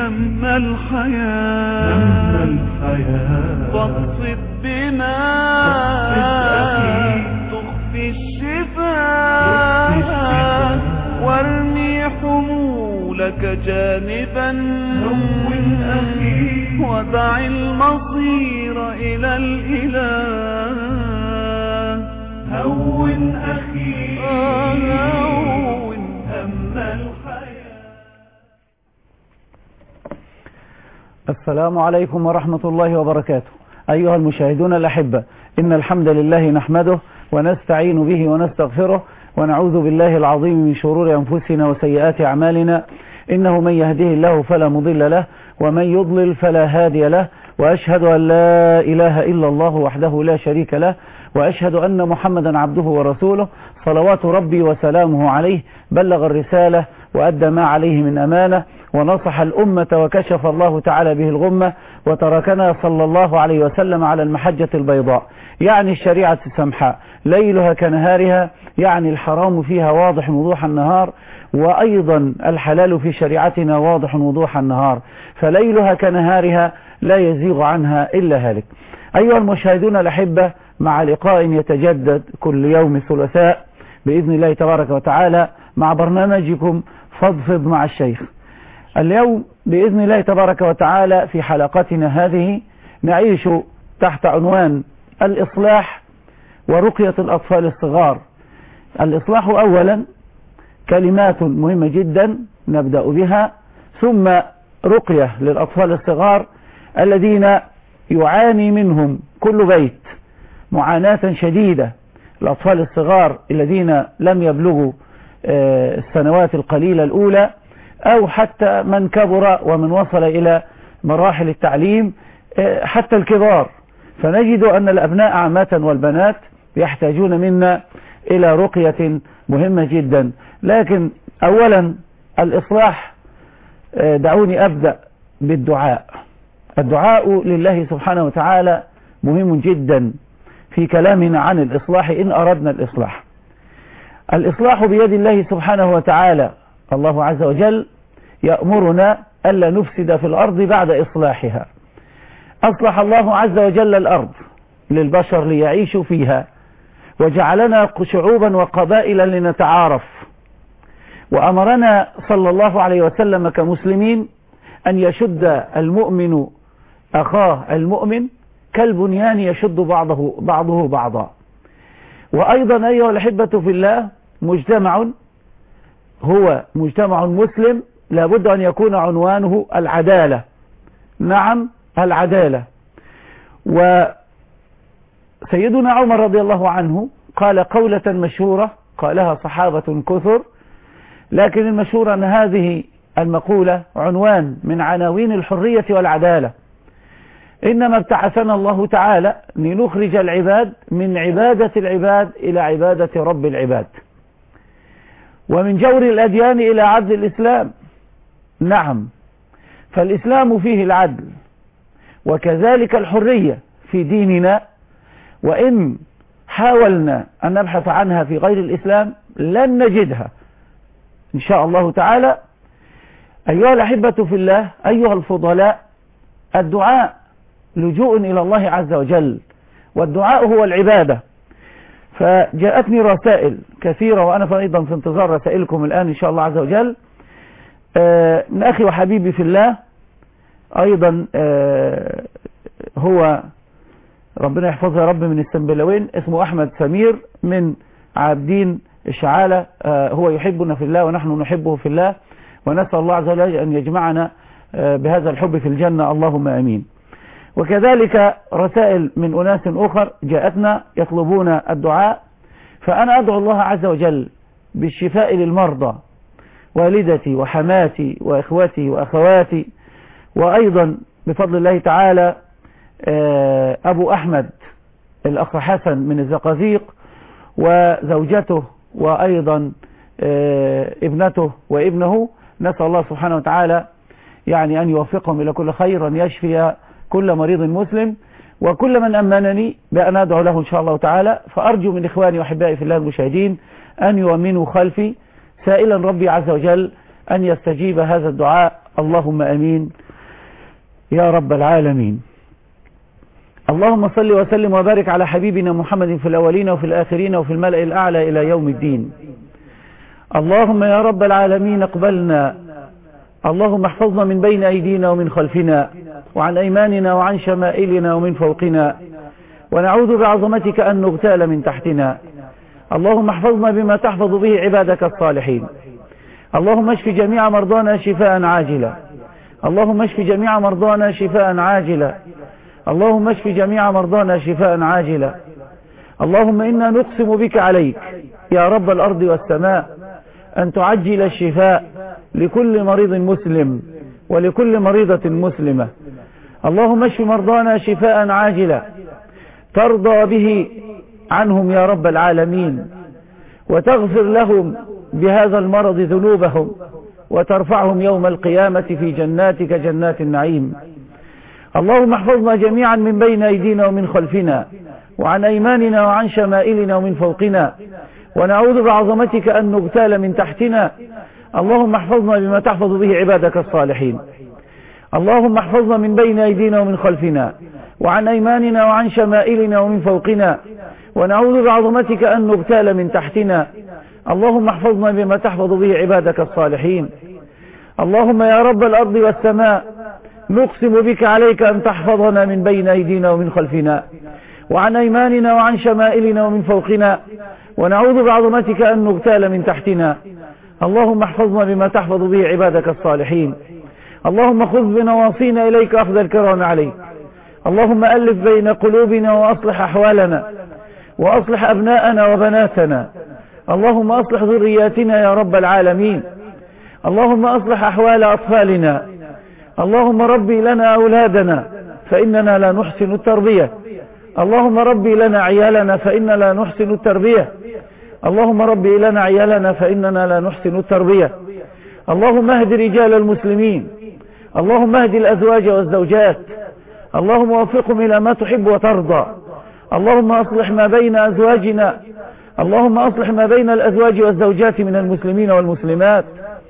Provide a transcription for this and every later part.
هم الحياة هم الحياة فاقصد بما أخي. تخفي الشفاء تخفي الشفاء. وارمي حمولك جانبا هون أخي. ودع المصير إلى الإله هون أخي هون. هم الحياة السلام عليكم ورحمة الله وبركاته أيها المشاهدون الأحبة إن الحمد لله نحمده ونستعين به ونستغفره ونعوذ بالله العظيم من شرور أنفسنا وسيئات أعمالنا إنه من يهده الله فلا مضل له ومن يضلل فلا هادي له وأشهد أن لا إله إلا الله وحده لا شريك له وأشهد أن محمدا عبده ورسوله صلوات ربي وسلامه عليه بلغ الرسالة وأدى ما عليه من أمانة ونصح الأمة وكشف الله تعالى به الغمة وتركنا صلى الله عليه وسلم على المحجة البيضاء يعني الشريعة السمحاء ليلها كنهارها يعني الحرام فيها واضح وضوح النهار وأيضا الحلال في شريعتنا واضح وضوح النهار فليلها كنهارها لا يزيغ عنها إلا هالك أيها المشاهدون الأحبة مع لقاء يتجدد كل يوم ثلاثاء بإذن الله تبارك وتعالى مع برنامجكم فضفض مع الشيخ اليوم بإذن الله تبارك وتعالى في حلقتنا هذه نعيش تحت عنوان الإصلاح ورقية الأطفال الصغار الإصلاح أولا كلمات مهمة جدا نبدأ بها ثم رقية للأطفال الصغار الذين يعاني منهم كل بيت معاناة شديدة الأطفال الصغار الذين لم يبلغوا آه، السنوات القليلة الأولى أو حتى من كبر ومن وصل إلى مراحل التعليم آه، حتى الكبار فنجد أن الأبناء عامة والبنات يحتاجون منا إلى رقية مهمة جدا لكن أولا الإصلاح آه، دعوني أبدأ بالدعاء الدعاء لله سبحانه وتعالى مهم جدا في كلامنا عن الإصلاح إن أردنا الإصلاح الإصلاح بيد الله سبحانه وتعالى الله عز وجل يأمرنا ألا نفسد في الأرض بعد إصلاحها أصلح الله عز وجل الأرض للبشر ليعيشوا فيها وجعلنا شعوبا وقبائل لنتعارف وأمرنا صلى الله عليه وسلم كمسلمين أن يشد المؤمن أخاه المؤمن كالبنيان يشد بعضه بعضه بعضا وأيضا أيها الأحبة في الله مجتمع هو مجتمع مسلم لابد أن يكون عنوانه العدالة نعم العدالة وسيدنا عمر رضي الله عنه قال قولة مشهورة قالها صحابة كثر لكن المشهور أن هذه المقولة عنوان من عناوين الحرية والعدالة إنما ابتعثنا الله تعالى لنخرج العباد من عبادة العباد إلى عبادة رب العباد ومن جور الأديان إلى عدل الإسلام نعم فالإسلام فيه العدل وكذلك الحرية في ديننا وإن حاولنا أن نبحث عنها في غير الإسلام لن نجدها إن شاء الله تعالى أيها الأحبة في الله أيها الفضلاء الدعاء لجوء إلى الله عز وجل والدعاء هو العبادة فجاءتني رسائل كثيرة وأنا أيضا في انتظار رسائلكم الآن إن شاء الله عز وجل آه، من أخي وحبيبي في الله أيضا آه، هو ربنا يحفظه يا رب من السنبلاوين اسمه أحمد سمير من عابدين الشعالة آه، هو يحبنا في الله ونحن نحبه في الله ونسأل الله عز وجل أن يجمعنا آه، بهذا الحب في الجنة اللهم أمين وكذلك رسائل من أناس أخر جاءتنا يطلبون الدعاء فأنا أدعو الله عز وجل بالشفاء للمرضى والدتي وحماتي وإخوتي وأخواتي وأيضا بفضل الله تعالى آه، أبو أحمد الأخ حسن من الزقازيق وزوجته وأيضا آه، ابنته وابنه نسأل الله سبحانه وتعالى يعني أن يوفقهم إلى كل خير وأن يشفي كل مريض مسلم وكل من أمنني بأن أدعو له إن شاء الله تعالى فأرجو من إخواني وأحبائي في الله المشاهدين أن يؤمنوا خلفي سائلا ربي عز وجل أن يستجيب هذا الدعاء اللهم أمين يا رب العالمين اللهم صل وسلم وبارك على حبيبنا محمد في الأولين وفي الآخرين وفي الملأ الأعلى إلى يوم الدين اللهم يا رب العالمين اقبلنا اللهم احفظنا من بين أيدينا ومن خلفنا وعن أيماننا وعن شمائلنا ومن فوقنا ونعوذ بعظمتك أن نغتال من تحتنا اللهم احفظنا بما تحفظ به عبادك الصالحين اللهم اشف جميع مرضانا شفاء عاجلا اللهم اشف جميع مرضانا شفاء عاجلا اللهم اشف جميع مرضانا شفاء عاجلا اللهم إنا نقسم بك عليك يا رب الأرض والسماء أن تعجل الشفاء لكل مريض مسلم ولكل مريضة مسلمة اللهم اشف مرضانا شفاء عاجلا ترضى به عنهم يا رب العالمين وتغفر لهم بهذا المرض ذنوبهم وترفعهم يوم القيامة في جناتك جنات النعيم اللهم احفظنا جميعا من بين أيدينا ومن خلفنا وعن أيماننا وعن شمائلنا ومن فوقنا ونعوذ بعظمتك أن نغتال من تحتنا اللهم احفظنا بما تحفظ به عبادك الصالحين اللهم احفظنا من بين أيدينا ومن خلفنا وعن أيماننا وعن شمائلنا ومن فوقنا ونعوذ بعظمتك أن نغتال من تحتنا اللهم احفظنا بما تحفظ به عبادك الصالحين اللهم يا رب الأرض والسماء نقسم بك عليك أن تحفظنا من بين أيدينا ومن خلفنا وعن أيماننا وعن شمائلنا ومن فوقنا ونعوذ بعظمتك أن نغتال من تحتنا اللهم احفظنا بما تحفظ به عبادك الصالحين اللهم خذ بنواصينا إليك أخذ الكرام عليك اللهم ألف بين قلوبنا وأصلح أحوالنا وأصلح أبناءنا وبناتنا اللهم أصلح ذرياتنا يا رب العالمين اللهم أصلح أحوال أطفالنا اللهم ربي لنا أولادنا فإننا لا نحسن التربية اللهم ربي لنا عيالنا فإننا لا نحسن التربية اللهم ربي لنا عيالنا فإننا لا نحسن التربية اللهم اهد رجال المسلمين اللهم اهد الأزواج والزوجات اللهم وفقهم إلى ما تحب وترضى اللهم أصلح ما بين أزواجنا اللهم أصلح ما بين الأزواج والزوجات من المسلمين والمسلمات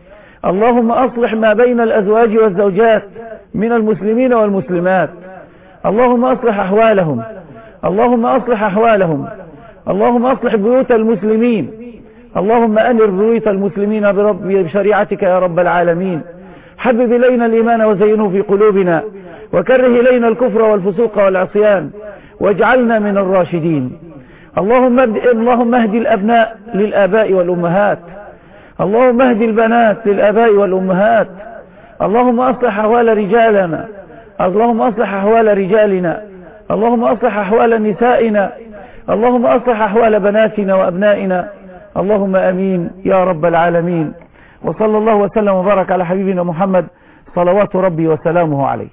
اللهم أصلح ما بين الأزواج والزوجات من المسلمين والمسلمات اللهم أصلح أحوالهم اللهم أصلح أحوالهم اللهم أصلح بيوت المسلمين اللهم أنر بيوت المسلمين برب بشريعتك يا رب العالمين حبب إلينا الإيمان وزينه في قلوبنا وكره إلينا الكفر والفسوق والعصيان واجعلنا من الراشدين اللهم اللهم اهد الأبناء للآباء والأمهات اللهم اهد البنات للآباء والأمهات اللهم أصلح أحوال رجالنا اللهم أصلح أحوال رجالنا اللهم أصلح أحوال نسائنا اللهم أصلح أحوال بناتنا وأبنائنا اللهم أمين يا رب العالمين وصلى الله وسلم وبارك على حبيبنا محمد صلوات ربي وسلامه عليه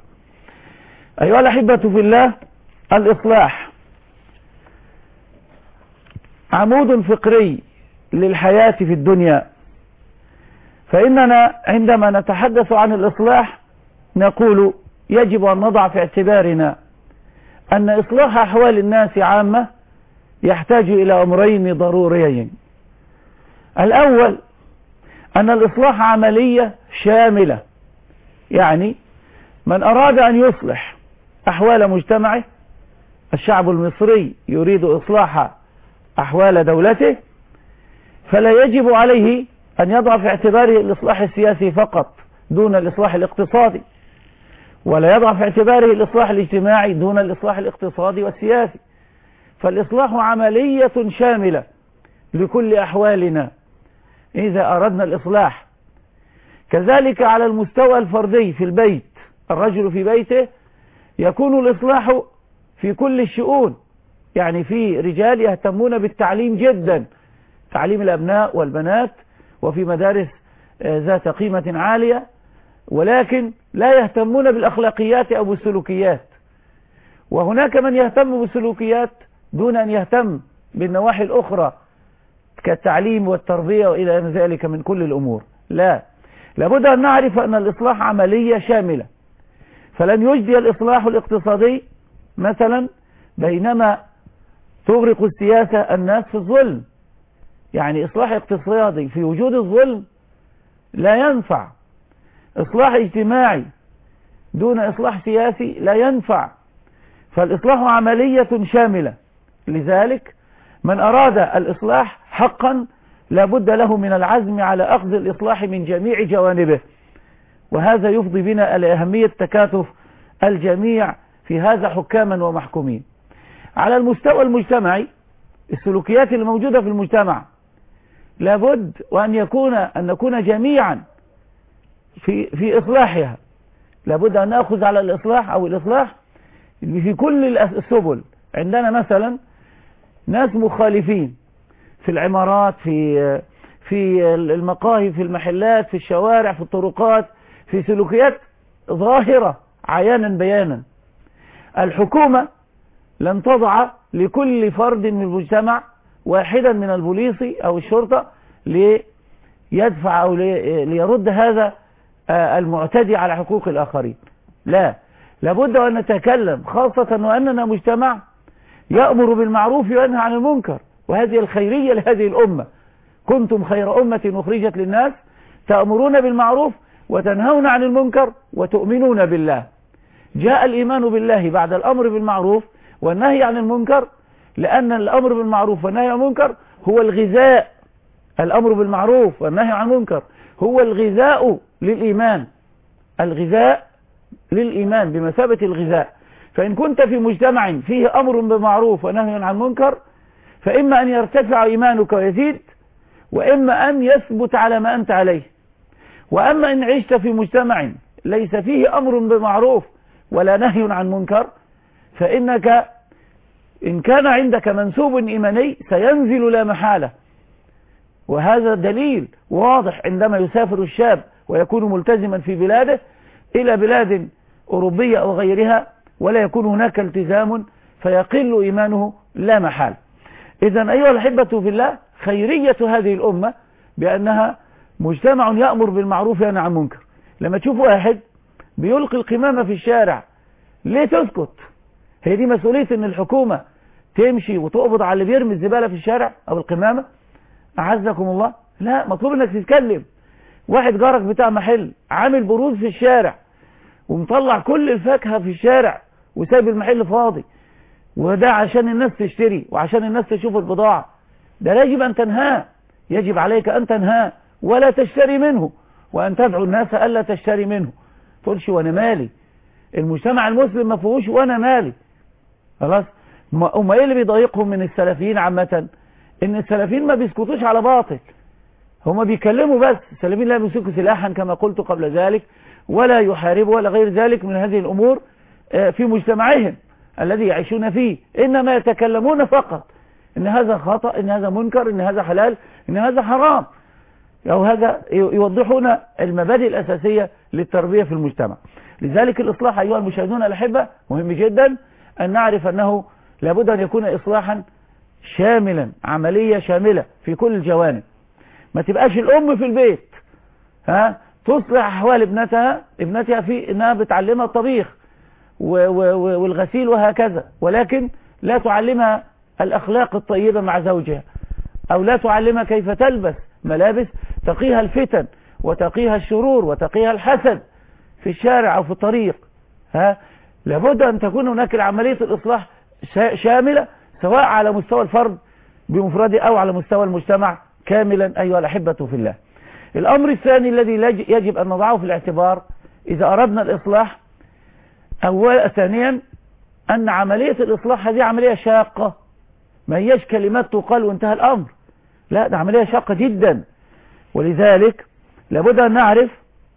أيها الأحبة في الله الإصلاح عمود فقري للحياة في الدنيا فإننا عندما نتحدث عن الإصلاح نقول يجب أن نضع في اعتبارنا أن إصلاح أحوال الناس عامة يحتاج إلى أمرين ضروريين الأول أن الإصلاح عملية شاملة يعني من أراد أن يصلح أحوال مجتمعه الشعب المصري يريد إصلاح أحوال دولته فلا يجب عليه أن يضع في اعتباره الإصلاح السياسي فقط دون الإصلاح الاقتصادي ولا يضع في اعتباره الإصلاح الاجتماعي دون الإصلاح الاقتصادي والسياسي فالإصلاح عملية شاملة لكل أحوالنا إذا أردنا الإصلاح كذلك على المستوى الفردي في البيت الرجل في بيته يكون الإصلاح في كل الشؤون يعني في رجال يهتمون بالتعليم جدا تعليم الأبناء والبنات وفي مدارس ذات قيمة عالية ولكن لا يهتمون بالأخلاقيات أو بالسلوكيات وهناك من يهتم بالسلوكيات دون أن يهتم بالنواحي الأخرى كالتعليم والتربية وإلى ذلك من كل الأمور لا لابد أن نعرف أن الإصلاح عملية شاملة فلن يجدي الإصلاح الاقتصادي مثلا بينما تغرق السياسة الناس في الظلم يعني إصلاح اقتصادي في وجود الظلم لا ينفع إصلاح اجتماعي دون إصلاح سياسي لا ينفع فالإصلاح عملية شاملة لذلك من أراد الإصلاح حقا لابد له من العزم على أخذ الإصلاح من جميع جوانبه وهذا يفضي بنا إلى أهمية تكاتف الجميع في هذا حكاما ومحكومين على المستوى المجتمعي السلوكيات الموجودة في المجتمع لابد وأن يكون أن نكون جميعا في في إصلاحها لابد أن نأخذ على الإصلاح أو الإصلاح في كل السبل عندنا مثلا ناس مخالفين في العمارات في في المقاهي في المحلات في الشوارع في الطرقات في سلوكيات ظاهرة عيانا بيانا الحكومة لن تضع لكل فرد من المجتمع واحدا من البوليس أو الشرطة ليدفع أو ليرد هذا المعتدي على حقوق الآخرين لا لابد أن نتكلم خاصة وأننا مجتمع يأمر بالمعروف وينهى عن المنكر وهذه الخيرية لهذه الأمة كنتم خير أمة أخرجت للناس تأمرون بالمعروف وتنهون عن المنكر وتؤمنون بالله جاء الإيمان بالله بعد الأمر بالمعروف والنهي عن المنكر لأن الأمر بالمعروف والنهي عن المنكر هو الغذاء الأمر بالمعروف والنهي عن المنكر هو الغذاء للإيمان الغذاء للإيمان بمثابة الغذاء فإن كنت في مجتمع فيه أمر بمعروف ونهي عن منكر فإما أن يرتفع إيمانك ويزيد وإما أن يثبت على ما أنت عليه وأما إن عشت في مجتمع ليس فيه أمر بمعروف ولا نهي عن منكر فإنك إن كان عندك منسوب إيماني سينزل لا محالة وهذا دليل واضح عندما يسافر الشاب ويكون ملتزما في بلاده إلى بلاد أوروبية أو غيرها ولا يكون هناك التزام فيقل إيمانه لا محال إذا أيها الأحبة في الله خيرية هذه الأمة بأنها مجتمع يأمر بالمعروف وينهى عن المنكر لما تشوف واحد بيلقي القمامة في الشارع ليه تسكت هي دي مسؤولية ان الحكومة تمشي وتقبض على اللي بيرمي الزبالة في الشارع او القمامة اعزكم الله لا مطلوب انك تتكلم واحد جارك بتاع محل عامل بروز في الشارع ومطلع كل الفاكهة في الشارع وسايب المحل فاضي وده عشان الناس تشتري وعشان الناس تشوف البضاعة ده يجب ان تنهاه يجب عليك ان تنهاه ولا تشتري منه وان تدعو الناس الا تشتري منه تقولش وانا مالي المجتمع المسلم ما فيهوش وانا مالي خلاص هم ايه اللي بيضايقهم من السلفيين عامة ان السلفيين ما بيسكتوش على باطل هم بيكلموا بس السلفيين لا بيمسكوا سلاحا كما قلت قبل ذلك ولا يحاربوا ولا غير ذلك من هذه الامور في مجتمعهم الذي يعيشون فيه انما يتكلمون فقط ان هذا خطأ ان هذا منكر ان هذا حلال ان هذا حرام أو هذا يوضحون المبادئ الأساسية للتربية في المجتمع لذلك الإصلاح أيها المشاهدون الأحبة مهم جدا أن نعرف أنه لابد أن يكون إصلاحا شاملا عملية شاملة في كل الجوانب ما تبقاش الأم في البيت ها تصلح أحوال ابنتها ابنتها في أنها بتعلمها الطبيخ والغسيل وهكذا ولكن لا تعلمها الأخلاق الطيبة مع زوجها أو لا تعلمها كيف تلبس ملابس تقيها الفتن وتقيها الشرور وتقيها الحسد في الشارع أو في الطريق ها لابد أن تكون هناك عملية الإصلاح شاملة سواء على مستوى الفرد بمفرده أو على مستوى المجتمع كاملا أيها الأحبة في الله الأمر الثاني الذي يجب أن نضعه في الاعتبار إذا أردنا الإصلاح أولا ثانيا أن عملية الإصلاح هذه عملية شاقة ما هيش كلمات تقال وانتهى الأمر لا ده عملية شاقة جدا ولذلك لابد أن نعرف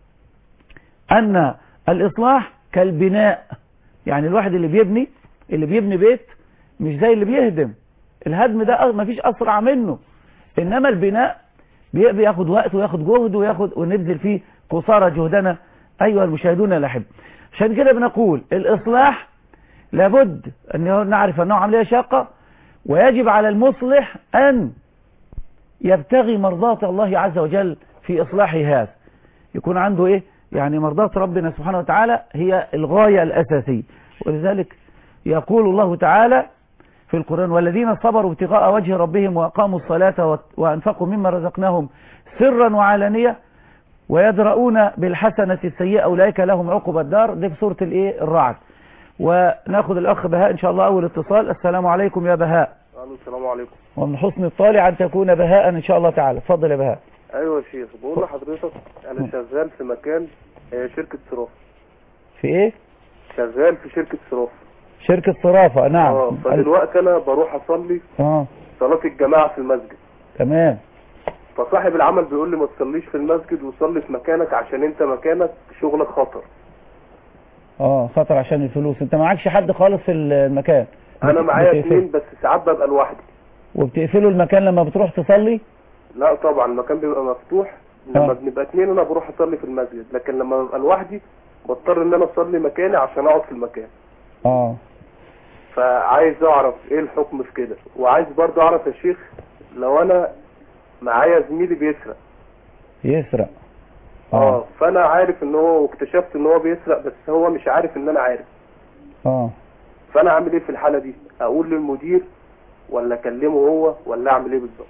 أن الإصلاح كالبناء يعني الواحد اللي بيبني اللي بيبني بيت مش زي اللي بيهدم الهدم ده ما فيش أسرع منه إنما البناء بياخد وقت وياخد جهد وياخد ونبذل فيه قصارى جهدنا أيها المشاهدون الأحب عشان كده بنقول الإصلاح لابد أن نعرف أنه عملية شاقة ويجب على المصلح أن يبتغي مرضاة الله عز وجل في إصلاح هذا يكون عنده إيه يعني مرضاة ربنا سبحانه وتعالى هي الغاية الأساسية ولذلك يقول الله تعالى في القرآن والذين صبروا ابتغاء وجه ربهم وأقاموا الصلاة وأنفقوا مما رزقناهم سرا وعلانية ويدرؤون بالحسنة السيئة أولئك لهم عقب الدار دي في سورة الإيه الرعد وناخد الأخ بهاء إن شاء الله أول اتصال السلام عليكم يا بهاء الو السلام عليكم ومن حسن الطالع أن تكون بهاء إن شاء الله تعالى اتفضل يا بهاء ايوه يا شيخ بقول لحضرتك انا شغال في مكان آه، شركه صراف في إيه شغال في شركه صراف شركة صرافة نعم اه فدلوقتي انا بروح اصلي اه صلاه الجماعه في المسجد تمام فصاحب العمل بيقول لي ما تصليش في المسجد وصلي في مكانك عشان انت مكانك شغلك خطر اه خطر عشان الفلوس انت معكش حد خالص في المكان انا بت- معايا بتقفل- اتنين بس ساعات ببقى لوحدي وبتقفلوا المكان لما بتروح تصلي لا طبعا المكان بيبقى مفتوح لما آه. بنبقى اتنين انا بروح اصلي في المسجد لكن لما ببقى لوحدي بضطر ان انا اصلي مكاني عشان اقعد في المكان اه فعايز اعرف ايه الحكم في كده وعايز برضه اعرف يا شيخ لو انا معايا زميلي بيسرق يسرق اه فانا عارف ان هو واكتشفت ان هو بيسرق بس هو مش عارف ان انا عارف اه فانا اعمل ايه في الحاله دي اقول للمدير ولا اكلمه هو ولا اعمل ايه بالظبط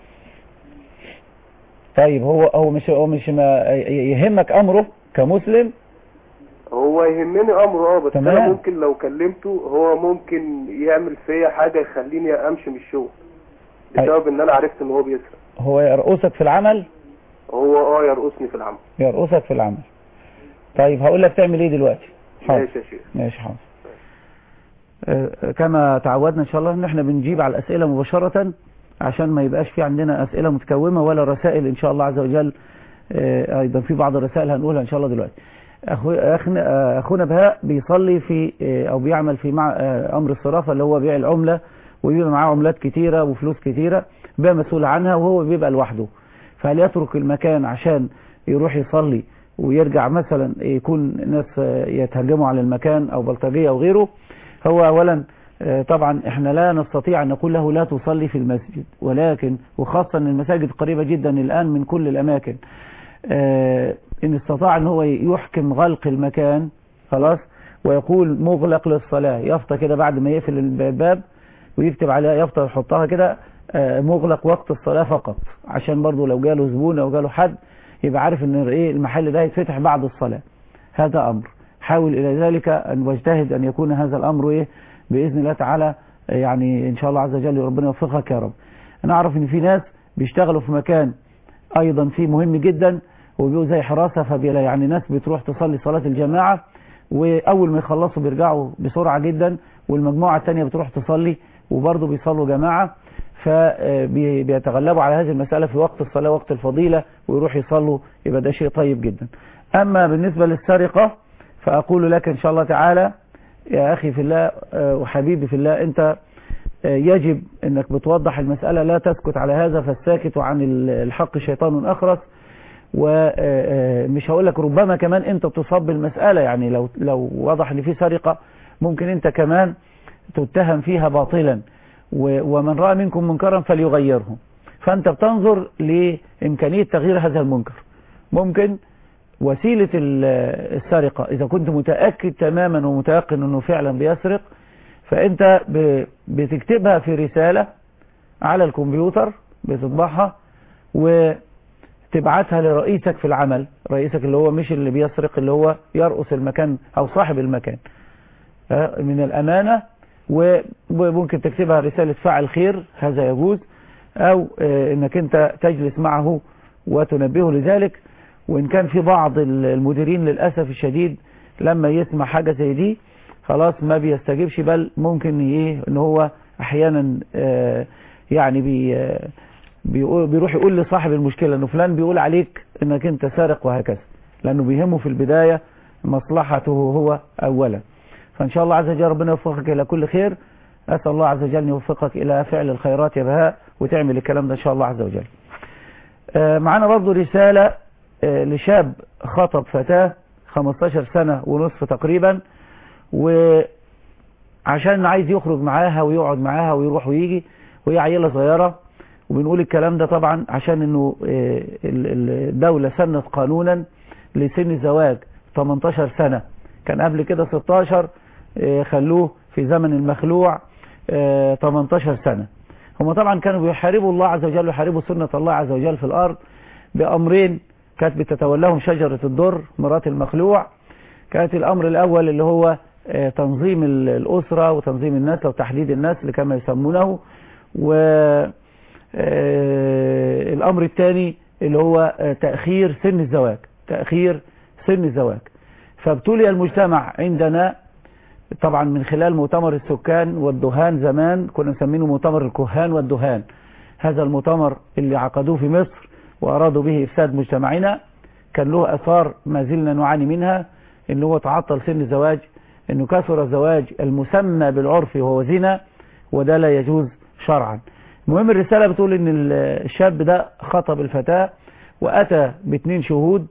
طيب هو هو مش هو مش ما يهمك امره كمسلم هو يهمني امره اه بس تمام. انا ممكن لو كلمته هو ممكن يعمل فيا حاجه يخليني امشي من الشغل بسبب ان انا عرفت ان هو بيسرق هو يرقصك في العمل هو اه يرقصني في العمل يرقصك في العمل طيب هقول لك تعمل ايه دلوقتي حاضر ماشي يا شيخ ماشي حاضر آه، كما تعودنا ان شاء الله ان احنا بنجيب على الاسئله مباشره عشان ما يبقاش في عندنا اسئله متكومه ولا رسائل ان شاء الله عز وجل آه، ايضا في بعض الرسائل هنقولها ان شاء الله دلوقتي أخو- أخنا آه، اخونا بهاء بيصلي في آه، او بيعمل في مع آه، امر الصرافه اللي هو بيع العمله وبيبقى معاه عملات كتيره وفلوس كتيره بيبقى مسؤول عنها وهو بيبقى لوحده فهل يترك المكان عشان يروح يصلي ويرجع مثلا يكون ناس آه، يتهجموا على المكان او بلطجيه او غيره هو اولا آه، طبعا احنا لا نستطيع ان نقول له لا تصلي في المسجد ولكن وخاصة ان المساجد قريبة جدا الان من كل الاماكن آه، ان استطاع ان هو يحكم غلق المكان خلاص ويقول مغلق للصلاة يفطى كده بعد ما يقفل الباب ويكتب عليها يفطى يحطها كده آه، مغلق وقت الصلاة فقط عشان برضو لو جاله زبون او جاله حد يبقى عارف ان ايه المحل ده يتفتح بعد الصلاة هذا امر حاول الى ذلك ان واجتهد ان يكون هذا الامر ايه باذن الله تعالى آه، يعني ان شاء الله عز وجل ربنا يوفقك يا رب انا اعرف ان في ناس بيشتغلوا في مكان ايضا فيه مهم جدا وبيبقوا زي حراسة فبيلا يعني ناس بتروح تصلي صلاة الجماعة واول ما يخلصوا بيرجعوا بسرعة جدا والمجموعة التانية بتروح تصلي وبرضه بيصلوا جماعة فبيتغلبوا على هذه المسألة في وقت الصلاة وقت الفضيلة ويروح يصلوا يبقى ده شيء طيب جدا أما بالنسبة للسرقة فأقول لك إن شاء الله تعالى يا أخي في الله آه، وحبيبي في الله أنت آه، يجب أنك بتوضح المسألة لا تسكت على هذا فالساكت عن الحق شيطان أخرس ومش هقول لك ربما كمان انت تصاب بالمسألة يعني لو لو وضح ان في سرقة ممكن انت كمان تتهم فيها باطلا و- ومن رأى منكم منكرا فليغيره فانت بتنظر لإمكانية تغيير هذا المنكر ممكن وسيلة ال- السرقة إذا كنت متأكد تماما ومتيقن أنه فعلا بيسرق فأنت ب- بتكتبها في رسالة على الكمبيوتر بتطبعها وتبعتها لرئيسك في العمل رئيسك اللي هو مش اللي بيسرق اللي هو يرقص المكان أو صاحب المكان آه، من الأمانة وممكن تكتبها رسالة فعل خير هذا يجوز أو آه، أنك أنت تجلس معه وتنبهه لذلك وإن كان في بعض المديرين للأسف الشديد لما يسمع حاجة زي دي خلاص ما بيستجيبش بل ممكن ايه ان هو احيانا آه، يعني بي آه، بيقول بيروح يقول لصاحب المشكلة انه فلان بيقول عليك انك انت سارق وهكذا لانه بيهمه في البداية مصلحته هو اولا فان شاء الله عز وجل ربنا يوفقك الى كل خير اسال الله عز وجل ان يوفقك الى فعل الخيرات يا بهاء وتعمل الكلام ده ان شاء الله عز وجل آه، معانا برضو رسالة آه، لشاب خطب فتاة 15 سنة ونصف تقريبا وعشان عايز يخرج معاها ويقعد معاها ويروح ويجي وهي عيلة صغيرة وبنقول الكلام ده طبعا عشان انه آه، ال- ال- الدولة سنت قانونا لسن الزواج 18 سنة كان قبل كده 16 آه، خلوه في زمن المخلوع آه، 18 سنة هم طبعا كانوا بيحاربوا الله عز وجل ويحاربوا سنة الله عز وجل في الأرض بأمرين كانت بتتولاهم شجرة الدر مرات المخلوع كانت الأمر الأول اللي هو آه، تنظيم ال- الأسرة وتنظيم النسل وتحديد النسل كما يسمونه و آه، الأمر الثاني اللي هو آه، تأخير سن الزواج تأخير سن الزواج فابتلي المجتمع عندنا طبعا من خلال مؤتمر السكان والدهان زمان كنا مسمينه مؤتمر الكهان والدهان هذا المؤتمر اللي عقدوه في مصر وأرادوا به إفساد مجتمعنا كان له أثار ما زلنا نعاني منها إن هو تعطل سن الزواج إنه كثر الزواج المسمى بالعرف وهو زنا وده لا يجوز شرعا المهم الرسالة بتقول إن ال- الشاب ده خطب الفتاة وأتى باثنين شهود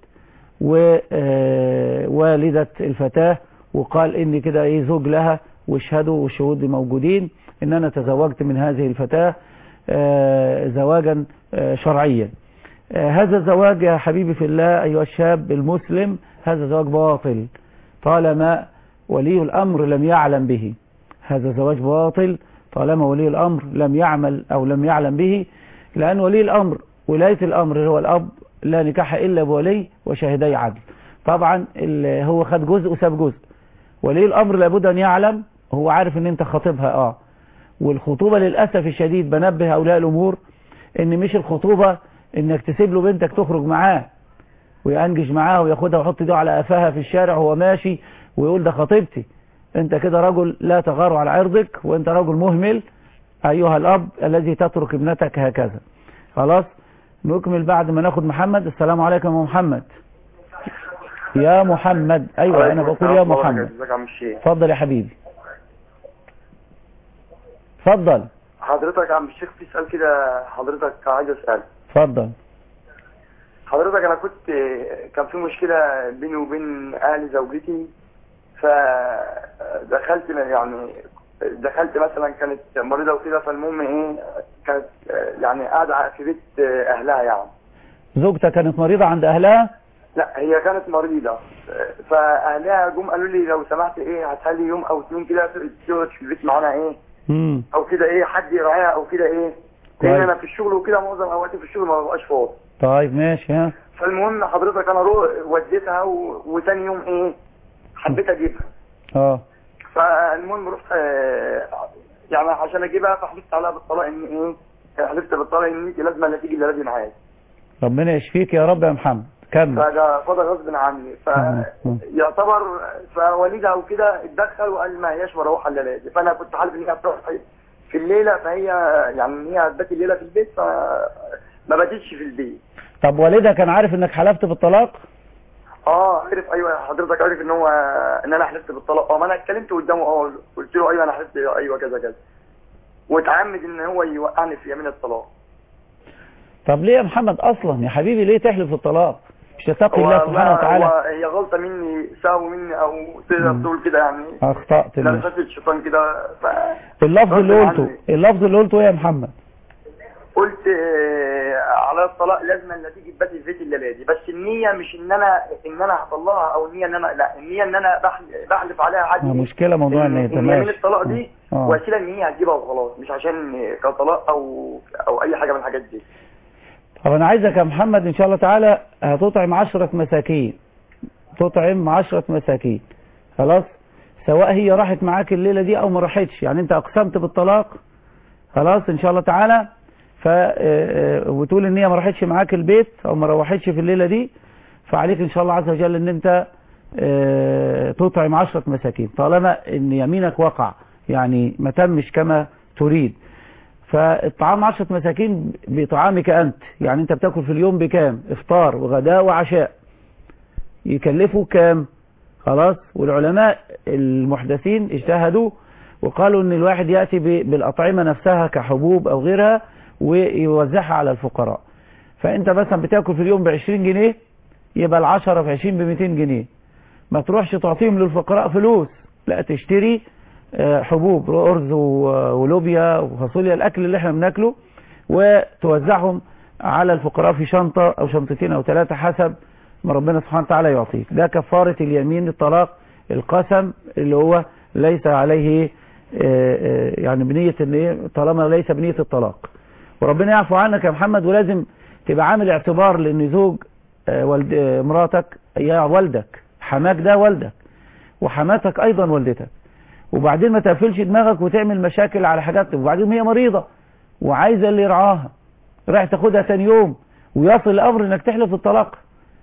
ووالدة الفتاة وقال إني كده إيه زوج لها واشهدوا والشهود موجودين إن أنا تزوجت من هذه الفتاة آه، زواجا آه، شرعيا آه، هذا الزواج يا حبيبي في الله أيها الشاب المسلم هذا زواج باطل طالما ولي الأمر لم يعلم به هذا زواج باطل طالما ولي الأمر لم يعمل أو لم يعلم به لأن ولي الأمر ولاية الأمر هو الأب لا نكاح إلا بولي وشاهدي عدل طبعا ال- هو خد جزء وساب جزء ولي الأمر لابد أن يعلم هو عارف ان انت خاطبها اه والخطوبة للأسف الشديد بنبه أولياء الأمور ان مش الخطوبة انك تسيب له بنتك تخرج معاه وينجش معاها وياخدها ويحط ايده على قفاها في الشارع وهو ماشي ويقول ده خطيبتي انت كده رجل لا تغار على عرضك وانت رجل مهمل ايها الاب الذي تترك ابنتك هكذا خلاص نكمل بعد ما ناخد محمد السلام عليكم يا محمد يا محمد ايوه انا بقول يا محمد ازيك يا عم الشيخ اتفضل يا حبيبي اتفضل حضرتك يا عم الشيخ في سؤال كده حضرتك عايز اسال اتفضل حضرتك انا كنت كان في مشكله بيني وبين اهل زوجتي فدخلت يعني دخلت مثلا كانت مريضه وكده فالمهم ايه كانت يعني قاعده في بيت اهلها يعني زوجتك كانت مريضة عند اهلها لا هي كانت مريضة فأهلها جم قالوا لي لو سمحت ايه هاتها يوم او اتنين كده تقعد في البيت معانا ايه امم او كده ايه حد يراعيها او كده ايه كويس. لان انا في الشغل وكده معظم اوقاتي في الشغل ما ببقاش فاضي طيب ماشي ها فالمهم حضرتك انا رو وديتها و... وتاني يوم ايه حبيت اجيبها اه فالمهم رحت آه، يعني عشان اجيبها فحلفت عليها بالطلاق ان ايه حلفت بالطلاق ان انت لازم لا تيجي الا لازم معايا ربنا يشفيك يا رب يا محمد كمل فده فده غصب عني مم. فيعتبر فوالدها وكده اتدخل وقال ما هياش مروحه الا لازم فانا كنت حالف ان هي بتروح في الليله فهي يعني ان هي هتبات الليله في البيت فما باتتش في البيت طب والدها كان عارف انك حلفت بالطلاق اه عرف ايوه حضرتك عارف ان هو ان انا حلفت بالطلاق اه ما انا اتكلمت قدامه اه قلت له ايوه انا حلفت ايوه كذا كذا واتعمد ان هو يوقعني في يمين الطلاق طب ليه يا محمد اصلا يا حبيبي ليه تحلف بالطلاق مش تتقي الله سبحانه هو وتعالى هي غلطه مني سهو مني او تقدر مم. تقول كده يعني اخطأت ماشي لمسات الشيطان كده ف... اللفظ اللي غصب قلته عني. اللفظ اللي قلته ايه يا محمد قلت آه، على الطلاق لازم لا تيجي تبات البيت الليله دي بس النيه مش ان انا ان انا هطلقها او النيه ان انا لا النيه ان انا بحل- بحلف عليها عادي ما مشكلة موضوع إن- النية إن يمين ماشي الطلاق دي آه. وسيله ان هي هتجيبها وخلاص مش عشان كطلاق او او اي حاجه من الحاجات دي طب انا عايزك يا محمد ان شاء الله تعالى هتطعم عشرة مساكين تطعم عشرة مساكين خلاص سواء هي راحت معاك الليلة دي او ما راحتش يعني انت اقسمت بالطلاق خلاص ان شاء الله تعالى ف آه، آه، وتقول ان هي ما راحتش معاك البيت او ما روحتش في الليلة دي فعليك ان شاء الله عز وجل ان انت آه، تطعم عشرة مساكين طالما ان يمينك وقع يعني ما تمش كما تريد فالطعام عشرة مساكين بطعامك أنت يعني أنت بتاكل في اليوم بكام إفطار وغداء وعشاء يكلفوا كام خلاص والعلماء المحدثين اجتهدوا وقالوا ان الواحد يأتي ب- بالأطعمة نفسها كحبوب أو غيرها ويوزعها على الفقراء فأنت مثلا بتاكل في اليوم بعشرين جنيه يبقى العشرة في عشرين بمتين جنيه ما تروحش تعطيهم للفقراء فلوس لا تشتري آه، حبوب أرز و- ولوبيا وفاصوليا الأكل اللي احنا بناكله وتوزعهم على الفقراء في شنطة أو شنطتين أو ثلاثة حسب ما ربنا سبحانه وتعالى يعطيك ده كفارة اليمين الطلاق القسم اللي هو ليس عليه آه، آه، يعني بنية ان إيه؟ طالما ليس بنية الطلاق وربنا يعفو عنك يا محمد ولازم تبقى عامل اعتبار لان زوج آه، والد آه، مراتك يا والدك حماك ده والدك وحماتك ايضا والدتك وبعدين ما تقفلش دماغك وتعمل مشاكل على حاجات وبعدين هي مريضة وعايزة اللي يرعاها رايح تاخدها تاني يوم ويصل الامر انك تحلف الطلاق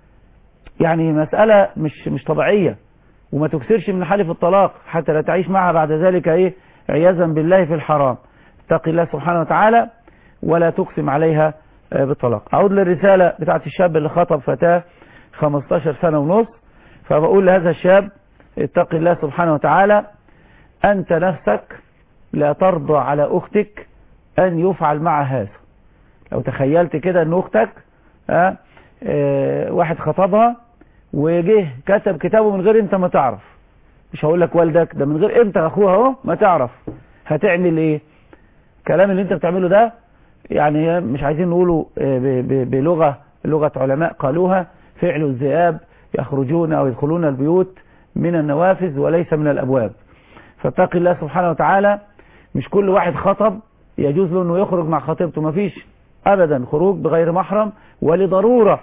يعني مسألة مش مش طبيعية وما تكسرش من حلف الطلاق حتى لا تعيش معها بعد ذلك ايه عياذا بالله في الحرام اتق الله سبحانه وتعالى ولا تقسم عليها آه، بالطلاق اعود للرسالة بتاعت الشاب اللي خطب فتاة 15 سنة ونص فبقول لهذا الشاب اتق الله سبحانه وتعالى أنت نفسك لا ترضى على أختك أن يفعل مع هذا لو تخيلت كده أن أختك آه، آه، واحد خطبها وجه كتب كتابه من غير انت ما تعرف مش هقول لك والدك ده من غير انت اخوها اهو ما تعرف هتعمل ايه الكلام اللي انت بتعمله ده يعني مش عايزين نقوله آه، ب- ب- بلغة لغة علماء قالوها فعل الذئاب يخرجون او يدخلون البيوت من النوافذ وليس من الابواب فاتق الله سبحانه وتعالى مش كل واحد خطب يجوز له انه يخرج مع خطيبته مفيش ابدا خروج بغير محرم ولضرورة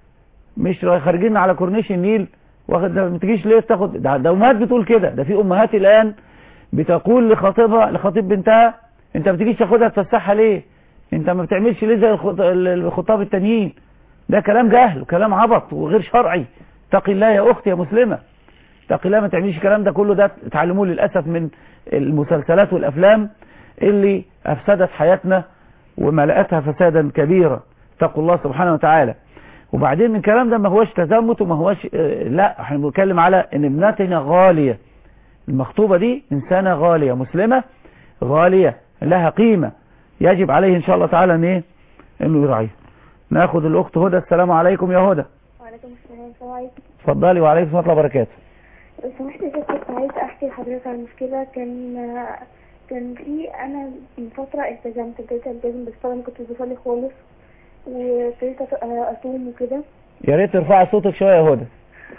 مش خارجين على كورنيش النيل واخد ده ما تجيش ليه تاخد ده, ده امهات بتقول كده ده في امهات الان بتقول لخطيبها لخطيب بنتها انت ما بتجيش تاخدها تفسحها ليه انت ما بتعملش ليه زي الخط- الخطاب التانيين ده كلام جهل وكلام عبط وغير شرعي اتقي الله يا اختي يا مسلمه اتقي الله ما تعمليش الكلام ده كله ده اتعلموه للاسف من المسلسلات والافلام اللي افسدت حياتنا وملأتها فسادا كبيرا اتقوا الله سبحانه وتعالى وبعدين الكلام ده ما هوش تزمت وما هوش اه، لا احنا بنتكلم على ان ابنتنا غالية المخطوبة دي انسانة غالية مسلمة غالية لها قيمة يجب عليه ان شاء الله تعالى ان ايه انه يراعيها ناخد الاخت هدى السلام عليكم يا هدى وعليكم السلام السلام عليكم اتفضلي وعليكم السلام ورحمة الله وبركاته لو سمحت يا شيخ كنت عايز احكي لحضرتك عن مشكلة كان كان في انا من فترة التزمت ابتديت التزم بالصلاة ما كنتش بصلي خالص وابتديت أت- اصوم وكده يا ريت ترفعي صوتك شوية يا هدى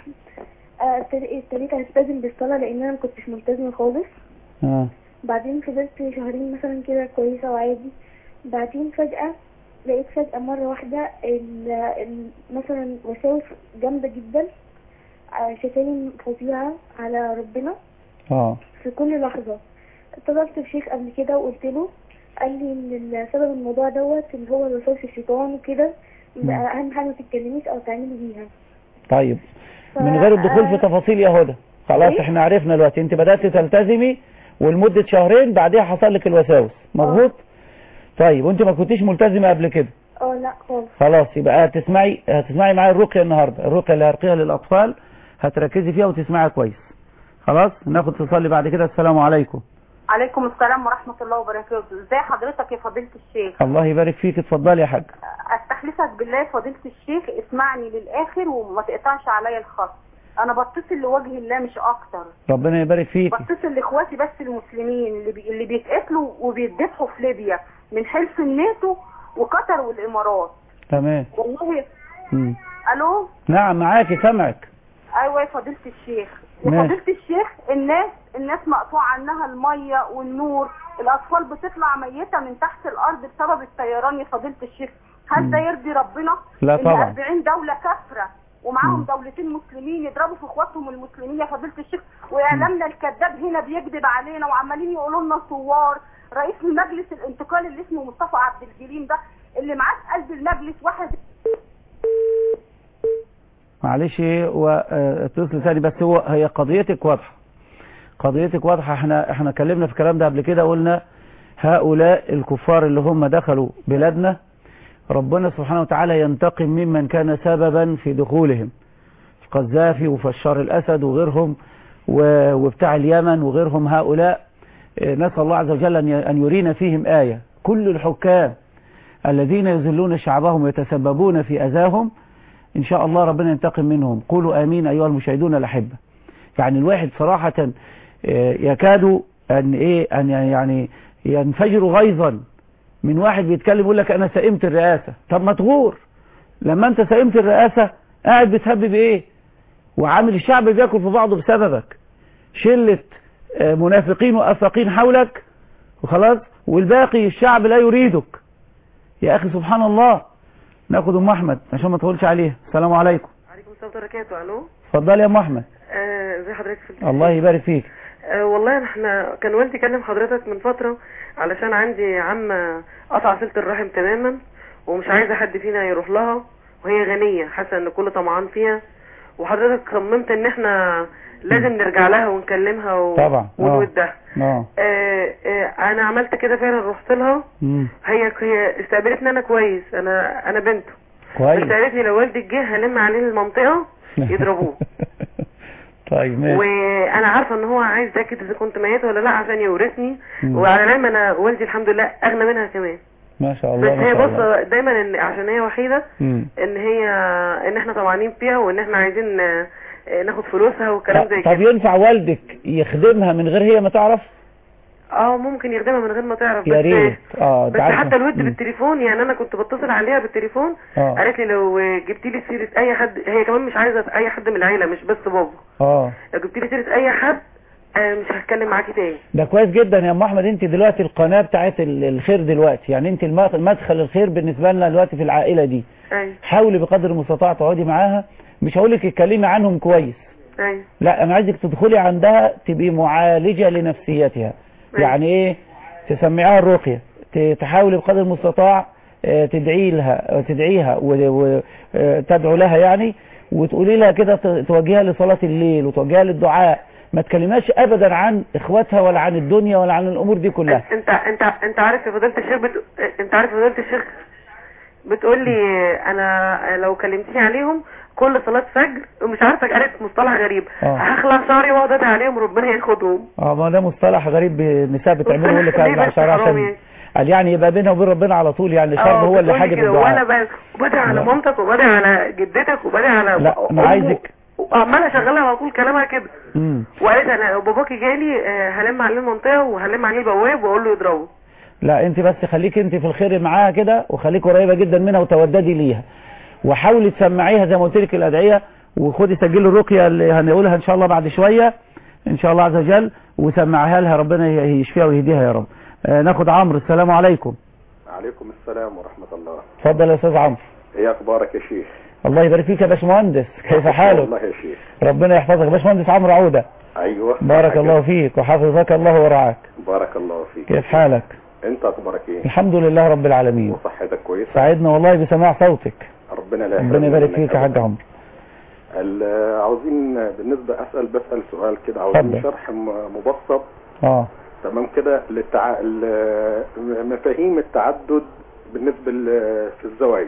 آه، ابتدي- ابتديت التزم بالصلاة لان انا ما كنتش ملتزمة خالص اه بعدين فضلت شهرين مثلا كده كويسة وعادي بعدين فجأة لقيت فجأة مرة واحدة ال- ال- مثلا وساوس جامدة جدا آه، شتايم فظيعة على ربنا اه في كل لحظة اتصلت بشيخ قبل كده وقلت له قال لي ان سبب الموضوع دوت اللي هو وسواس الشيطان وكده مم. يبقى اهم حاجة ما تتكلميش او تعملي بيها طيب ف- من غير الدخول في آه، تفاصيل يا هدى خلاص إيه؟ احنا عرفنا دلوقتي انت بدأت تلتزمي ولمدة شهرين بعدها حصل لك الوساوس مظبوط طيب وانت ما كنتيش ملتزمة قبل كده اه لا خالص خلاص يبقى هتسمعي هتسمعي معايا الرقية النهاردة الرقية اللي هرقيها للأطفال هتركزي فيها وتسمعيها كويس خلاص ناخد اتصال بعد كده السلام عليكم عليكم السلام ورحمة الله وبركاته ازي حضرتك يا فضيلة الشيخ الله يبارك فيك اتفضلي يا حاج استحلفك بالله يا فضيلة الشيخ اسمعني للآخر وما تقطعش عليا الخط انا بتصل لوجه الله مش اكتر ربنا يبارك فيك بتصل لاخواتي بس المسلمين اللي, بي... اللي بيتقتلوا وبيتذبحوا في ليبيا من حلف الناتو وقطر والامارات تمام والله مم. الو نعم معاكي سامعك ايوه يا فضيلة الشيخ يا ماشي. فضيلة الشيخ الناس الناس مقطوع عنها المية والنور الاطفال بتطلع ميتة من تحت الارض بسبب الطيران يا فضيلة الشيخ هل ده يرضي ربنا لا ان طبعا. 40 دولة كافرة ومعاهم مم. دولتين مسلمين يضربوا في اخواتهم المسلمين يا فضيلة الشيخ واعلامنا الكذاب هنا بيكذب علينا وعمالين يقولوا لنا ثوار رئيس مجلس الانتقال اللي اسمه مصطفى عبد الجليل ده اللي معاه في قلب المجلس واحد معلش واتصل ثاني بس هو هي قضيتك واضحة قضيتك واضحة احنا احنا اتكلمنا في الكلام ده قبل كده قلنا هؤلاء الكفار اللي هم دخلوا بلادنا ربنا سبحانه وتعالى ينتقم ممن كان سببا في دخولهم القذافي وفشار الأسد وغيرهم و- وبتاع اليمن وغيرهم هؤلاء اه، نسأل الله عز وجل أن ي- أن يرينا فيهم آية كل الحكام الذين يذلون شعبهم ويتسببون في أذاهم إن شاء الله ربنا ينتقم منهم قولوا آمين أيها المشاهدون الأحبة يعني الواحد صراحة اه، يكاد أن إيه أن يعني ينفجر غيظا من واحد بيتكلم يقول لك أنا سئمت الرئاسة طب ما تغور لما أنت سئمت الرئاسة قاعد بتهبب إيه وعامل الشعب بياكل في بعضه بسببك شلة آه، منافقين وأفاقين حولك وخلاص والباقي الشعب لا يريدك يا أخي سبحان الله ناخد ام احمد عشان ما تقولش عليها السلام عليكم عليكم السلام وبركاته الو اتفضلي يا ام احمد آه، ازي حضرتك في الله يبارك فيك آه والله احنا كان والدي كلم حضرتك من فترة علشان عندي عمة قطع صلة الرحم تماما ومش عايزة حد فينا يروح لها وهي غنية حاسة ان كل طمعان فيها وحضرتك صممت ان احنا لازم نرجع لها ونكلمها و... طبعا اه ونودها اه آه آه انا عملت كده فعلا رحت لها مم. هي هي استقبلتني انا كويس انا انا بنته بس كويس قالت لي لو والدك جه هلم عليه المنطقة يضربوه طيب ماشي وانا عارفه ان هو عايز يتاكد اذا كنت ميت ولا لا عشان يورثني مم. وعلى العلم انا والدي الحمد لله اغنى منها كمان ما شاء بس الله ما هي شاء الله بص دايما ان عشان هي وحيده مم. ان هي ان احنا طمعانين فيها وان احنا عايزين آه، آه، ناخد فلوسها والكلام زي طب كده ينفع والدك يخدمها من غير هي ما تعرف اه ممكن يخدمها من غير ما تعرف يا بس ريت اه بس انت عارفة. حتى الود مم. بالتليفون يعني انا كنت بتصل عليها بالتليفون اه قالت لي لو جبتي لي سيره اي حد هي كمان مش عايزه اي حد من العيله مش بس بابا اه لو جبتي لي سيره اي حد آه، مش هتكلم معاكي تاني ده كويس جدا يا ام احمد انت دلوقتي القناه بتاعت ال- الخير دلوقتي يعني انت الم- مدخل الخير بالنسبه لنا دلوقتي في العائله دي ايوه حاولي بقدر المستطاع تقعدي معاها مش هقول لك اتكلمي عنهم كويس ايوه لا انا عايزك تدخلي عندها تبقي معالجه لنفسيتها يعني ايه تسمعيها الرقيه ت- تحاولي بقدر المستطاع آه، تدعي لها تدعيها وتدعو لها يعني وتقولي لها كده ت- توجهها لصلاه الليل وتوجهها للدعاء ما تكلمهاش ابدا عن اخواتها ولا عن الدنيا ولا عن الامور دي كلها انت انت انت عارف يا فضيله الشيخ بت... انت عارف يا فضيله الشيخ بتقول لي انا لو كلمتني عليهم كل صلاه فجر ومش عارفه قالت مصطلح غريب اه. هخلع شعري واقعد ادعي عليهم وربنا ياخدهم اه ما ده مصطلح غريب النساء بتعمله يقول لك ليه اقلع بس شعر حرام عشان يعني؟ قال يعني يبقى بينها وبين ربنا على طول يعني الشر اه، هو اللي بتقولي حاجب كده، وانا الدعاء ب- بدعي على لا. مامتك وبدعي على جدتك وبدعي على لا، أنا أمه. عايزك- عماله اشغلها على طول كلامها كده امم وقالت انا لو باباكي جالي آه، هلم عليه المنطقه وهلم عليه البواب واقول له يضربه لا انت بس خليك انت في الخير معاها كده وخليك قريبه جدا منها وتوددي ليها وحاولي تسمعيها زي ما قلت لك الادعيه وخدي سجلي الرقيه اللي هنقولها ان شاء الله بعد شويه ان شاء الله عز وجل وسمعها لها ربنا يشفيها ويهديها يا رب آه ناخد عمرو السلام عليكم عليكم السلام ورحمة الله اتفضل يا استاذ عمرو ايه اخبارك يا شيخ الله يبارك فيك يا باشمهندس كيف حالك والله يا شيخ ربنا يحفظك باشمهندس عمرو عوده ايوه بارك حاجة. الله فيك وحفظك الله ورعاك بارك الله فيك كيف حالك انت اخبارك ايه الحمد لله رب العالمين وصحتك كويسة سعدنا والله بسماع صوتك ربنا لا ربنا يحرمنا يبارك منك فيك يا حاج أبداً. عمرو ال- عاوزين بالنسبة اسأل بسأل سؤال كده عاوزين اتفضل. شرح م- مبسط اه تمام كده للتع... ال- مفاهيم التعدد بالنسبة ل- في الزواج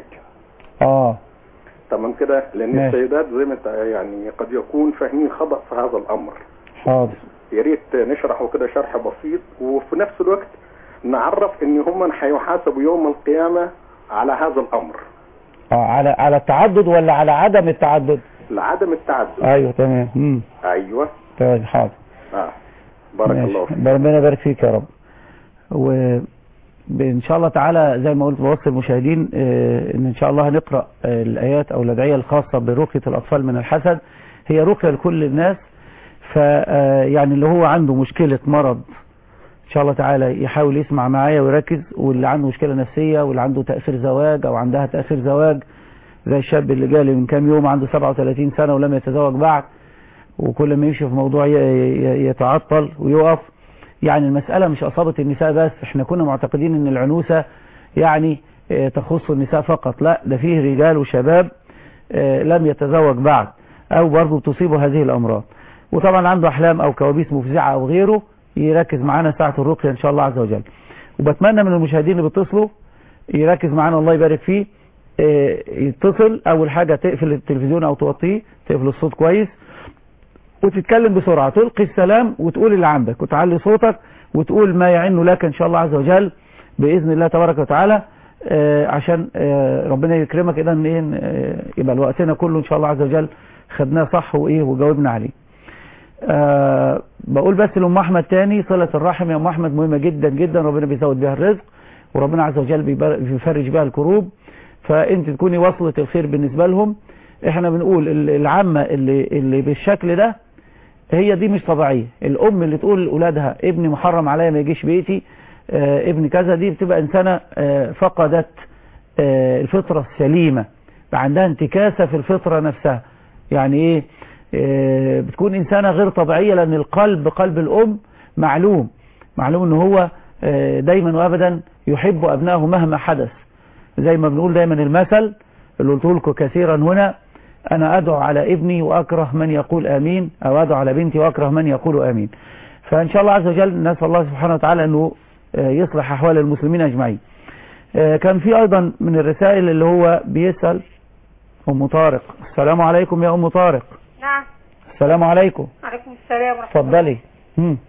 اه تمام كده لان ماشي. السيدات زي ما انت يعني قد يكون فاهمين خطأ في هذا الامر حاضر يا ريت نشرحه كده شرح بسيط وفي نفس الوقت نعرف ان هم هيحاسبوا يوم القيامة على هذا الامر اه على على التعدد ولا على عدم التعدد لعدم التعدد ايوه تمام امم ايوه طيب حاضر اه بارك ماشي. الله فيك ربنا يبارك فيك يا رب وإن شاء الله تعالى زي ما قلت بوصي المشاهدين آه، إن إن شاء الله هنقرأ آه، الآيات أو الأدعية الخاصة برقية الأطفال من الحسد هي رقية لكل الناس فيعني اللي هو عنده مشكلة مرض إن شاء الله تعالى يحاول يسمع معايا ويركز واللي عنده مشكلة نفسية واللي عنده تأثير زواج أو عندها تأثير زواج زي الشاب اللي جالي من كام يوم عنده 37 سنة ولم يتزوج بعد وكل ما يمشي في موضوع ي- ي- يتعطل ويقف يعني المسألة مش أصابة النساء بس احنا كنا معتقدين ان العنوسة يعني اه، تخص النساء فقط لا ده فيه رجال وشباب اه، لم يتزوج بعد او برضه تصيبه هذه الامراض وطبعا عنده احلام او كوابيس مفزعة او غيره يركز معانا ساعة الرقية ان شاء الله عز وجل وبتمنى من المشاهدين اللي بيتصلوا يركز معانا الله يبارك فيه اه، يتصل اول حاجة تقفل التلفزيون او توطيه تقفل الصوت كويس وتتكلم بسرعة تلقي السلام وتقول اللي عندك وتعلي صوتك وتقول ما يعن لك ان شاء الله عز وجل بإذن الله تبارك وتعالى آه، عشان آه، ربنا يكرمك اذا ايه آه، يبقى وقتنا كله ان شاء الله عز وجل خدناه صح وايه وجاوبنا عليه آه، بقول بس لأم أحمد تاني صلة الرحم يا أم أحمد مهمة جدا جدا ربنا بيزود بها الرزق وربنا عز وجل بيبر- بيفرج بها الكروب فأنت تكوني وصلة الخير بالنسبة لهم احنا بنقول ال- العامة اللي, اللي بالشكل ده هي دي مش طبيعية الأم اللي تقول لأولادها ابني محرم عليا ما يجيش بيتي آه ابني كذا دي بتبقى إنسانة آه فقدت آه، الفطرة السليمة يبقى عندها انتكاسة في الفطرة نفسها يعني ايه آه، بتكون انسانة غير طبيعية لان القلب قلب الام معلوم معلوم ان هو آه، دايما وابدا يحب ابنائه مهما حدث زي ما بنقول دايما المثل اللي قلته لكم كثيرا هنا انا ادعو على ابني واكره من يقول امين او ادعو على بنتي واكره من يقول امين فان شاء الله عز وجل نسال الله سبحانه وتعالى انه آه، يصلح احوال المسلمين اجمعين آه، كان في ايضا من الرسائل اللي هو بيسال ام طارق السلام عليكم يا ام طارق نعم السلام عليكم عليكم السلام ورحمة الله اتفضلي مم.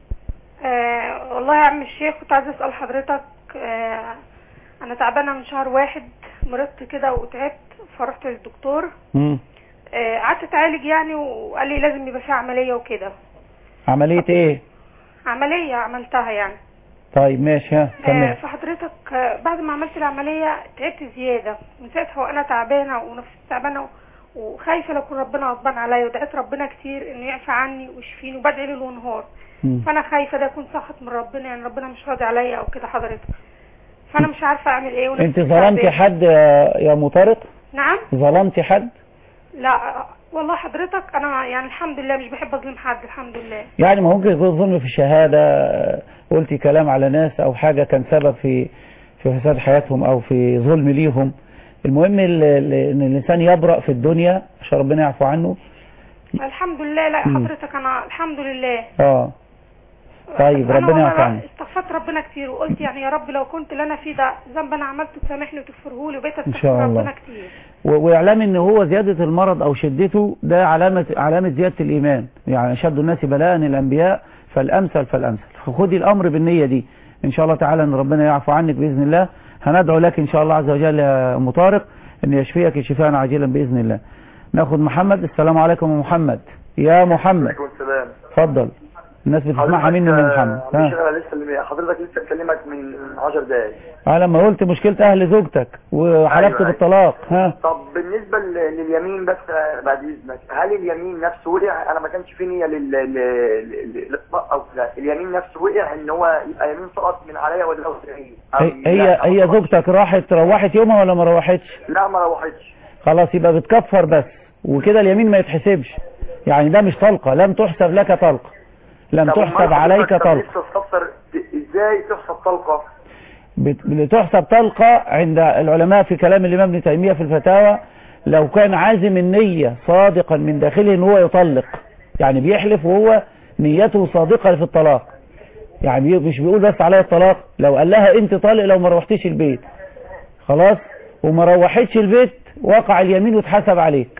آه والله يا عم الشيخ كنت عايزة أسأل حضرتك آه أنا تعبانة من شهر واحد مرضت كده وتعبت فرحت للدكتور مم. آه قعدت أتعالج يعني وقال لي لازم يبقى فيها عملية وكده عملية ايه عملية عملتها يعني طيب ماشي ها آه كمل فحضرتك آه بعد ما عملت العملية تعبت زيادة من ساعتها وأنا تعبانة ونفسي تعبانة وخايفة لو كان ربنا غضبان عليا ودعيت ربنا كتير إنه يعفى عني ويشفيني وبدعي ليل ونهار مم. فانا خايفه ده يكون سخط من ربنا يعني ربنا مش راضي عليا او كده حضرتك فانا مش عارفه اعمل ايه ونفسي انت ظلمتي تعبانة. حد يا يا ام طارق نعم ظلمتي حد لا والله حضرتك انا يعني الحمد لله مش بحب اظلم حد الحمد لله يعني ما ممكن يكون ظلم في شهادة قلتي كلام على ناس او حاجة كان سبب في في فساد حياتهم او في ظلم ليهم المهم ال- ال- ان الانسان يبرأ في الدنيا عشان ربنا يعفو عنه الحمد لله لا مم. حضرتك انا الحمد لله اه طيب أنا ربنا والله يعفو عنك استغفرت ربنا كتير وقلت يعني يا رب لو كنت اللي انا فيه ده ذنب انا عملته تسامحني وتغفره لي وبقيت إن استغفر شاء الله. ربنا كتير و- واعلام ان هو زيادة المرض او شدته ده علامة علامة زيادة الايمان يعني اشد الناس بلاء الانبياء فالامثل فالامثل خدي الامر بالنية دي ان شاء الله تعالى ان ربنا يعفو عنك باذن الله هندعو لك ان شاء الله عز وجل يا ام طارق ان يشفيك شفاء عاجلا باذن الله ناخد محمد السلام عليكم يا محمد يا محمد عليكم السلام اتفضل الناس بتسمعها مني من محمد مش ها انا لسه حضرتك لسه اكلمك من 10 دقايق اه لما قلت مشكلة اهل زوجتك وحلفت أيوة. بالطلاق ها طب بالنسبه ل- لليمين بس آه، بعد اذنك هل اليمين نفسه وقع انا ما كانش في نيه لل لل- لل- للاطلاق او لا اليمين نفسه وقع ان هو يبقى يمين سقط من عليا ولا هو سليم؟ أو هي هي, لا، أو هي سقط. زوجتك راحت روحت يومها ولا ما روحتش لا ما روحتش خلاص يبقى بتكفر بس وكده اليمين ما يتحسبش يعني ده مش طلقة لم تحسب لك طلقة لم طب تحسب أمال عليك حضرتك طلقة لسه تفسر ازاي تحسب طلقه بت- بتحسب طلقة عند العلماء في كلام الإمام ابن تيمية في الفتاوى لو كان عازم النية صادقا من داخله ان هو يطلق يعني بيحلف وهو نيته صادقة في الطلاق يعني بي- مش بيقول بس عليا الطلاق لو قال لها انت طالق لو ما روحتيش البيت خلاص وما روحتش البيت وقع اليمين واتحسب عليك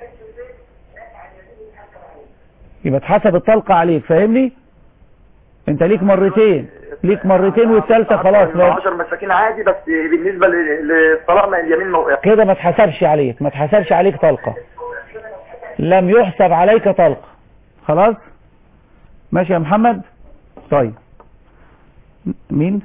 يبقى اتحسب الطلقة عليك فاهمني انت ليك مرتين ليك مرتين والثالثه خلاص بقى 10 مساكين عادي بس بالنسبه ل- للطلاق ما اليمين ما وقعش كده ما اتحسبش عليك ما اتحسبش عليك طلقة لم يحسب عليك طلقة خلاص ماشي يا محمد طيب مين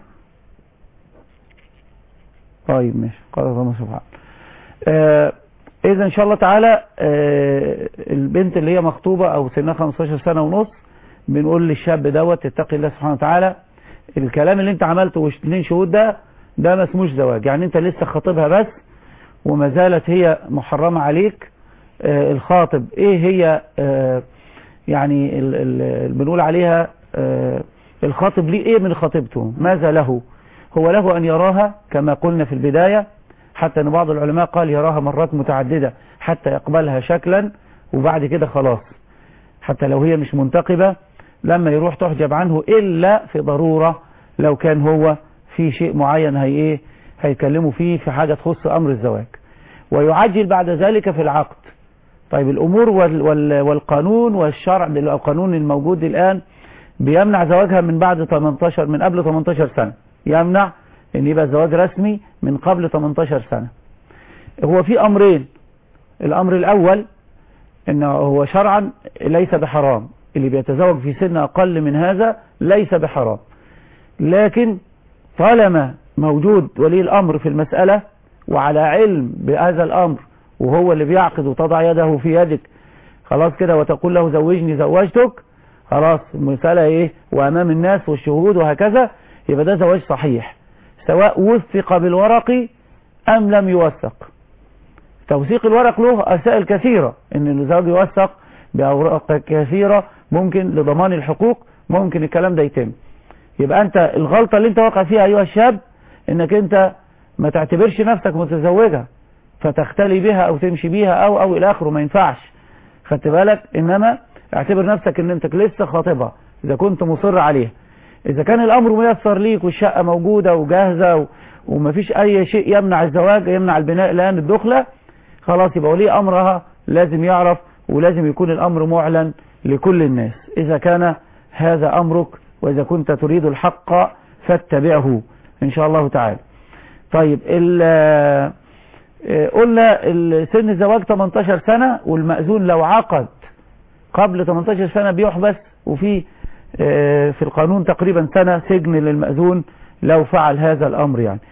طيب ماشي قال الله سبحانه آه اذا ان شاء الله تعالى آه البنت اللي هي مخطوبة او سنها 15 سنة ونص بنقول للشاب دوت اتقي الله سبحانه وتعالى الكلام اللي انت عملته واثنين شهود ده ده ما اسموش زواج يعني انت لسه خاطبها بس وما زالت هي محرمة عليك آه الخاطب ايه هي آه يعني ال- ال- اللي بنقول عليها آه الخاطب ليه ايه من خطيبته ماذا له هو له ان يراها كما قلنا في البداية حتى ان بعض العلماء قال يراها مرات متعددة حتى يقبلها شكلا وبعد كده خلاص حتى لو هي مش منتقبة لما يروح تحجب عنه إلا في ضرورة لو كان هو في شيء معين هي إيه هيكلموا فيه في حاجة تخص أمر الزواج ويعجل بعد ذلك في العقد طيب الأمور وال وال والقانون والشرع القانون الموجود الآن بيمنع زواجها من بعد 18 من قبل 18 سنة يمنع ان يبقى الزواج رسمي من قبل 18 سنة هو في أمرين الأمر الأول انه هو شرعا ليس بحرام اللي بيتزوج في سن اقل من هذا ليس بحرام لكن طالما موجود ولي الامر في المسألة وعلى علم بهذا الامر وهو اللي بيعقد وتضع يده في يدك خلاص كده وتقول له زوجني زوجتك خلاص المسألة ايه وامام الناس والشهود وهكذا يبقى ده زواج صحيح سواء وثق بالورق أم لم يوثق توثيق الورق له أسائل كثيرة إن الزواج يوثق بأوراق كثيرة ممكن لضمان الحقوق ممكن الكلام ده يتم يبقى أنت الغلطة اللي أنت واقع فيها أيها الشاب إنك أنت ما تعتبرش نفسك متزوجة فتختلي بها أو تمشي بيها أو أو إلى آخره ما ينفعش خدت بالك إنما اعتبر نفسك إن أنت لسه خاطبة إذا كنت مصر عليها إذا كان الأمر ميسر ليك والشقة موجودة وجاهزة و... ومفيش أي شيء يمنع الزواج يمنع البناء الآن الدخلة خلاص يبقى ولي أمرها لازم يعرف ولازم يكون الأمر معلن لكل الناس إذا كان هذا أمرك وإذا كنت تريد الحق فاتبعه إن شاء الله تعالى طيب قلنا سن الزواج 18 سنة والمأذون لو عقد قبل 18 سنة بيحبس وفي في القانون تقريبا سنة سجن للمأذون لو فعل هذا الأمر يعني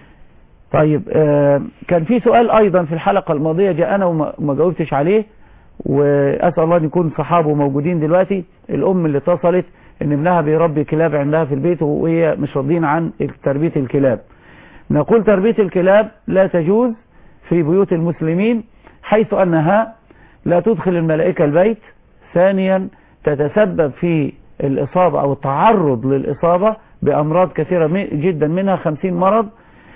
طيب كان في سؤال أيضا في الحلقة الماضية جاءنا وما جاوبتش عليه وأسأل الله أن يكون صحابه موجودين دلوقتي الأم اللي اتصلت ان ابنها بيربي كلاب عندها في البيت وهي مش راضين عن تربية الكلاب نقول تربية الكلاب لا تجوز في بيوت المسلمين حيث أنها لا تدخل الملائكة البيت ثانيا تتسبب في الإصابة أو التعرض للإصابة بأمراض كثيرة جدا منها خمسين مرض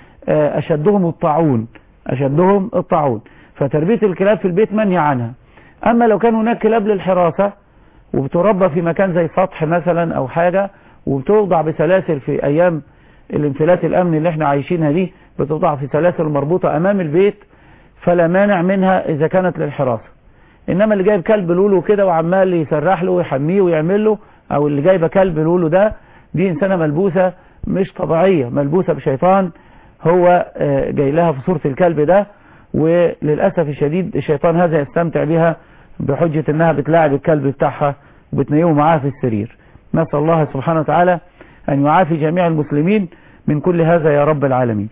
أشدهم الطاعون أشدهم الطاعون فتربية الكلاب في البيت منهي عنها أما لو كان هناك كلاب للحراسة وبتربى في مكان زي سطح مثلا أو حاجة وبتوضع بسلاسل في أيام الانفلات الأمن اللي احنا عايشينها دي بتوضع في سلاسل مربوطة أمام البيت فلا مانع منها إذا كانت للحراسة إنما اللي جايب كلب لولو كده وعمال يسرح له ويحميه ويعمل له أو اللي جايبه كلب لولو ده دي إنسانة ملبوسة مش طبيعية ملبوسة بشيطان هو جاي لها في صورة الكلب ده وللأسف الشديد الشيطان هذا يستمتع بها بحجة انها بتلاعب الكلب بتاعها وبتنيمه معاها في السرير نسأل الله سبحانه وتعالى ان يعافي جميع المسلمين من كل هذا يا رب العالمين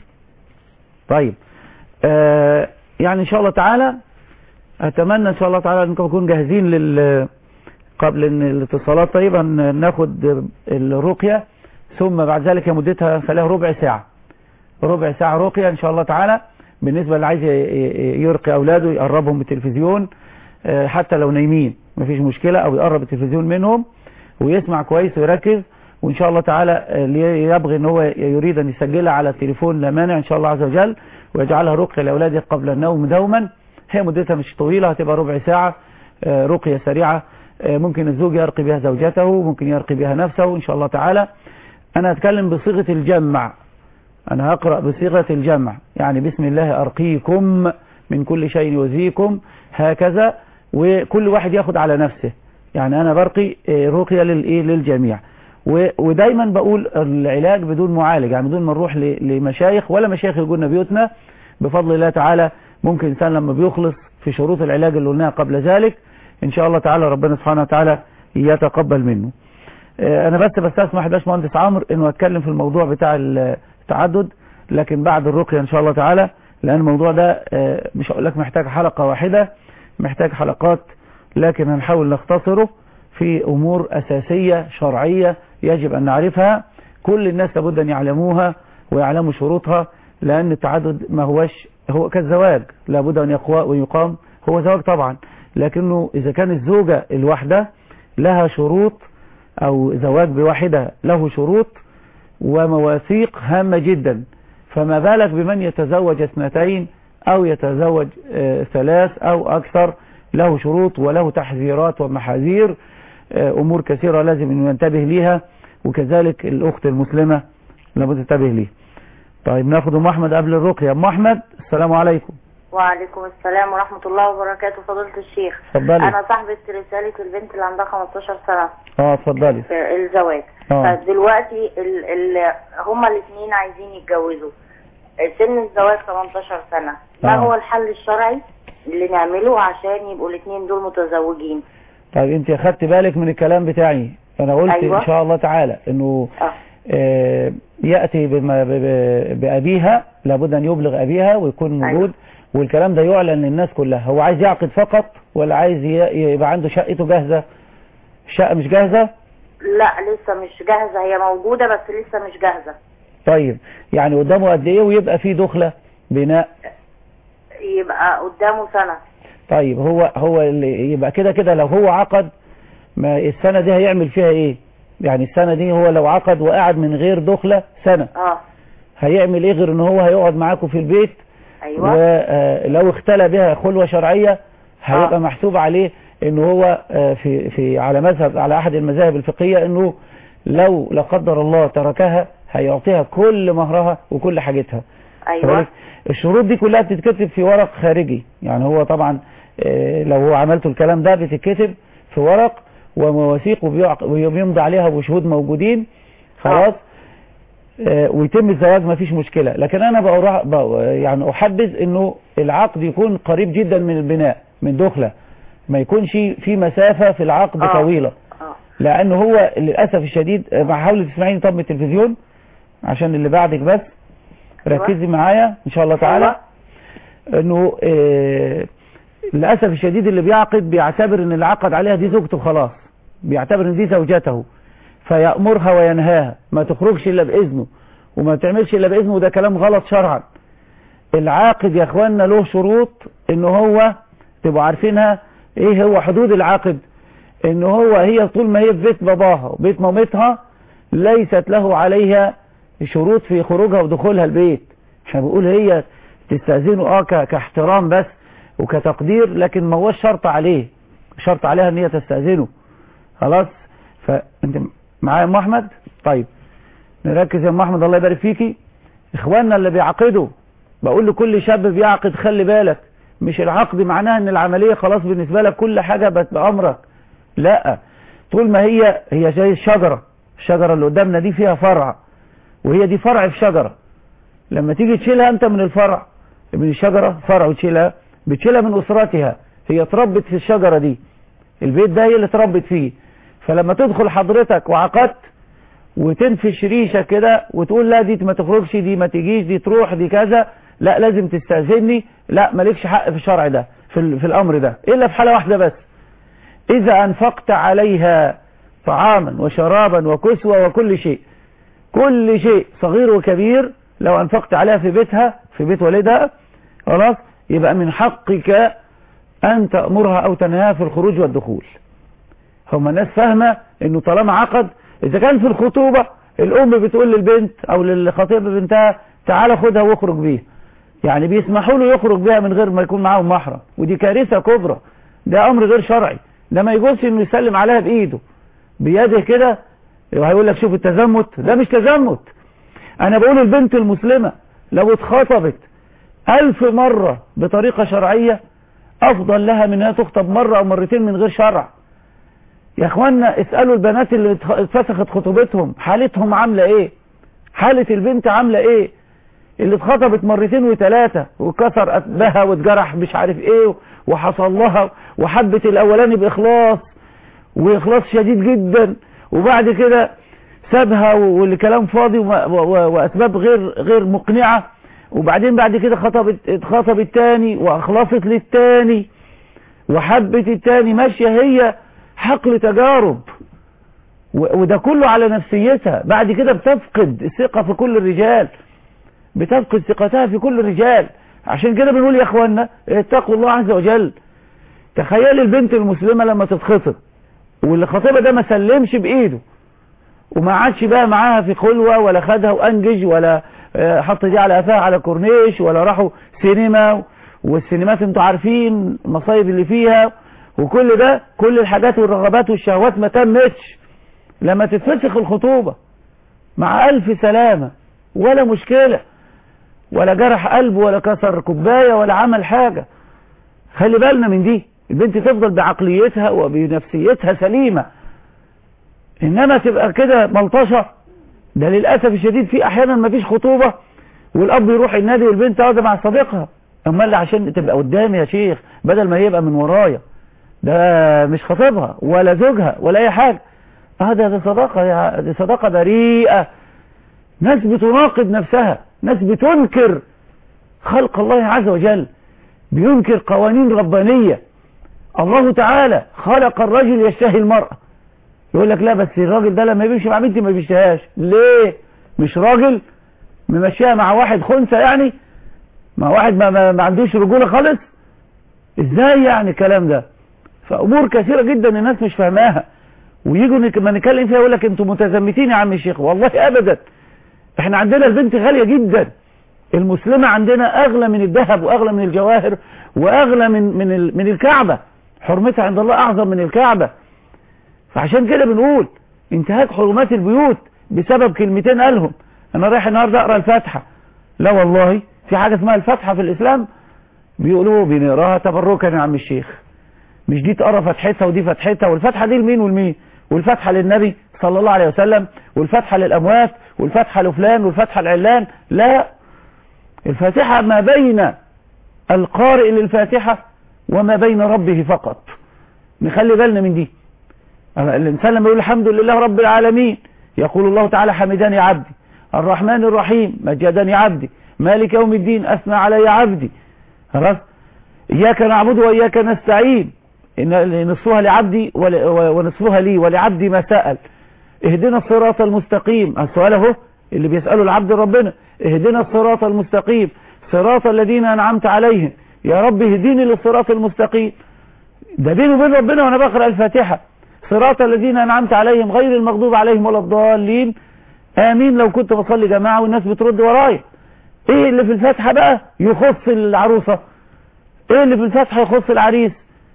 طيب آه يعني ان شاء الله تعالى اتمنى ان شاء الله تعالى انكم تكونوا جاهزين لل قبل ان الاتصالات طيب ناخد الرقية ثم بعد ذلك مدتها فلها ربع ساعة ربع ساعة رقية ان شاء الله تعالى بالنسبة اللي عايز يرقي اولاده يقربهم من التلفزيون حتى لو نايمين مفيش مشكلة او يقرب التلفزيون منهم ويسمع كويس ويركز وان شاء الله تعالى يبغي ان هو يريد ان يسجلها على التليفون لا مانع ان شاء الله عز وجل ويجعلها رقية لاولاده قبل النوم دوما هي مدتها مش طويلة هتبقى ربع ساعة رقية سريعة ممكن الزوج يرقي بها زوجته ممكن يرقي بها نفسه ان شاء الله تعالى انا اتكلم بصيغة الجمع انا هقرأ بصيغة الجمع يعني بسم الله ارقيكم من كل شيء يؤذيكم هكذا وكل واحد ياخد على نفسه يعني انا برقي رقية للايه للجميع ودايما بقول العلاج بدون معالج يعني بدون ما نروح لمشايخ ولا مشايخ يقولنا بيوتنا بفضل الله تعالى ممكن انسان لما بيخلص في شروط العلاج اللي قلناها قبل ذلك ان شاء الله تعالى ربنا سبحانه وتعالى يتقبل منه انا بس بستسمح باشمهندس عمرو انه اتكلم في الموضوع بتاع التعدد لكن بعد الرقية ان شاء الله تعالى لان الموضوع ده مش هقول لك محتاج حلقة واحدة محتاج حلقات لكن هنحاول نختصره في امور اساسية شرعية يجب ان نعرفها كل الناس لابد ان يعلموها ويعلموا شروطها لان التعدد ما هوش هو كالزواج لابد ان يقوى ويقام هو زواج طبعا لكنه اذا كان الزوجة الواحدة لها شروط او زواج بواحدة له شروط ومواثيق هامة جدا فما بالك بمن يتزوج اثنتين او يتزوج ثلاث او اكثر له شروط وله تحذيرات ومحاذير امور كثيرة لازم انه ينتبه ليها وكذلك الاخت المسلمة لابد تنتبه ليها طيب ناخد ام احمد قبل الرقية ام احمد السلام عليكم وعليكم السلام ورحمة الله وبركاته فضيلة الشيخ اتفضلي انا صاحبة رسالة البنت اللي عندها 15 سنة اه اتفضلي الزواج اه فدلوقتي ال ال هما الاثنين عايزين يتجوزوا سن الزواج 18 سنة ما آه. هو الحل الشرعي اللي نعمله عشان يبقوا الاثنين دول متزوجين طيب انت اخدت بالك من الكلام بتاعي انا قلت أيوة. ان شاء الله تعالى انه آه. آه يأتي بما ب- ب- بأبيها لابد أن يبلغ أبيها ويكون موجود والكلام ده يعلن للناس كلها هو عايز يعقد فقط ولا عايز ي- يبقى عنده شقته جاهزة الشقة مش جاهزة لا لسه مش جاهزة هي موجودة بس لسه مش جاهزة طيب يعني قدامه قد ايه ويبقى في دخلة بناء يبقى قدامه سنة طيب هو هو اللي يبقى كده كده لو هو عقد ما السنة دي هيعمل فيها ايه يعني السنة دي هو لو عقد وقعد من غير دخلة سنة اه هيعمل ايه غير ان هو هيقعد معاكم في البيت ايوه ولو اختلى بها خلوة شرعية هيبقى محسوب عليه ان هو آه، في في على مذهب على احد المذاهب الفقهية انه لو لا قدر الله تركها هيعطيها كل مهرها وكل حاجتها ايوه كذلك الشروط دي كلها بتتكتب في ورق خارجي يعني هو طبعا آه، لو هو عملته الكلام ده بتتكتب في ورق ومواثيق وبيعق- ويمضي عليها بشهود موجودين خلاص آه، ويتم الزواج ما فيش مشكلة لكن انا بقى بقى يعني احبذ انه العقد يكون قريب جدا من البناء من دخلة ما يكونش في مسافة في العقد آه. طويلة اه لانه هو للأسف الشديد آه، مع حاول تسمعيني طب من التلفزيون عشان اللي بعدك بس ركزي معايا ان شاء الله تعالى انه آه، للأسف الشديد اللي بيعقد بيعتبر ان اللي عقد عليها دي زوجته خلاص بيعتبر ان دي زوجته فيأمرها وينهاها ما تخرجش الا بإذنه وما تعملش الا بإذنه وده كلام غلط شرعا العاقد يا اخواننا له شروط ان هو تبقوا عارفينها ايه هو حدود العاقد ان هو هي طول ما هي في بيت باباها وبيت مامتها ليست له عليها شروط في خروجها ودخولها البيت احنا بنقول هي تستأذنه اه ك- كاحترام بس وكتقدير لكن ما هوش شرط عليه شرط عليها ان هي تستأذنه خلاص فانت معايا يا ام احمد طيب نركز يا ام احمد الله يبارك فيكي اخواننا اللي بيعقدوا بقول لكل شاب بيعقد خلي بالك مش العقد معناها ان العملية خلاص بالنسبة لك كل حاجة بقت بأمرك لا طول ما هي هي زي الشجرة الشجرة اللي قدامنا دي فيها فرع وهي دي فرع في شجرة لما تيجي تشيلها انت من الفرع من الشجرة فرع وتشيلها بتشيلها من أسرتها هي اتربت في الشجرة دي البيت ده هي اللي اتربت فيه فلما تدخل حضرتك وعقدت وتنفش ريشة كده وتقول لا دي ما تخرجش دي ما تجيش دي تروح دي كذا لا لازم تستأذني لا مالكش حق في الشرع ده في, ال- في الأمر ده إلا في حالة واحدة بس إذا أنفقت عليها طعاما وشرابا وكسوة وكل شيء كل شيء صغير وكبير لو أنفقت عليها في بيتها في بيت والدها خلاص يبقى من حقك أن تأمرها أو تنهاها في الخروج والدخول هم الناس فاهمة انه طالما عقد اذا كان في الخطوبة الام بتقول للبنت او للخطيبة بنتها تعالى خدها واخرج بيها يعني بيسمحوا له يخرج بيها من غير ما يكون معاهم محرم ودي كارثة كبرى ده امر غير شرعي ده ما يجوزش انه يسلم عليها بايده بيده كده وهيقول لك شوف التزمت ده مش تزمت انا بقول البنت المسلمة لو اتخطبت الف مرة بطريقة شرعية افضل لها من انها تخطب مرة او مرتين من غير شرع يا اخوانا اسألوا البنات اللي اتخ- اتفسخت خطوبتهم حالتهم عاملة ايه حالة البنت عاملة ايه اللي اتخطبت مرتين وثلاثة وكسر قلبها واتجرح مش عارف ايه وحصل لها وحبت الاولاني باخلاص واخلاص شديد جدا وبعد كده سابها واللي كلام فاضي وما- و- و- واسباب غير غير مقنعة وبعدين بعد كده خطبت اتخطبت تاني واخلصت للتاني وحبت التاني ماشية هي حقل تجارب و- وده كله على نفسيتها بعد كده بتفقد الثقة في كل الرجال بتفقد ثقتها في كل الرجال عشان كده بنقول يا اخوانا اتقوا الله عز وجل تخيل البنت المسلمة لما تتخطب واللي خطيبها ده ما سلمش بايده وما عادش بقى معاها في خلوة ولا خدها وانجج ولا آه، حط دي على قفاها على كورنيش ولا راحوا سينما والسينمات انتوا عارفين المصايب اللي فيها وكل ده كل الحاجات والرغبات والشهوات ما تمتش لما تتفسخ الخطوبة مع ألف سلامة ولا مشكلة ولا جرح قلب ولا كسر كوباية ولا عمل حاجة خلي بالنا من دي البنت تفضل بعقليتها وبنفسيتها سليمة إنما تبقى كده ملطشة ده للأسف الشديد في أحيانا ما فيش خطوبة والأب يروح النادي والبنت قاعدة مع صديقها أما اللي عشان تبقى قدامي يا شيخ بدل ما يبقى من ورايا ده مش خطيبها ولا زوجها ولا أي حاجة هذا ده صداقة يا دي صداقة بريئة ناس بتناقض نفسها ناس بتنكر خلق الله عز وجل بينكر قوانين ربانية الله تعالى خلق الرجل يشتهي المرأة يقول لك لا بس الراجل ده لما بيمشي مع بنتي ما بيشتهاش ليه مش راجل ممشيها مع واحد خنثى يعني ما واحد ما, ما, ما عندوش رجولة خالص ازاي يعني الكلام ده فامور كثيرة جدا الناس مش فاهماها ويجوا نك- ما نتكلم فيها يقول لك انتوا متزمتين يا عم الشيخ والله ابدا احنا عندنا البنت غالية جدا المسلمة عندنا اغلى من الذهب واغلى من الجواهر واغلى من من ال- من الكعبة حرمتها عند الله اعظم من الكعبة فعشان كده بنقول انتهاك حرمات البيوت بسبب كلمتين قالهم انا رايح النهارده اقرا الفاتحه لا والله في حاجه اسمها الفاتحه في الاسلام بيقولوا بنقراها تبركا يا عم الشيخ مش دي تقرا فتحتها ودي فتحتها والفاتحه دي لمين والمين والفاتحه للنبي صلى الله عليه وسلم والفاتحه للاموات والفاتحه لفلان والفاتحه لعلان لا الفاتحه ما بين القارئ للفاتحه وما بين ربه فقط نخلي بالنا من دي الإنسان لما يقول الحمد لله رب العالمين يقول الله تعالى حمدني عبدي الرحمن الرحيم مجدني عبدي مالك يوم الدين أثنى علي عبدي خلاص إياك نعبد وإياك نستعين إن نصفها لعبدي ول- ونصفها لي ولعبدي ما سأل اهدنا الصراط المستقيم السؤال اهو اللي بيسأله العبد ربنا اهدنا الصراط المستقيم صراط الذين أنعمت عليهم يا رب اهديني للصراط المستقيم ده بيني وبين ربنا وانا بقرأ الفاتحة صراط الذين أنعمت عليهم غير المغضوب عليهم ولا الضالين آمين لو كنت بصلي جماعة والناس بترد ورايا ايه اللي في الفاتحة بقى يخص العروسة ايه اللي في الفاتحة يخص العريس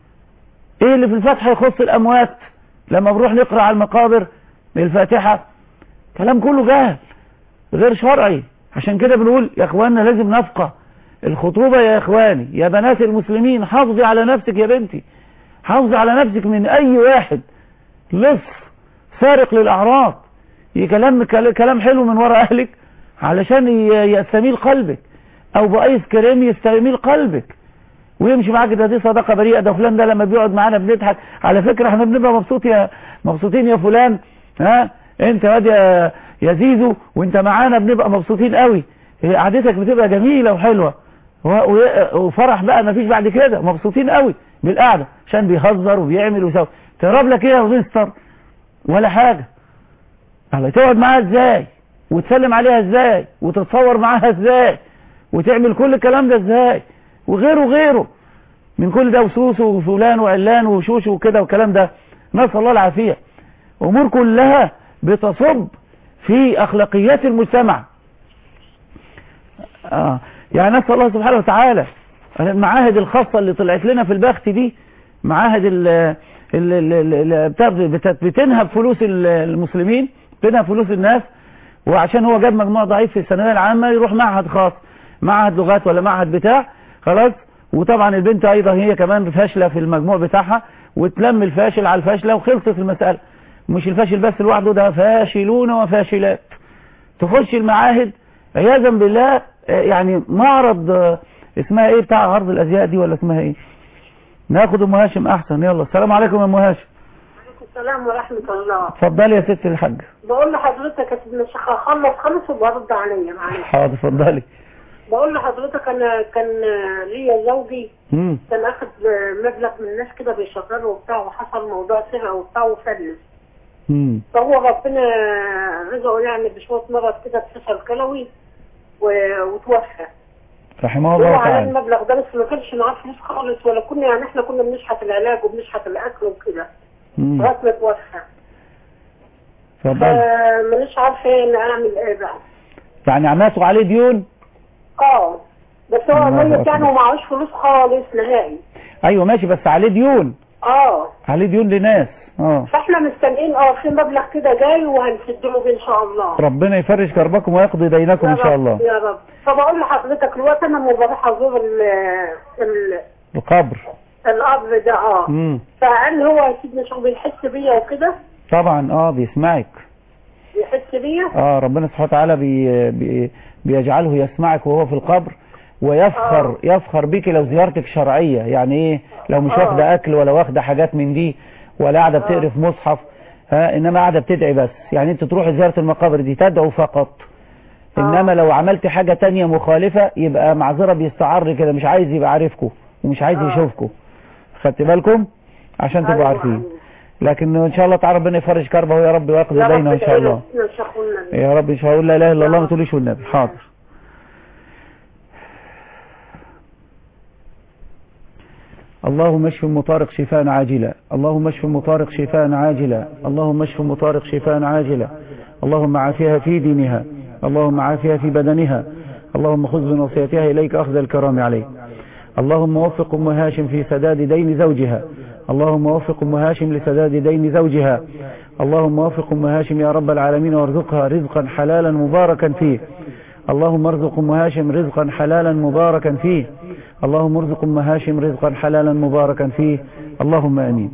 ايه اللي في الفاتحة يخص الأموات لما بنروح نقرأ على المقابر الفاتحة كلام كله جاهل غير شرعي عشان كده بنقول يا اخواننا لازم نفقه الخطوبة يا اخواني يا بنات المسلمين حافظي على نفسك يا بنتي حافظي على نفسك من اي واحد لص سارق للاعراض كلام كلام حلو من وراء اهلك علشان ي- يستميل قلبك او بايس كريم يستميل قلبك ويمشي معاك ده دي صدقه بريئه ده فلان ده لما بيقعد معانا بنضحك على فكره احنا بنبقى مبسوط يا مبسوطين يا فلان ها انت واد يا يا زيزو وانت معانا بنبقى مبسوطين قوي هي قعدتك بتبقى جميله وحلوه و- و- وفرح بقى مفيش بعد كده مبسوطين قوي بالقعده عشان بيهزر وبيعمل ويسوي تهرب لك ايه يا مستر ولا حاجه الله تقعد معاها ازاي وتسلم عليها ازاي وتتصور معاها ازاي وتعمل كل الكلام ده ازاي وغيره وغيره من كل ده وسوس وفلان وعلان وشوش وكده والكلام ده نسأل الله العافية امور كلها بتصب في اخلاقيات المجتمع آه. يعني نسأل الله سبحانه وتعالى المعاهد الخاصة اللي طلعت لنا في البخت دي معاهد ال ال- ال- ال- ال- بتاع- بت- بتنهب فلوس ال- المسلمين بتنهب فلوس الناس وعشان هو جاب مجموع ضعيف في الثانويه العامه يروح معهد خاص معهد لغات ولا معهد بتاع خلاص وطبعا البنت ايضا هي كمان فاشله في المجموع بتاعها وتلم الفاشل على الفاشله وخلصت المساله مش الفاشل بس لوحده ده فاشلون وفاشلات تخش المعاهد عياذا بالله آه، يعني معرض آه، اسمها ايه بتاع عرض الازياء دي ولا اسمها ايه ناخد ام هاشم احسن يلا السلام عليكم يا ام هاشم السلام ورحمة الله اتفضلي يا ست الحاج بقول لحضرتك يا سيدنا الشيخ هخلص خلص وبرد عليا معلش حاضر اتفضلي بقول لحضرتك انا كان ليا زوجي مم. كان اخد مبلغ من الناس كده بيشغله وبتاع وحصل موضوع سرقه وبتاع وفلس مم. فهو ربنا رزقه يعني بشوية مرض كده اتصل كلوي و- وتوفى رحمه هو الله على تعالى المبلغ ده بس ما كانش معاه فلوس خالص ولا كنا يعني احنا كنا بنشحت العلاج وبنشحت الاكل وكده مم. لغايه ما توفى اتفضلي فمانيش عارفه ايه اعمل ايه بقى يعني عملتوا عليه ديون اه بس هو الله ميت يعني أكبر. ومعهوش فلوس خالص نهائي ايوه ماشي بس عليه ديون اه عليه ديون لناس اه فاحنا مستنيين اه في مبلغ كده جاي وهنسد له بيه ان شاء الله ربنا يفرج كربكم ويقضي دينكم يا ان شاء رب، الله يا رب فبقول لحضرتك الوقت انا لما بروح ازور ال ال القبر القبر ده اه مم. فهل هو يا سيدنا شو بيحس بيا وكده طبعا اه بيسمعك بيحس بيا اه ربنا سبحانه وتعالى بي بي بيجعله يسمعك وهو في القبر ويفخر يفخر بك لو زيارتك شرعية يعني ايه لو مش آه. واخدة اكل ولا واخدة حاجات من دي ولا قاعدة بتقري في مصحف ها انما قاعدة بتدعي بس يعني انت تروح زيارة المقابر دي تدعو فقط انما لو عملت حاجة تانية مخالفة يبقى معذرة بيستعر كده مش عايز يبقى عارفكم ومش عايز يشوفكم خدت بالكم عشان تبقوا عارفين لكن ان شاء الله تعالى ربنا يفرج كربه يا رب ويقضي يا رب دينه ان شاء ادعي له الله سيدنا الشيخ والنبي. يا رب ان شاء الله لا اله الا الله ما تقوليش والنبي حاضر اللهم اشف مطارق شفاء عاجلا اللهم اشف مطارق شفاء عاجلا اللهم اشف مطارق شفاء عاجلا اللهم عافيها في دينها اللهم عافيها في بدنها اللهم خذ بنصيحتها إليك أخذ الكرام عليك اللهم وفق أم هاشم في سداد دين زوجها اللهم وفق أم هاشم لسداد دين زوجها اللهم وفق أم هاشم يا رب العالمين وارزقها رزقا حلالا مباركا فيه اللهم ارزق أم هاشم رزقا حلالا مباركا فيه اللهم ارزق أم هاشم رزقا حلالا مباركا فيه اللهم أمين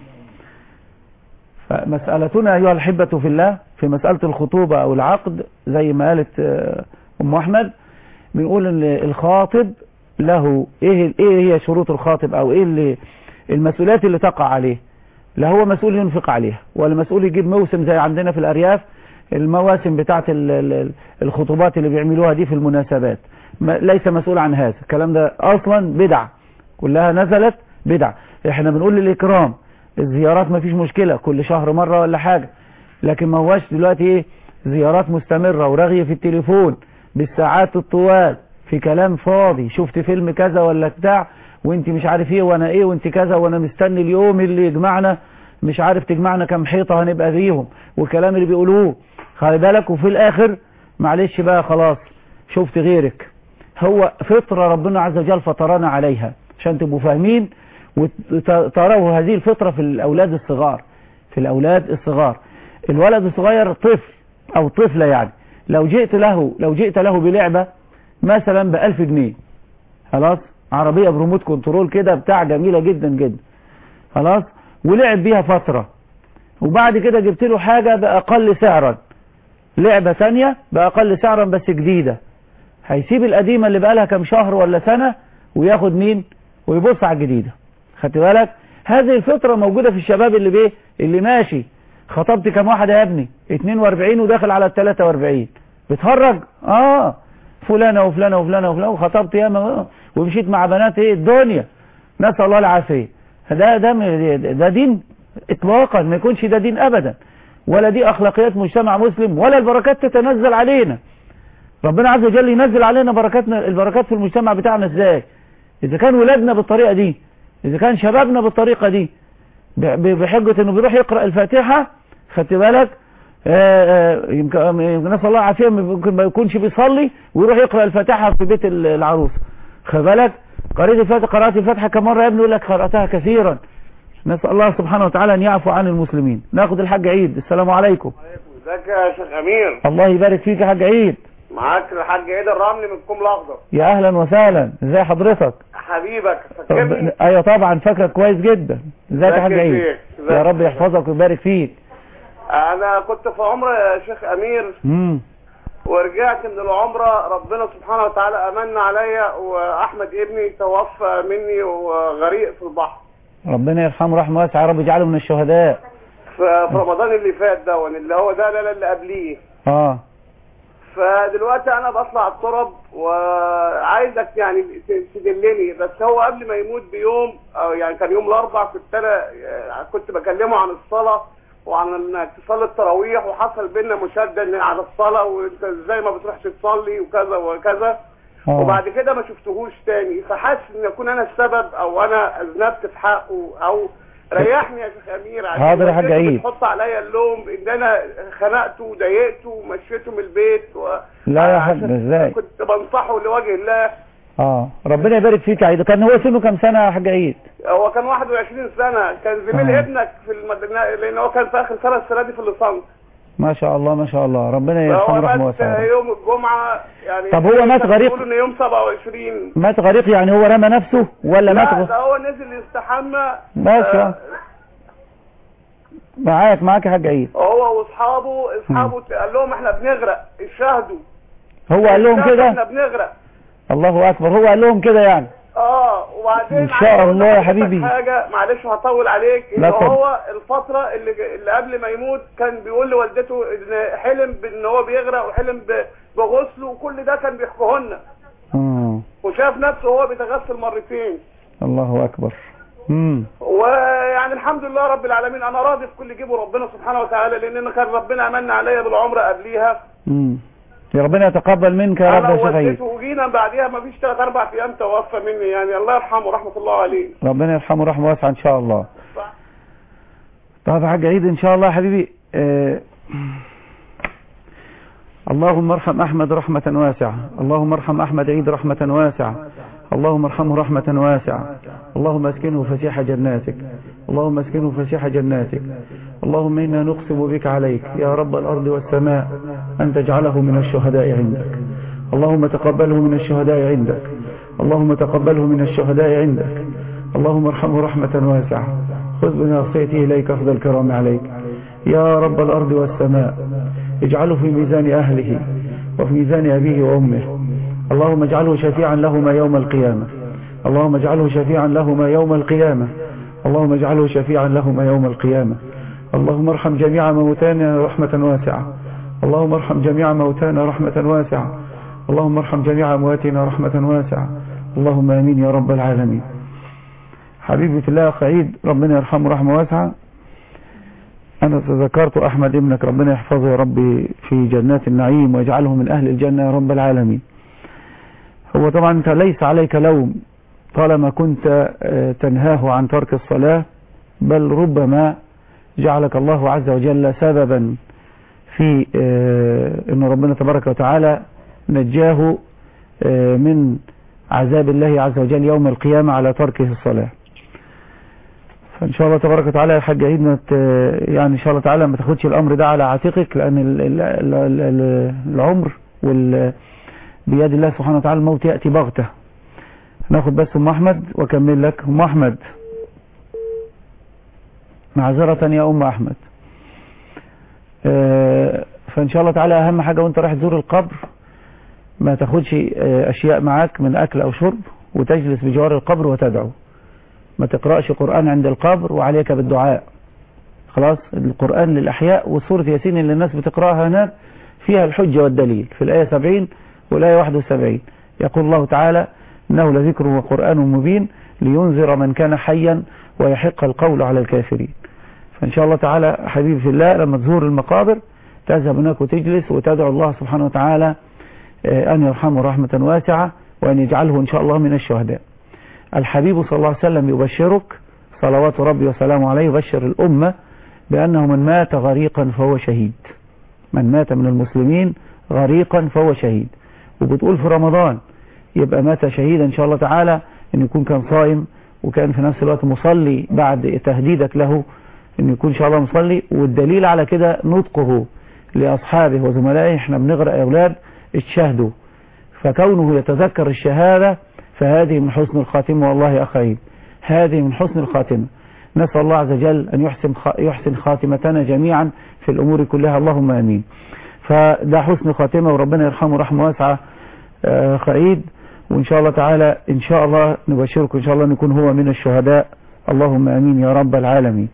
فمسألتنا أيها الحبة في الله في مسألة الخطوبة أو العقد زي ما قالت أم أحمد بنقول ان الخاطب له ايه ايه هي شروط الخاطب او ايه اللي المسؤوليات اللي تقع عليه لا هو مسؤول ينفق عليها ولا مسؤول يجيب موسم زي عندنا في الارياف المواسم بتاعت الخطوبات اللي بيعملوها دي في المناسبات ليس مسؤول عن هذا الكلام ده اصلا بدع كلها نزلت بدع احنا بنقول للاكرام الزيارات ما فيش مشكلة كل شهر مرة ولا حاجة لكن ما هواش دلوقتي ايه زيارات مستمرة ورغي في التليفون بالساعات الطوال في كلام فاضي شفت فيلم كذا ولا بتاع وانت مش عارف ايه وانا ايه وانت كذا وانا مستني اليوم اللي يجمعنا مش عارف تجمعنا كم حيطة هنبقى فيهم والكلام اللي بيقولوه خلي بالك وفي الاخر معلش بقى خلاص شفت غيرك هو فطرة ربنا عز وجل فطرنا عليها عشان تبقوا فاهمين وتروا هذه الفطرة في الاولاد الصغار في الاولاد الصغار الولد الصغير طفل او طفلة يعني لو جئت له لو جئت له بلعبة مثلا بألف جنيه خلاص عربية بريموت كنترول كده بتاع جميلة جدا جدا خلاص ولعب بيها فترة وبعد كده جبت له حاجة بأقل سعرا لعبة ثانية بأقل سعرا بس جديدة هيسيب القديمة اللي بقالها كم شهر ولا سنة وياخد مين ويبص على الجديدة خدت بالك هذه الفطرة موجودة في الشباب اللي بيه اللي ماشي خطبت كم واحد يا ابني 42 وداخل على ال 43 بتهرج اه فلانة وفلانة وفلانة وفلانة وخطبت ياما ومشيت مع بنات ايه الدنيا نسأل الله العافية ده ده ده دين اطلاقا ما يكونش ده دين ابدا ولا دي اخلاقيات مجتمع مسلم ولا البركات تتنزل علينا ربنا عز وجل ينزل علينا بركاتنا البركات في المجتمع بتاعنا ازاي اذا كان ولادنا بالطريقة دي اذا كان شبابنا بالطريقة دي بحجة انه بيروح يقرأ الفاتحة خدت بالك يمكن نسأل الله العافية ممكن ما يكونش بيصلي ويروح يقرأ الفاتحة في بيت العروس خد بالك قريت الفاتحة قرأت الفاتحة كم مرة يا ابني يقول لك قرأتها كثيرا نسأل الله سبحانه وتعالى أن يعفو عن المسلمين ناخد الحاج عيد السلام عليكم ازيك يا شيخ امير الله يبارك فيك يا حاج عيد معاك الحاج عيد الرملي من الكوم الاخضر يا اهلا وسهلا ازي حضرتك حبيبك فاكرني ايوه طبعا فاكرك كويس جدا ازيك يا حاج عيد يا رب يحفظك ويبارك فيك انا كنت في عمره يا شيخ امير امم ورجعت من العمرة ربنا سبحانه وتعالى امن عليا واحمد ابني توفى مني وغريق في البحر ربنا يرحمه رحمه واسعه يا رب يجعله من الشهداء في رمضان اللي فات ده اللي هو ده لا لا اللي قبليه اه فدلوقتي انا بطلع الطرب وعايزك يعني تدلني بس هو قبل ما يموت بيوم او يعني كان يوم الاربع كنت انا كنت بكلمه عن الصلاه وعن انك تصلي التراويح وحصل بينا مشاده على الصلاه وانت ازاي ما بتروحش تصلي وكذا وكذا أوه. وبعد كده ما شفتهوش تاني فحاسس ان اكون انا السبب او انا اذنبت في حقه او ريحني يا شيخ امير حاضر يا حاج عيد تحط عليا اللوم ان انا خنقته وضايقته ومشيته من البيت و... لا يا حاج ازاي كنت بنصحه لوجه الله اه ربنا يبارك فيك يا عيد كان هو سنه كام سنه يا حاج عيد هو كان 21 سنه كان زميل آه. ابنك في المدرسه لان هو كان في اخر سنه السنه دي في الليسانس ما شاء الله ما شاء الله ربنا فهو يرحمه رحمه مات واسعه يوم الجمعه يعني طب هو مات غريق؟ بيقولوا ان يوم 27 مات غريق يعني هو رمى نفسه ولا مات لا غ- ده هو نزل يستحمى ماشي آه، معاك معاك يا حاج عيد هو واصحابه اصحابه قال لهم احنا بنغرق اشهدوا هو قال لهم احنا كده بنغرق الله اكبر هو قال لهم كده يعني اه وبعدين إن شاء عايز أقول الله يا لحضرتك حبيبي. حاجه معلش هطول عليك ان لا طبعا. هو الفتره اللي اللي قبل ما يموت كان بيقول لوالدته ان حلم بان هو بيغرق وحلم ب- بغسله وكل ده كان بيحكوه لنا آه. وشاف نفسه وهو بيتغسل مرتين الله اكبر امم ويعني الحمد لله رب العالمين انا راضي في كل جيبه ربنا سبحانه وتعالى لان كان ربنا امن عليا بالعمره قبليها امم يا ربنا يتقبل منك يا رب انا يا شيخ عيد ووالدته فينا بعديها ما فيش ثلاث اربع ايام توفى مني يعني الله يرحمه رحمه الله عليه ربنا يرحمه رحمه واسعة ان شاء الله طب يا حاج عيد ان شاء الله يا حبيبي آه اللهم ارحم احمد رحمة واسعة اللهم ارحم احمد عيد رحمة واسعة اللهم ارحمه رحمة واسعة اللهم اسكنه فسيح جناتك اللهم اسكنه فسيح جناتك اللهم انا نقسم بك عليك يا رب الارض والسماء ان تجعله من الشهداء عندك اللهم تقبله من الشهداء عندك اللهم تقبله من الشهداء عندك اللهم ارحمه رحمة واسعة خذ بناصيته إليك أخذ الكرام عليك يا رب الأرض والسماء اجعله في ميزان أهله وفي ميزان أبيه وأمه اللهم اجعله شفيعا لهما يوم القيامة اللهم اجعله شفيعا لهما يوم القيامة اللهم اجعله شفيعا لهما يوم القيامة اللهم ارحم جميع موتانا رحمة واسعة اللهم ارحم جميع موتانا رحمة واسعة اللهم ارحم جميع أمواتنا رحمة واسعة اللهم آمين يا رب العالمين حبيبي في الله سعيد ربنا يرحمه رحمة واسعة أنا تذكرت أحمد ابنك ربنا يحفظه يا ربي في جنات النعيم ويجعله من أهل الجنة يا رب العالمين هو طبعا أنت ليس عليك لوم طالما كنت تنهاه عن ترك الصلاة بل ربما جعلك الله عز وجل سببا في أن ربنا تبارك وتعالى نجاه من عذاب الله عز وجل يوم القيامة على تركه الصلاة فإن شاء الله تبارك وتعالى يا حاج عيد يعني إن شاء الله تعالى ما تاخدش الأمر ده على عاتقك لأن ال ال ال العمر وال بيد الله سبحانه وتعالى الموت يأتي بغتة ناخد بس أم أحمد وأكمل لك أم أحمد معذرة يا أم أحمد فإن شاء الله تعالى أهم حاجة وأنت رايح تزور القبر ما تاخدش أشياء معاك من أكل أو شرب وتجلس بجوار القبر وتدعو ما تقرأش قرآن عند القبر وعليك بالدعاء خلاص القرآن للأحياء وسورة ياسين اللي الناس بتقرأها هناك فيها الحجة والدليل في الآية 70 والآية 71 يقول الله تعالى إنه لذكر وقرآن مبين لينذر من كان حيا ويحق القول على الكافرين فإن شاء الله تعالى حبيبي في الله لما تزور المقابر تذهب هناك وتجلس وتدعو الله سبحانه وتعالى أن يرحمه رحمة واسعة وأن يجعله إن شاء الله من الشهداء الحبيب صلى الله عليه وسلم يبشرك صلوات ربي وسلامه عليه يبشر الأمة بأنه من مات غريقا فهو شهيد من مات من المسلمين غريقا فهو شهيد وبتقول في رمضان يبقى مات شهيدا إن شاء الله تعالى أن يكون كان صائم وكان في نفس الوقت مصلي بعد تهديدك له أن يكون إن شاء الله مصلي والدليل على كده نطقه لأصحابه وزملائه احنا بنغرق يا أولاد اتشهدوا فكونه يتذكر الشهادة فهذه من حسن الخاتمة والله يا أخي هذه من حسن الخاتمة نسأل الله عز وجل أن يحسن يحسن خاتمتنا جميعا في الأمور كلها اللهم آمين فده حسن خاتمة وربنا يرحمه رحمة واسعة خعيد وإن شاء الله تعالى إن شاء الله نبشركم إن شاء الله نكون هو من الشهداء اللهم آمين يا رب العالمين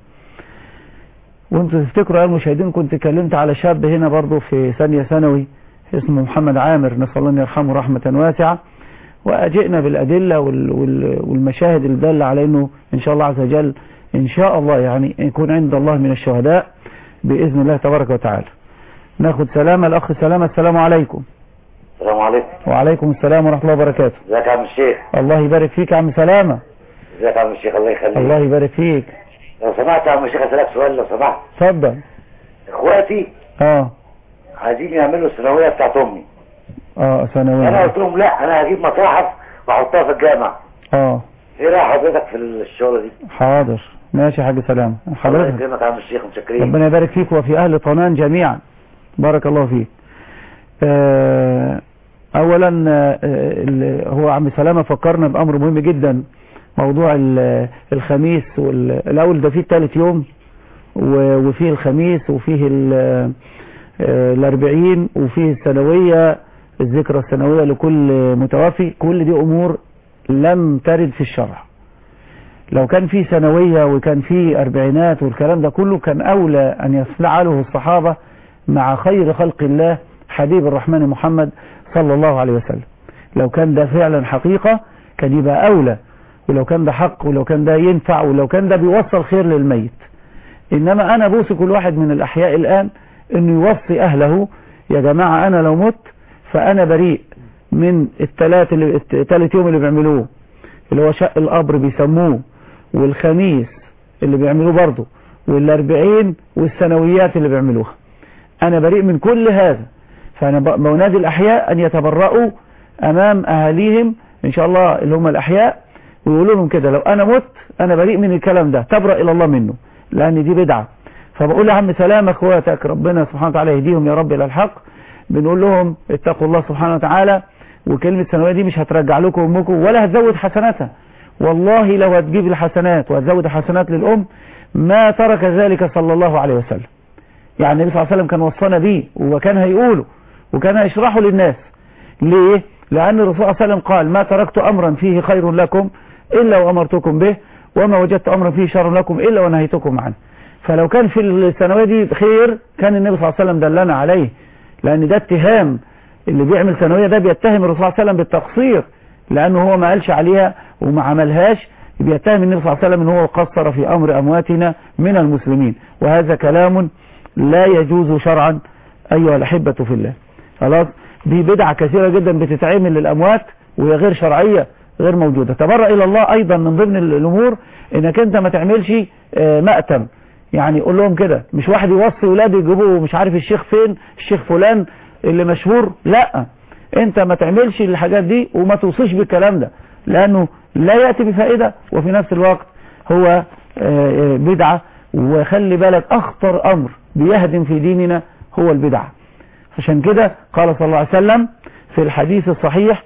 وانتوا تفتكروا يا المشاهدين كنت اتكلمت على شاب هنا برضه في ثانية ثانوي اسمه محمد عامر نسأل الله أن يرحمه رحمة واسعة وأجئنا بالأدلة والمشاهد الدالة على أنه إن شاء الله عز وجل إن شاء الله يعني يكون عند الله من الشهداء بإذن الله تبارك وتعالى ناخد سلامة الأخ سلامة السلام عليكم السلام عليكم وعليكم السلام ورحمة الله وبركاته ازيك يا عم الشيخ الله يبارك فيك يا عم سلامة ازيك يا عم الشيخ الله يخليك الله يبارك فيك لو سمحت يا عم الشيخ اسالك سؤال لو سمحت اتفضل اخواتي اه عايزين يعملوا الثانويه بتاعت امي اه ثانوية انا قلت لهم لا انا هجيب مصاحف واحطها في الجامع اه ايه رايك حضرتك في الشغله دي حاضر ماشي يا حاج سلام الله حضرتك يكرمك يا عم الشيخ متشكرين ربنا يبارك فيك وفي أهل طنان جميعا بارك الله فيك آه، أولا آه، ال- هو عم سلامة فكرنا بأمر مهم جدا موضوع ال- الخميس وال- الأول ده فيه الثالث يوم و- وفيه الخميس وفيه ال- آه، الأربعين وفيه السنوية الذكرى السنوية لكل متوفي كل دي أمور لم ترد في الشرع لو كان في سنوية وكان في أربعينات والكلام ده كله كان أولى أن يفعله الصحابة مع خير خلق الله حبيب الرحمن محمد صلى الله عليه وسلم لو كان ده فعلا حقيقة كان يبقى أولى ولو كان ده حق ولو كان ده ينفع ولو كان ده بيوصل خير للميت إنما أنا بوصي كل واحد من الأحياء الآن إنه يوصي أهله يا جماعة أنا لو مت فأنا بريء من الثلاث اللي الثالث يوم اللي بيعملوه اللي هو شق القبر بيسموه والخميس اللي بيعملوه برضه والاربعين والسنويات اللي بيعملوها انا بريء من كل هذا فانا ب- بنادي الاحياء ان يتبرؤوا امام اهاليهم ان شاء الله اللي هم الاحياء ويقولوا لهم كده لو انا مت انا بريء من الكلام ده تبرأ الى الله منه لان دي بدعة فبقول يا عم سلام اخواتك ربنا سبحانه وتعالى يهديهم يا رب الى الحق بنقول لهم اتقوا الله سبحانه وتعالى وكلمة ثانوية دي مش هترجع لكم امكم ولا هتزود حسناتها والله لو هتجيب الحسنات وهتزود الحسنات للام ما ترك ذلك صلى الله عليه وسلم يعني النبي صلى الله عليه وسلم كان وصانا بيه وكان هيقوله وكان هيشرحه للناس ليه لأن الرسول صلى الله عليه وسلم قال ما تركت أمرا فيه خير لكم إلا وأمرتكم به وما وجدت أمرا فيه شر لكم إلا ونهيتكم عنه فلو كان في الثانوية دي خير كان النبي صلى الله عليه وسلم دلنا عليه لأن ده اتهام اللي بيعمل ثانوية ده بيتهم الرسول صلى الله عليه وسلم بالتقصير لأنه هو ما قالش عليها وما عملهاش بيتهم النبي صلى الله عليه وسلم ان هو قصر في أمر أمواتنا من المسلمين وهذا كلام لا يجوز شرعا أيها الأحبة في الله خلاص دي بدعة كثيرة جدا بتتعمل للأموات وهي غير شرعية غير موجودة تبرأ إلى الله أيضا من ضمن الأمور إنك أنت ما تعملش آه، مأتم يعني قول لهم كده مش واحد يوصي ولاده يجيبوه مش عارف الشيخ فين الشيخ فلان اللي مشهور لا انت ما تعملش الحاجات دي وما توصيش بالكلام ده لانه لا يأتي بفائدة وفي نفس الوقت هو آه، آه، بدعة وخلي بالك اخطر امر بيهدم في ديننا هو البدعة عشان كده قال صلى الله عليه وسلم في الحديث الصحيح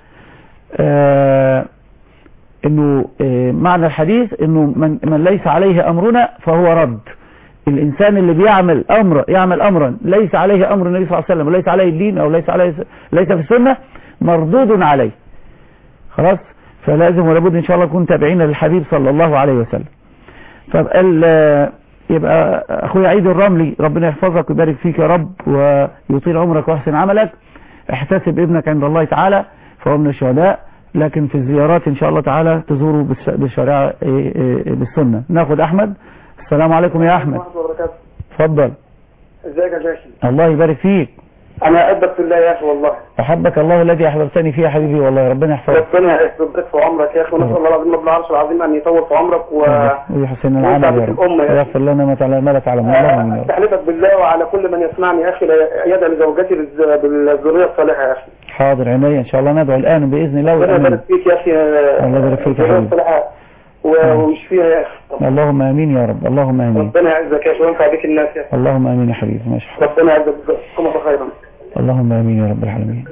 آه، انه آه، معنى الحديث انه من, من ليس عليه امرنا فهو رد الانسان اللي بيعمل امر يعمل امرا ليس عليه امر النبي صلى الله عليه وسلم وليس عليه الدين او ليس عليه ليس في السنه مردود عليه خلاص فلازم ولابد ان شاء الله نكون تابعين للحبيب صلى الله عليه وسلم فبقى يبقى اخويا عيد الرملي ربنا يحفظك ويبارك فيك يا رب ويطيل عمرك ويحسن عملك احتسب ابنك عند الله تعالى فهو من الشهداء لكن في الزيارات ان شاء الله تعالى تزوروا بالش- بالشريعه إيه إيه بالسنه ناخد احمد السلام عليكم يا احمد ورحمة الله وبركاته اتفضل ازيك يا باشا الله يبارك فيك انا احبك في الله يا اخي والله احبك الله الذي احببتني فيه يا حبيبي والله ربنا يحفظك ربنا يثبت في عمرك يا اخي ونسال الله العظيم رب العرش العظيم ان يطول في عمرك و ويحسن العمل يا رب الأمة يا أخي. ويغفر لنا ما تعلم ما لا تعلم اللهم امين يا رب استحلفك بالله وعلى كل من يسمعني يا اخي لا يدعو لزوجتي بالز- بالذريه الصالحه يا اخي حاضر عينيا ان شاء الله ندعو الان باذن الله ربنا والامين يبارك فيك يا اخي الله يبارك فيك يا الذريه حبيبي. الصالحه و- ويشفيها يا اخي اللهم امين يا رب اللهم امين ربنا يعزك يا اخي وينفع بك الناس يا اخي اللهم امين يا حبيبي ماشي ربنا يعزك جزاكم خيرا اللهم امين يا رب العالمين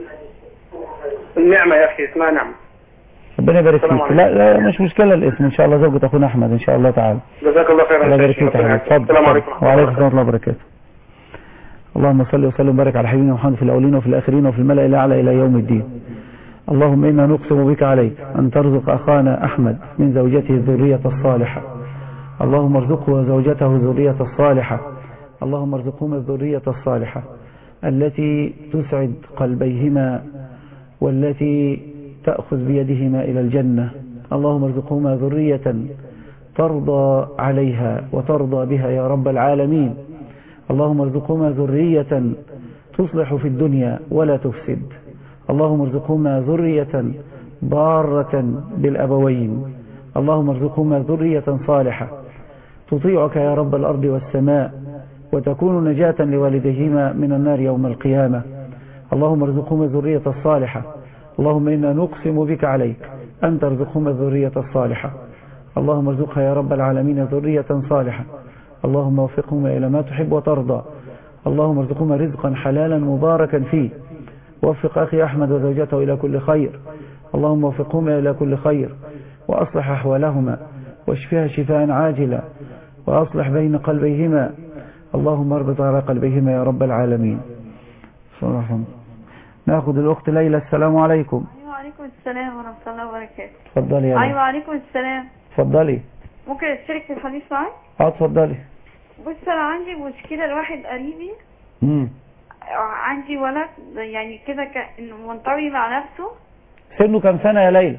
النعمه يا اخي اسمها نعمه ربنا يبارك السلام فيك لا لا مش مشكله الاسم ان شاء الله زوجة اخونا احمد ان شاء الله تعالى جزاك الله خيرا الله يا يبارك شيخ. فيك يا ربنا حبيبي يعزك. اتفضل السلام عليكم ورحمة الله وعليكم السلام ورحمه الله وبركاته اللهم صل وسلم وبارك على حبيبنا محمد في الاولين وفي الاخرين وفي الملأ الاعلى الى يوم الدين اللهم انا نقسم بك عليك ان ترزق اخانا احمد من زوجته الذريه الصالحه اللهم ارزقه وزوجته الذريه الصالحه اللهم ارزقهما الذريه الصالحه التي تسعد قلبيهما والتي تأخذ بيدهما إلى الجنة اللهم ارزقهما ذرية ترضى عليها وترضى بها يا رب العالمين اللهم ارزقهما ذرية تصلح في الدنيا ولا تفسد اللهم ارزقهما ذرية بارة بالأبوين اللهم ارزقهما ذرية صالحة تطيعك يا رب الأرض والسماء وتكون نجاة لوالديهما من النار يوم القيامة اللهم ارزقهما الذرية الصالحة اللهم إنا نقسم بك عليك أن ترزقهما الذرية الصالحة اللهم ارزقها يا رب العالمين ذرية صالحة اللهم وفقهما إلى ما تحب وترضى اللهم ارزقهما رزقا حلالا مباركا فيه وفق أخي أحمد وزوجته إلى كل خير اللهم وفقهما إلى كل خير وأصلح أحوالهما واشفها شفاء عاجلا وأصلح بين قلبيهما اللهم اربط على قلبيهما يا رب العالمين صراحة ناخذ الأخت ليلى السلام عليكم وعليكم السلام ورحمة الله وبركاته اتفضلي يا أيوة ليلى وعليكم السلام اتفضلي ممكن أشترك في الحديث معاك اه اتفضلي بص أنا عندي مشكلة لواحد قريبي امم عندي ولد يعني كده كأنه منطوي مع نفسه سنه كام سنة يا ليلى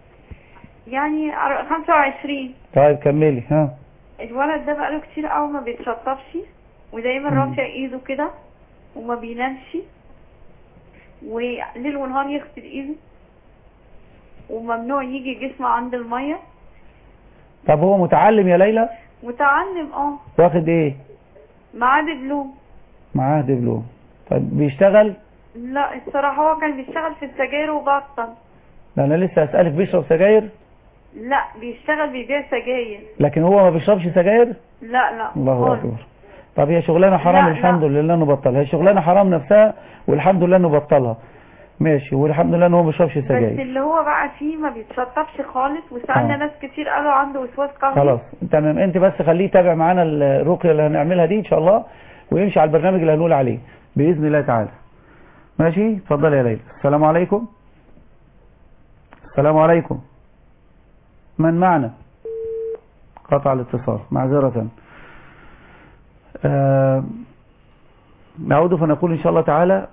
يعني أر- 25 طيب كملي ها الولد ده بقاله كتير قوي ما بيتشطبش ودايما مم. رافع ايده كده وما بينامش وليل ونهار يغسل ايده وممنوع يجي جسمه عند المية طب هو متعلم يا ليلى متعلم اه واخد ايه معاه دبلوم معاه دبلوم طب بيشتغل لا الصراحة هو كان بيشتغل في السجاير وبطل ده انا لسه اسالك بيشرب سجاير لا بيشتغل بيبيع سجاير لكن هو ما بيشربش سجاير لا لا الله خالص. اكبر طب هي شغلانه حرام لا، الحمد لله انه بطلها هي شغلانه حرام نفسها والحمد لله انه بطلها ماشي والحمد لله انه هو ما بيشربش بس سجاير اللي هو بقى فيه ما بيتشطبش خالص وسألنا آه. ناس كتير قالوا عنده وسواس قهري خلاص تمام انت بس خليه يتابع معانا الرقيه اللي هنعملها دي ان شاء الله ويمشي على البرنامج اللي هنقول عليه باذن الله تعالى ماشي اتفضل يا ليلى السلام عليكم السلام عليكم من معنا قطع الاتصال معذرة آه نعود فنقول إن شاء الله تعالى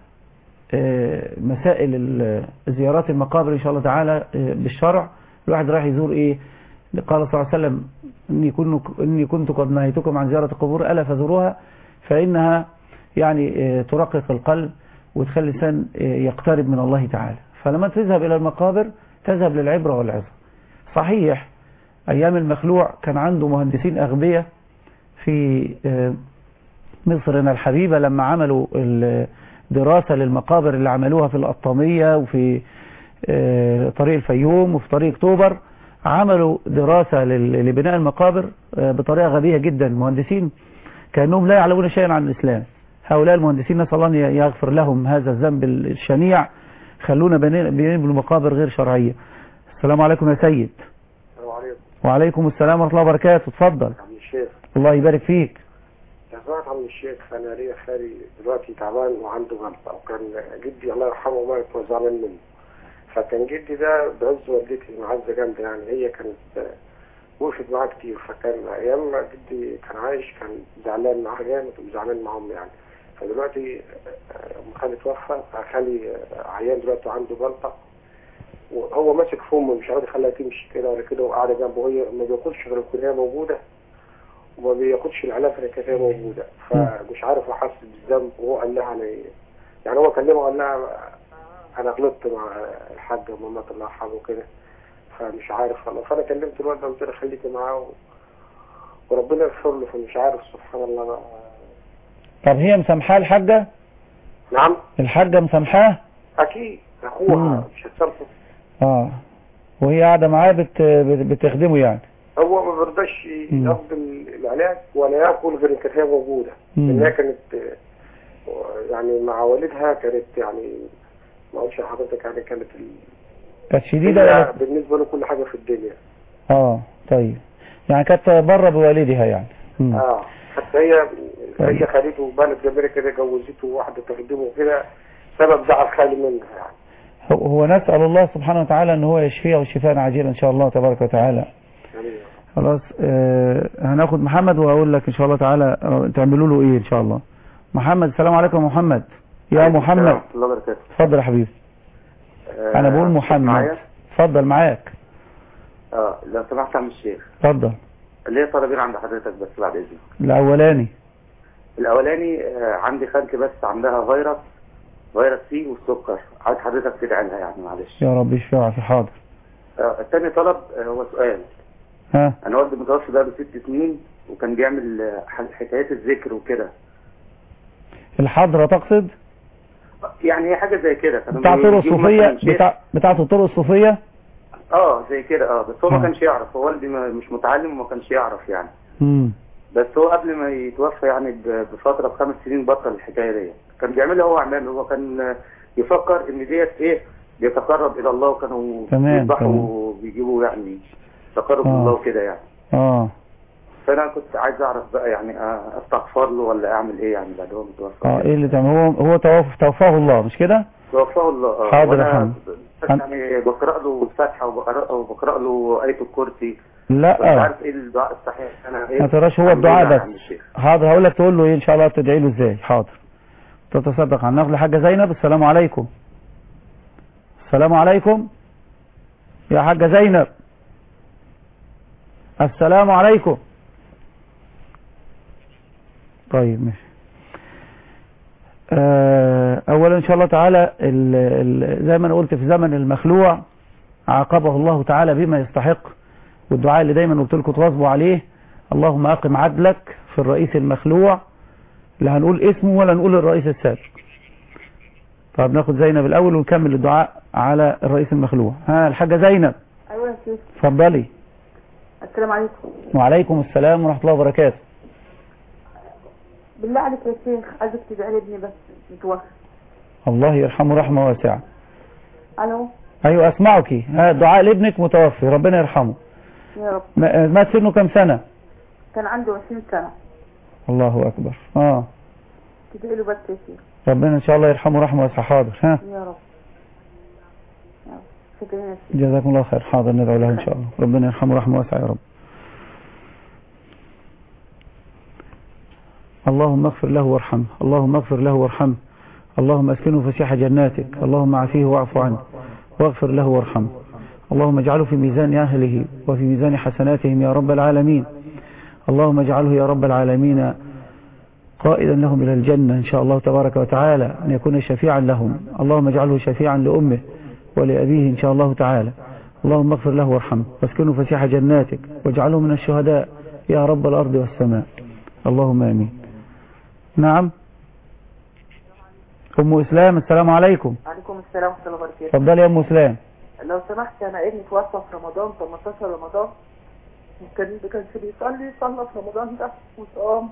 آه مسائل ال- زيارات المقابر إن شاء الله تعالى آه بالشرع الواحد راح يزور إيه قال صلى الله عليه وسلم إني كنت, إني كنت قد نهيتكم عن زيارة القبور ألا فزوروها فإنها يعني آه ترقق القلب وتخلي الإنسان آه يقترب من الله تعالى فلما تذهب إلى المقابر تذهب للعبرة والعظة صحيح أيام المخلوع كان عنده مهندسين أغبياء في آه، مصرنا الحبيبة لما عملوا الدراسة للمقابر اللي عملوها في القطامية وفي آه، طريق الفيوم وفي طريق اكتوبر عملوا دراسة لل- لبناء المقابر آه، بطريقة غبية جدا مهندسين كأنهم لا يعلمون شيئا عن الإسلام هؤلاء المهندسين نسأل الله أن يغفر لهم هذا الذنب الشنيع خلونا بني- بنبنوا مقابر غير شرعية السلام عليكم يا سيد السلام عليكم وعليكم السلام ورحمة الله وبركاته اتفضل عم الشيخ الله يبارك فيك يا سمعت عم الشيخ انا ليا خالي دلوقتي تعبان وعنده غلطه وكان جدي الله يرحمه مات وزعلان منه فكان جدي ده بعز والدتي معزه جامده يعني هي كانت آه، وقفت معاه كتير فكان ايام ما جدي كان عايش كان زعلان معاه جامد وزعلان معاهم يعني فدلوقتي آه، أم خالي توفى فخالي آه، عيان دلوقتي عنده جلطه وهو ماسك في امه مش عارف يخليها تمشي كده ولا كده وقاعده جنبه هي ما بياكلش غير الكليه موجوده وما بياخدش العلاج اللي كانت هي موجوده فمش عارف هو حاسس بالذنب وهو قال لها انا يعني هو كلمها وقال لها انا غلطت مع الحاجه ومامات الله يرحمه وكده فمش عارف والله فانا كلمت الواد ده قلت له خليكي معاه و... وربنا يغفر له فمش عارف سبحان الله بقى. طب هي مسامحاه الحاجة نعم الحاجة مسامحاه اكيد اخوها مم. مش هتصرفه اه وهي قاعدة معاه بت... بت- بتخدمه يعني هو ما بيرضاش مم. ياخد العلاج ولا ياكل غير ان كانت هي موجوده مم. لان هي كانت آه، يعني مع والدها كانت يعني ما اقولش لحضرتك يعني كانت ال... كانت شديدة هي ولا بالنسبه له كل حاجه في الدنيا اه طيب يعني كانت بره بوالدها يعني مم. اه حتى هي طيب. هي خالته بنت جميله كده جوزته واحده تخدمه كده سبب زعل خالي منها يعني هو- هو نسأل الله سبحانه وتعالى ان هو يشفيه وشفاء عاجلا ان شاء الله تبارك وتعالى يعني خلاص آه هناخد محمد وهقول لك ان شاء الله تعالى آه، تعملوا له ايه ان شاء الله محمد السلام عليكم يا محمد يا محمد الله وبركاته اتفضل يا حبيبي آه، انا بقول محمد معايا؟ اتفضل معاك اه لو سمحت يا عم الشيخ اتفضل ليه طلبين عند حضرتك بس بعد اذنك الاولاني الاولاني آه عندي خالتي بس عندها فيروس فيروس سي والسكر عايز حضرتك تدعي لها يعني معلش يا رب يشفعها في حاضر آه الثاني طلب آه هو سؤال ها انا والدي متوفي بقاله ست سنين وكان بيعمل آه، ح- حكايات الذكر وكده الحضرة تقصد يعني هي حاجه زي كده كانوا بتاع طرق بيجيبوا الصوفية مثلاً شيخ- بتاع بتاعة الطرق الصوفية اه زي كده اه بس هو آه. ما كانش يعرف هو والدي ما- مش متعلم وما كانش يعرف يعني امم بس هو قبل ما يتوفى يعني ب- بفتره بخمس سنين بطل الحكايه دي كان بيعملها هو اعمال هو كان يفكر ان ديت ايه بيتقرب الى الله وكانوا تمام، بيذبحوا تمام. وبيجيبوا يعني تقرب آه. الى الله وكده يعني اه فانا كنت عايز اعرف بقى يعني آه، استغفر له ولا اعمل ايه يعني بعد هو متوفى اه ايه اللي تعمل هو هو توفى توفاه الله مش كده توفاه الله اه حاضر يا وأنا حمد. بس يعني بقرا له الفاتحه وبقرا وبقرا له ايه الكرسي مش لا عارف ايه الدعاء الصحيح انا ايه ما تراش هو أعمل إيه الدعاء يا بس عم الشيخ؟ حاضر هقول لك تقول له ايه ان شاء الله تدعي له ازاي حاضر تتصدق عن ناخد حاجه زينب السلام عليكم السلام عليكم يا حاجه زينب السلام عليكم طيب ماشي آه، اولا ان شاء الله تعالى ال ال زي ما انا قلت في زمن المخلوع عاقبه الله تعالى بما يستحق والدعاء اللي دايما قلت لكم تواظبوا عليه اللهم أقم عدلك في الرئيس المخلوع لا هنقول اسمه ولا نقول الرئيس السابق طب ناخد زينب الأول ونكمل الدعاء على الرئيس المخلوع ها الحاجة زينب ايوه يا شيخ اتفضلي السلام عليكم وعليكم السلام ورحمة الله وبركاته بالله عليك يا شيخ عايزك تدعي لي ابني بس متوفى الله يرحمه رحمة واسعة الو أيوة أسمعك ها دعاء لابنك متوفي ربنا يرحمه يا رب ما- مات سنه كم سنة كان عنده 20 سنه الله أكبر آه تدعي له بس يا شيخ ربنا إن شاء الله يرحمه رحمة واسعة حاضر ها يا رب يا رب. شكرا يا شيخ جزاكم الله خير حاضر ندعو له إن شاء الله ربنا يرحمه رحمة واسعة يا رب اللهم اغفر له وارحمه اللهم اغفر له وارحمه اللهم اسكنه فسيح جناتك اللهم عافيه واعف عنه واغفر له وارحمه اللهم اجعله في ميزان أهله وفي ميزان حسناتهم يا رب العالمين اللهم اجعله يا رب العالمين قائدا لهم إلى الجنة إن شاء الله تبارك وتعالى أن يكون شفيعا لهم اللهم اجعله شفيعا لأمه ولأبيه إن شاء الله تعالى اللهم اغفر له وارحمه واسكنه فسيح جناتك واجعله من الشهداء يا رب الأرض والسماء اللهم آمين نعم أم إسلام السلام عليكم عليكم السلام ورحمه الله وبركاته اتفضلي يا أم إسلام لو سمحت انا ابني توفى في رمضان 18 رمضان كان كان بيصلي صلى في رمضان ده وصام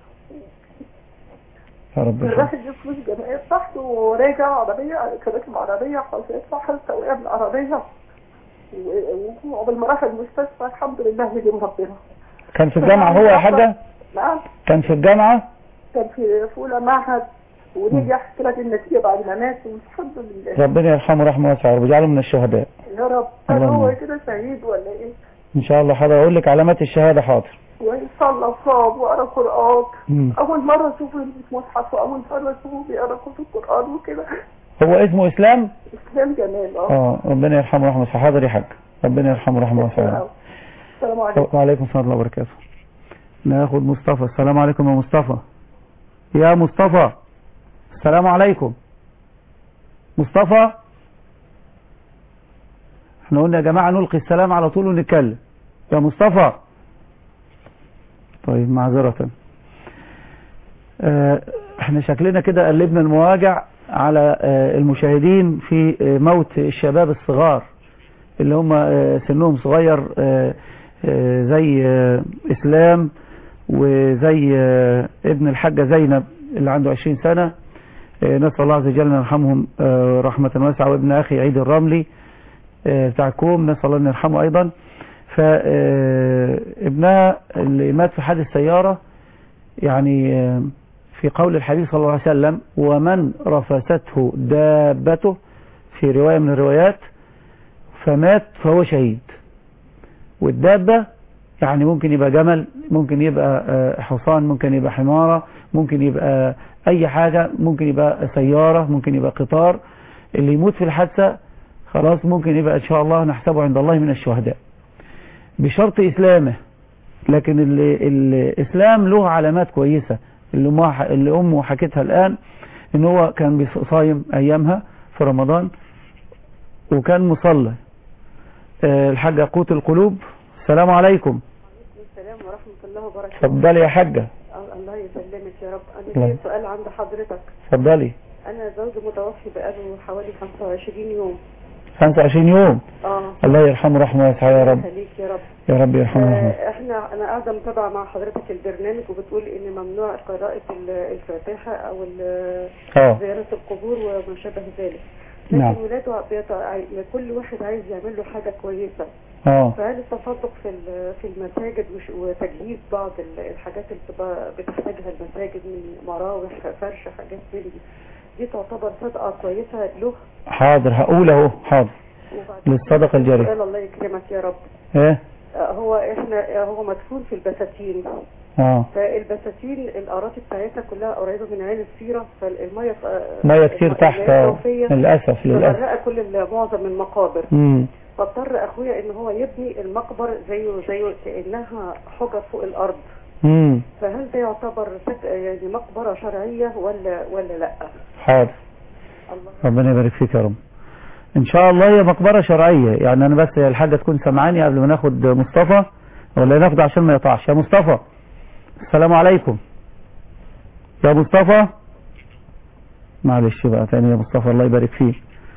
يا رب كان يرحمه. راح يجيب فلوس الجمعيه بتاعته وراجع عربيه كان راكب عربيه خلاص اتسحل سواقها من العربيه و- وقبل ما راح المستشفى الحمد لله هدي ربنا كان في الجامعة هو يا حاجة نعم كان في الجامعة كان في في اولى معهد ونجح طلعت النتيجه بعد ما مات والحمد لله ربنا يرحمه رحمه واسعة يا رب اجعله من الشهداء يا رب هل اللهم هو آمين. كده شهيد ولا ايه؟ إن شاء الله حاضر أقول لك علامات الشهادة حاضر وصلى وصام وقرا قران مم. اول مره اشوفه في مصحف واول مره اشوفه بيقرا كتب قران وكده هو اسمه إسلام اسلام جمال اه اه ربنا يرحمه رحمه واسعة حاضر يا حاج ربنا يرحمه رحمه واسعة يا رب. السلام عليكم وعليكم السلام ورحمة الله وبركاته ناخد مصطفى السلام عليكم يا مصطفى يا مصطفى السلام عليكم مصطفى احنا قلنا يا جماعة نلقي السلام على طول ونتكلم يا مصطفى طيب معذرة اه احنا شكلنا كده قلبنا المواجع على اه المشاهدين في اه موت الشباب الصغار اللي هم اه سنهم صغير اه اه زي اه اسلام وزي اه ابن الحاجة زينب اللي عنده 20 سنة اه نسأل الله عز وجل ان يرحمهم اه رحمة واسعة وابن اخي عيد الرملي اه بتاع كوم نسأل الله ان يرحمه ايضا فابنها اللي مات في حادث سيارة يعني اه في قول الحبيب صلى الله عليه وسلم ومن رفسته دابته في رواية من الروايات فمات فهو شهيد والدابة يعني ممكن يبقى جمل ممكن يبقى آه، حصان ممكن يبقى حمارة ممكن يبقى أي حاجة ممكن يبقى سيارة ممكن يبقى قطار اللي يموت في الحادثة خلاص ممكن يبقى إن شاء الله نحسبه عند الله من الشهداء بشرط إسلامه لكن ال- الإسلام له علامات كويسة اللي أمه, اللي أمه حكتها الآن إن هو كان بيص- صايم أيامها في رمضان وكان مصلي آه، الحاجة قوت القلوب السلام عليكم السلام ورحمة الله وبركاته اتفضلي يا حاجة آه، الله يسلمك يا رب أنا الله. في سؤال عند حضرتك اتفضلي أنا زوجي متوفي بقاله حوالي 25 يوم 25 يوم اه الله يرحمه رحمه واسعة يا رب يخليك يا رب يا رب يرحمه رحمه آه، احنا انا قاعده متابعه مع حضرتك البرنامج وبتقول ان ممنوع قراءه ال- الفاتحه او ال- اه. زياره القبور وما شابه ذلك لكن نعم. ولاده بيت- عاي- كل واحد عايز يعمل له حاجه كويسه اه فهل التصدق في ال- في المساجد وش- وتجهيز بعض ال- الحاجات اللي بتبقى بتحتاجها المساجد من مراوح فرش حاجات من دي دي تعتبر صدقه كويسه له حاضر هقول اهو حاضر للصدقة الجارية سؤال الله يكرمك يا رب ايه آه، هو احنا آه، هو مدفون في البساتين اه فالبساتين الاراضي بتاعتها كلها قريبه من عين السيره فالميه مية كتير تحت آه. للأسف للأسف مغرقه كل ال- معظم المقابر مم. فاضطر اخويا ان هو يبني المقبر زيه زيه كانها حجر فوق الارض مم. فهل ده يعتبر سك- يعني مقبره شرعيه ولا ولا لا حاضر ربنا يبارك فيك يا رب ان شاء الله هي مقبرة شرعية يعني انا بس الحاجة تكون سمعاني قبل ما ناخد مصطفى ولا ناخد عشان ما يقطعش يا مصطفى السلام عليكم يا مصطفى معلش بقى تاني يا مصطفى الله يبارك فيك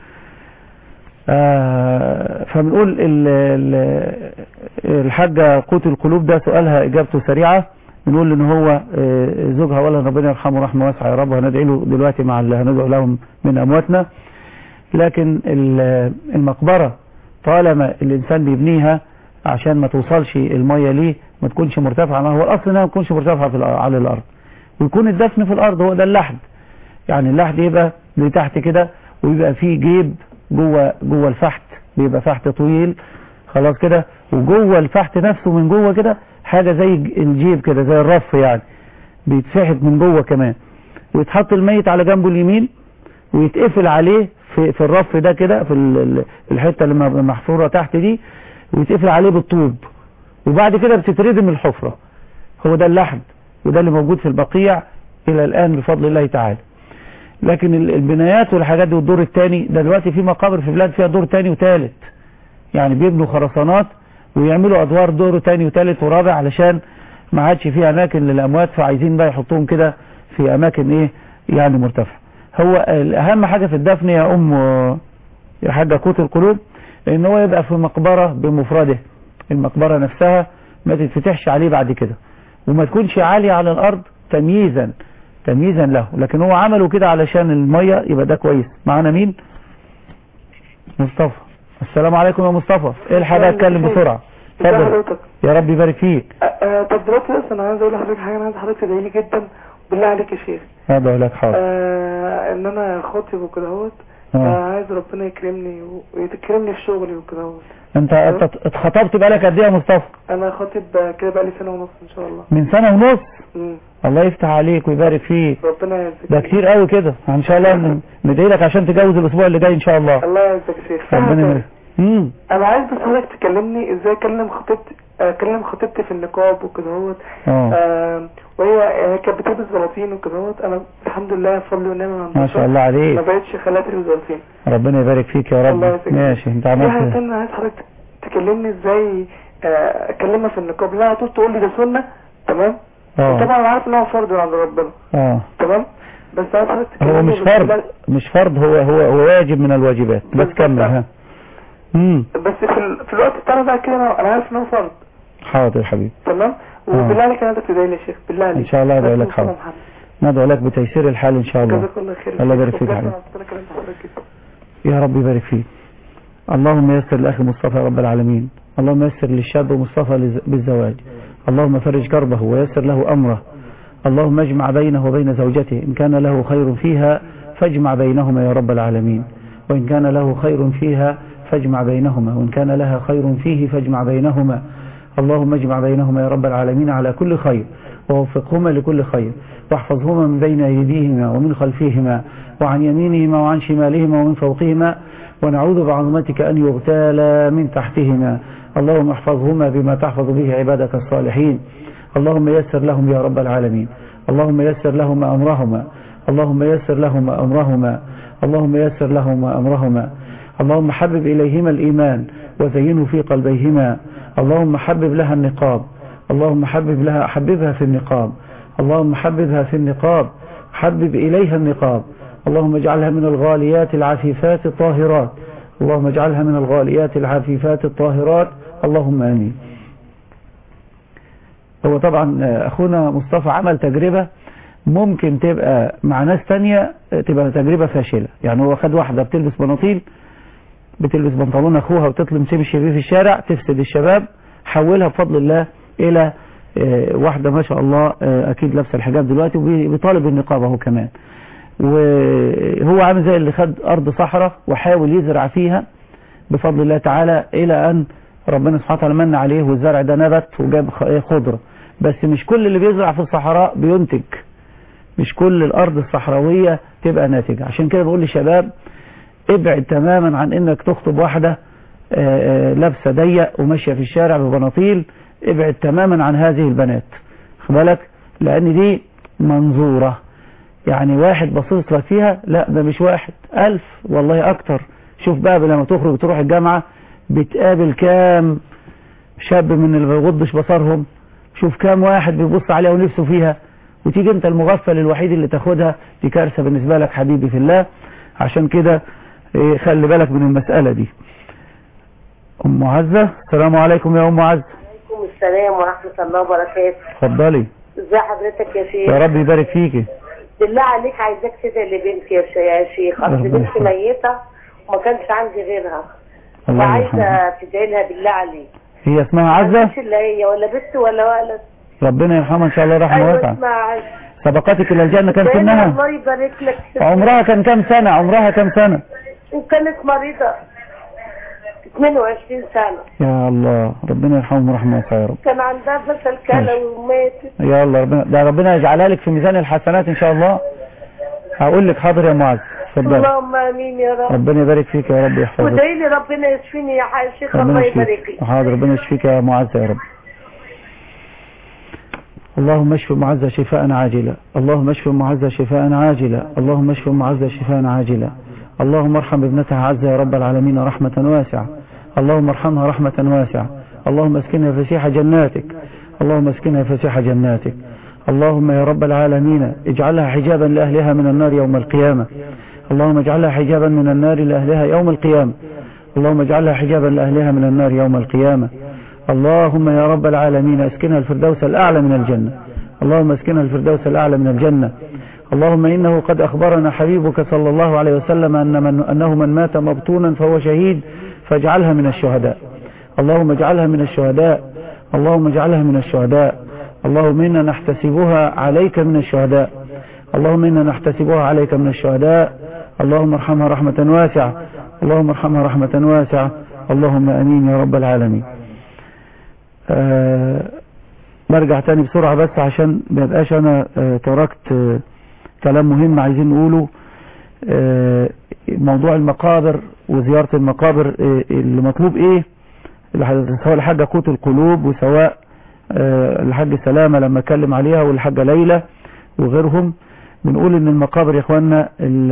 آه فبنقول ال- ال- الحاجة قوت القلوب ده سؤالها اجابته سريعة بنقول ان هو آه، زوجها اولا ربنا يرحمه رحمه واسعه يا رب وهندعي له دلوقتي مع اللي هندعو لهم من امواتنا لكن ال- المقبرة طالما الانسان بيبنيها عشان ما توصلش المية ليه ما تكونش مرتفعة هو الاصل انها ما تكونش مرتفعة في الأ- على الارض ويكون الدفن في الارض هو ده اللحد يعني اللحد يبقى لتحت كده ويبقى فيه جيب جوه جوه الفحت بيبقى فحت طويل خلاص كده وجوه الفحت نفسه من جوه كده حاجة زي الج- الجيب كده زي الرف يعني بيتفحت من جوه كمان ويتحط الميت على جنبه اليمين ويتقفل عليه في, في الرف ده كده في ال- ال- الحتة اللي م- محفورة تحت دي ويتقفل عليه بالطوب وبعد كده بتتردم الحفرة هو ده اللحد وده اللي موجود في البقيع إلى الآن بفضل الله تعالى لكن ال- البنايات والحاجات دي والدور الثاني ده دلوقتي في مقابر في بلاد فيها دور ثاني وثالث يعني بيبنوا خرسانات ويعملوا ادوار دور ثاني وثالث ورابع علشان ما عادش في اماكن للاموات فعايزين بقى يحطوهم كده في اماكن ايه يعني مرتفعه هو اهم حاجه في الدفن يا ام يا حاجه قوت القلوب ان هو يبقى في مقبره بمفرده المقبره نفسها ما تتفتحش عليه بعد كده وما تكونش عاليه على الارض تمييزا تمييزا له لكن هو عمله كده علشان الميه يبقى ده كويس معانا مين مصطفى السلام عليكم يا مصطفى الحق بقى اتكلم بسرعه ازي اتفضل حضرتك يا رب يبارك فيك آه، طب دلوقتي بس انا عايز اقول لحضرتك حاجه انا عايز حضرتك تدعي لي جدا بالله عليك يا شيخ هذا لك حاضر آه ان انا خاطب وكده اهوت آه. عايز ربنا يكرمني و- ويكرمني في شغلي وكده اهوت انت انت اتخطبت بقالك قد ايه يا مصطفى انا خاطب آه، كده بقالي سنه ونص ان شاء الله من سنه ونص مم. الله يفتح عليك ويبارك فيك ربنا يعزك ده كتير قوي كده ان شاء الله ن- ندعي لك عشان تتجوز الاسبوع اللي جاي ان شاء الله الله يعزك يا شيخ ربنا يبارك امم انا عايز بس حضرتك تكلمني ازاي اكلم خطيبتي اكلم خطيبتي في النقاب وكده اهوت اه آه، وهي هي كانت بتلبس بلاطين وكده اهوت انا الحمد لله بفضل ونعمه من ما شاء الله عليك. ما بقتش خليها تلبس بلاطين ربنا يبارك فيك يا الله رب يسلمك. ماشي انت في حاجه عملت تانية عايز حضرتك تكلمني ازاي آه، اكلمها في النقاب لا على طول تقول لي ده سنه تمام اه طبعا انا عارف ان هو فرض عند ربنا اه تمام بس عايز حضرتك هو تكلمني مش بس- فرض مش فرض هو هو هو واجب من الواجبات بس كمل ها امم بس في, ال... في الوقت بتاعنا بقى كده انا أنا عارف ان هو فرض حاضر حبيبي تمام وبالله عليك انا تدعي لي يا شيخ بالله عليك ان شاء الله ادعي لك بس حاضر محمد. ندعو لك بتيسير الحال ان شاء الله جزاك الله خير الله يبارك فيك يا وبجد حبيبي أنا ربنا يكرم حضرتك جدا. يا رب يبارك فيك اللهم يسر لأخي مصطفى يا رب العالمين اللهم يسر للشاب مصطفى لز- بالزواج اللهم فرج كربه ويسر له أمره اللهم اجمع بينه وبين زوجته إن كان له خير فيها فاجمع بينهما يا رب العالمين وإن كان له خير فيها فاجمع بينهما وإن كان لها خير فيه فاجمع بينهما اللهم اجمع بينهما يا رب العالمين على كل خير ووفقهما لكل خير واحفظهما من بين أيديهما ومن خلفيهما وعن يمينهما وعن شمالهما ومن فوقهما ونعوذ بعظمتك أن يغتال من تحتهما اللهم احفظهما بما تحفظ به عبادك الصالحين اللهم يسر لهم يا رب العالمين اللهم يسر لهما أمرهما اللهم يسر لهما أمرهما اللهم يسر لهما أمرهما اللهم حبب إليهما الإيمان وزينه في قلبيهما اللهم حبب لها النقاب اللهم حبب لها حببها في النقاب اللهم حببها في النقاب حبب إليها النقاب اللهم اجعلها من الغاليات العفيفات الطاهرات اللهم اجعلها من الغاليات العفيفات الطاهرات اللهم آمين هو طبعا أخونا مصطفى عمل تجربة ممكن تبقى مع ناس تانية تبقى تجربة فاشلة يعني هو خد واحدة بتلبس بناطيل بتلبس بنطلون أخوها وتطلم تمشي بيه في الشارع تفسد الشباب حولها بفضل الله إلى آه، واحدة ما شاء الله آه، أكيد لابسة الحجاب دلوقتي وبيطالب النقاب اهو كمان وهو عامل زي اللي خد أرض صحراء وحاول يزرع فيها بفضل الله تعالى إلى أن ربنا سبحانه وتعالى من عليه والزرع ده نبت وجاب خ- إيه خضرة بس مش كل اللي بيزرع في الصحراء بينتج مش كل الأرض الصحراوية تبقى ناتجة عشان كده بقول للشباب ابعد تماما عن انك تخطب واحدة آه، آه، لابسة ضيق وماشية في الشارع ببناطيل ابعد تماما عن هذه البنات خد بالك لان دي منظورة يعني واحد بصيت لك فيها لا ده مش واحد ألف والله أكتر شوف بقى لما تخرج تروح الجامعة بتقابل كام شاب من اللي ما بيغضش بصرهم شوف كام واحد بيبص عليها ونفسه فيها وتيجي انت المغفل الوحيد اللي تاخدها دي كارثة بالنسبة لك حبيبي في الله عشان كده إيه، خلي بالك من المسألة دي ام عزة السلام عليكم يا ام عزة عليكم السلام ورحمة الله وبركاته اتفضلي ازي حضرتك يا شيخ يا رب يبارك فيكي بالله عليك عايزاك تدعي لبنتي يا ش- يا شيخ اصل ربنا بنتي يحفظك. ميتة وما كانش عندي غيرها الله يرحمها وعايزة تدعي لها بالله عليك هي اسمها عزة مش الا هي ولا بنت ولا ولد ربنا يرحمها ان شاء الله رحمة ايوه واسعة اسمها عزة سبقتك الى الجنة كم دايما سنها الله يبارك لك عمرها كان كم سنة عمرها كم سنة وكانت مريضة 22 سنة يا الله ربنا يرحمهم ورحمة واسعة يا رب كان عندها فشل كلوي وماتت يا الله ربنا ده ربنا يجعلها لك في ميزان الحسنات ان شاء الله هقول لك حاضر يا معاذ اتفضل اللهم امين يا رب ربنا يبارك فيك يا رب يحفظك وادعي لي ربنا يشفيني يا حي- شيخ ربنا الله يبارك يشفيك لك حاضر ربنا يشفيك يا معاذ يا رب اللهم اشف معز شفاء عاجلا اللهم اشف معز شفاء عاجلا اللهم اشف معز شفاء عاجلا اللهم ارحم ابنتها عز يا رب العالمين رحمة واسعة اللهم ارحمها رحمة واسعة اللهم اسكنها فسيح جناتك اللهم اسكنها فسيح جناتك اللهم يا رب العالمين اجعلها حجابا لأهلها من النار يوم القيامة اللهم اجعلها حجابا من النار لأهلها يوم القيامة اللهم اجعلها حجابا لأهلها من النار يوم القيامة اللهم يا رب العالمين اسكنها الفردوس الأعلى من الجنة اللهم اسكنها الفردوس الأعلى من الجنة اللهم إنه قد أخبرنا حبيبك صلى الله عليه وسلم أن من أنه من مات مبطونا فهو شهيد فاجعلها من الشهداء اللهم اجعلها من الشهداء اللهم اجعلها من الشهداء اللهم إنا نحتسبها عليك من الشهداء اللهم إنا نحتسبها عليك من الشهداء اللهم ارحمها رحمة واسعة اللهم ارحمها رحمة واسعة اللهم أمين يا رب العالمين أه برجع تاني بسرعة بس عشان ما يبقاش أنا أه تركت أه كلام مهم عايزين نقوله أه موضوع المقابر وزيارة المقابر أه اللي مطلوب ايه سواء الحاجة قوت القلوب وسواء أه الحاج سلامة لما اتكلم عليها والحاجة ليلى وغيرهم بنقول ان المقابر يا اخوانا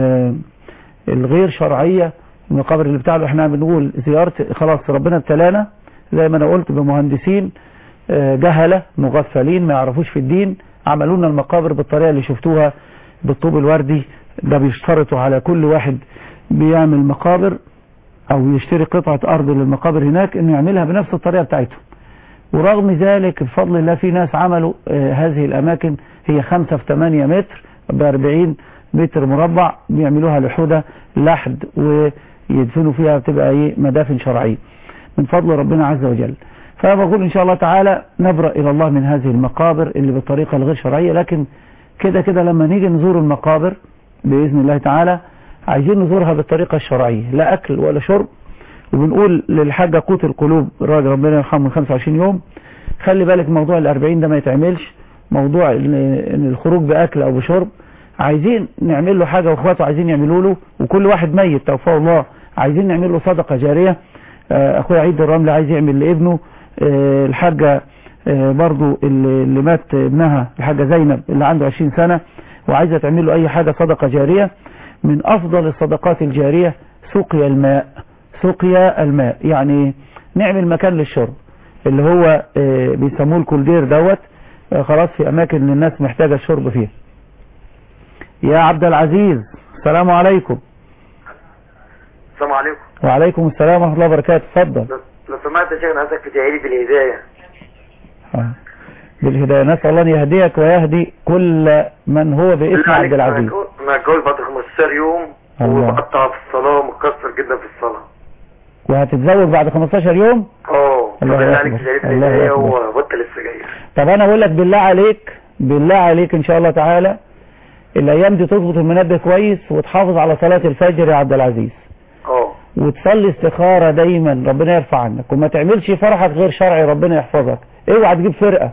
الغير شرعية المقابر اللي بتاعنا احنا بنقول زيارة خلاص ربنا ابتلانا زي ما انا قلت بمهندسين جهلة مغفلين ما يعرفوش في الدين عملوا لنا المقابر بالطريقة اللي شفتوها بالطوب الوردي ده بيشترطوا على كل واحد بيعمل مقابر او يشتري قطعة ارض للمقابر هناك انه يعملها بنفس الطريقة بتاعتهم ورغم ذلك بفضل الله في ناس عملوا آه هذه الاماكن هي 5 في 8 متر ب 40 متر مربع بيعملوها لحودة لحد ويدفنوا فيها بتبقى ايه مدافن شرعية من فضل ربنا عز وجل فبقول ان شاء الله تعالى نبرأ الى الله من هذه المقابر اللي بالطريقة الغير شرعية لكن كده كده لما نيجي نزور المقابر بإذن الله تعالى عايزين نزورها بالطريقة الشرعية لا أكل ولا شرب وبنقول للحاجة قوت القلوب الراجل ربنا يرحمه من 25 يوم خلي بالك موضوع الأربعين ده ما يتعملش موضوع ان الخروج بأكل أو بشرب عايزين نعمل له حاجة واخواته عايزين يعملوا له وكل واحد ميت توفاه الله عايزين نعمل له صدقة جارية اخويا عيد الرمل عايز يعمل لابنه الحاجة برضو اللي مات ابنها الحاجة زينب اللي عنده 20 سنة وعايزة تعمل له اي حاجة صدقة جارية من افضل الصدقات الجارية سقيا الماء سقيا الماء يعني نعمل مكان للشرب اللي هو بيسموه الكولدير دوت خلاص في اماكن الناس محتاجة الشرب فيها يا عبد العزيز السلام عليكم السلام عليكم وعليكم السلام ورحمة الله وبركاته اتفضل لو سمعت يا شيخ انا عايزك تدعي لي بالهدايه آه. بالهداية نسأل الله أن يهديك ويهدي كل من هو باسم عبد العزيز انا اتجوز بعد 15 يوم الله. وبقطع في الصلاه ومكسر جدا في الصلاه وهتتزوج بعد 15 يوم اه الله فبالله أكبر. عليك تدعي لي الله بالهدايه أكبر. وبطل السجاير طب أنا أقول لك بالله عليك بالله عليك إن شاء الله تعالى الأيام دي تظبط المنبه كويس وتحافظ على صلاة الفجر يا عبد العزيز اه وتصلي استخارة دايما ربنا يرفع عنك وما تعملش فرحك غير شرعي ربنا يحفظك اوعى تجيب فرقة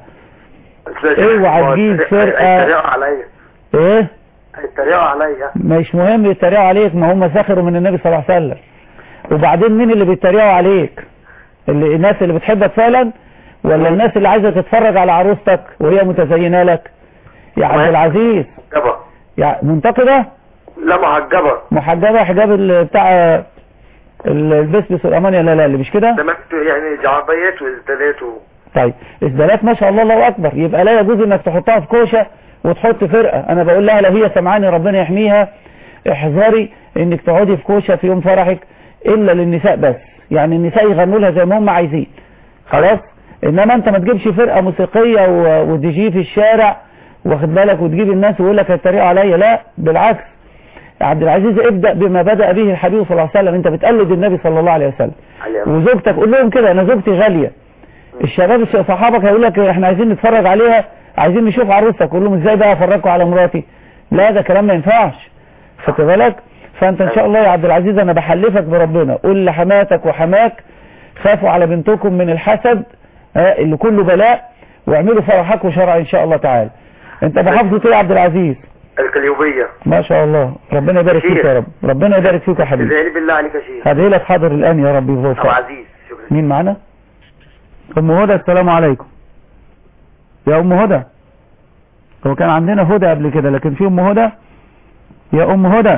اوعى تجيب فرقة هيتريقوا عليا ايه هيتريقوا عليا مش مهم يتريقوا عليك ما هم سخروا من النبي صلى الله عليه وسلم وبعدين مين اللي بيتريقوا عليك اللي الناس اللي بتحبك فعلا ولا الناس اللي عايزة تتفرج على عروستك وهي متزينة لك يا عبد العزيز محجبه يا منتقدة لا محجبه محجبة حجاب ال- بتاع ال- البسبس والامونيا لا لا اللي مش كده سمعت يعني جعبيات وازدادات و... طيب اسدالات ما شاء الله الله اكبر يبقى لا يجوز انك تحطها في كوشه وتحط فرقه انا بقول لها لو هي سمعاني ربنا يحميها احذري انك تقعدي في كوشه في يوم فرحك الا للنساء بس يعني النساء يغنوا لها زي ما هم عايزين خلاص انما انت ما تجيبش فرقه موسيقيه و- ودي جي في الشارع واخد بالك وتجيب الناس ويقول لك هيتريقوا عليا لا بالعكس عبد العزيز ابدا بما بدا به الحبيب صلى الله عليه وسلم انت بتقلد النبي صلى الله عليه وسلم وزوجتك قول لهم كده انا زوجتي غاليه الشباب الش- صحابك هيقول لك احنا عايزين نتفرج عليها عايزين نشوف عروستك قول لهم ازاي بقى افرجكم على مراتي لا ده كلام ما ينفعش خدت بالك فانت ان شاء الله يا عبد العزيز انا بحلفك بربنا قول لحماتك وحماك خافوا على بنتكم من الحسد ها، اللي كله بلاء واعملوا فرحكم شرعي ان شاء الله تعالى انت بحافظه ايه يا عبد العزيز القليوبية ما شاء الله ربنا يبارك فيك يا رب ربنا يبارك فيك يا حبيبي ادعي لي بالله عليك يا شيخ هدعي لك حاضر الان يا رب ابو يغفر عزيز شكرا مين معانا ام هدى السلام عليكم يا ام هدى هو كان عندنا هدى قبل كده لكن في ام هدى يا ام هدى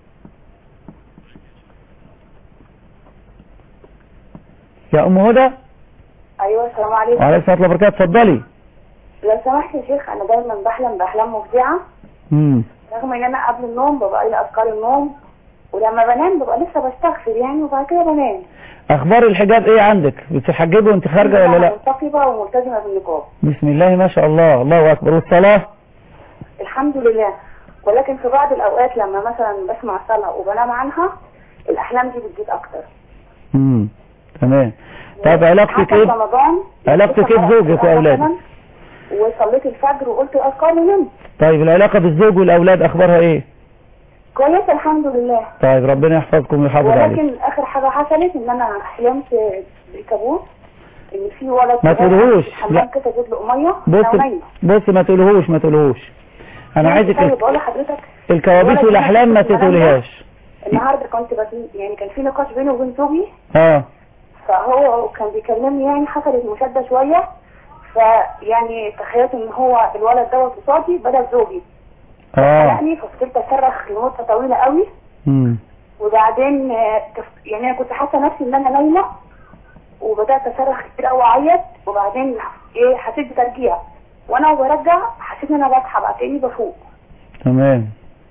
يا ام هدى ايوه السلام عليكم وعليكم السلام ورحمه الله وبركاته اتفضلي لو سمحت يا شيخ انا دايما بحلم باحلام مفزعه امم رغم ان انا قبل النوم ببقى لي اذكار النوم ولما بنام ببقى لسه بستغفر يعني وبعد كده بنام اخبار الحجاب ايه عندك بتحجبي وانت خارجه ولا لا منتقبه وملتزمه بالنقاب بسم الله ما شاء الله الله اكبر والصلاه الحمد لله ولكن في بعض الاوقات لما مثلا بسمع صلاه وبنام عنها الاحلام دي بتزيد اكتر امم تمام طب علاقتك حتى في ايه رمضان علاقتك ايه بزوجك واولادك مثلاً وصليت الفجر وقلت الاذكار ونمت طيب العلاقه بالزوج والاولاد اخبارها ايه كويسه الحمد لله طيب ربنا يحفظكم ويحافظ عليكم ولكن اخر حاجه حصلت ان انا حلمت بكابوس ان في ولد ما صغير تقولهوش، في الحمام لا. كده جاب له ميه بص بص ما تقولهوش ما تقولهوش انا عايزك طيب بقول لحضرتك الكوابيس الولد والاحلام ما اللي أنا كنت تقوليهاش النهارده كنت بس يعني كان في نقاش بيني وبين زوجي اه فهو كان بيكلمني يعني حصلت مشاده شويه فيعني تخيلت ان هو الولد دوت قصادي بدل زوجي اه يعني ففضلت اصرخ لمده طويله قوي امم وبعدين آه، تف- يعني انا كنت حاسه نفسي ان انا نايمه وبدات اصرخ كتير قوي اعيط وبعدين ايه حسيت بترجيع وانا برجع حسيت ان انا بصحى بقى كاني بفوق تمام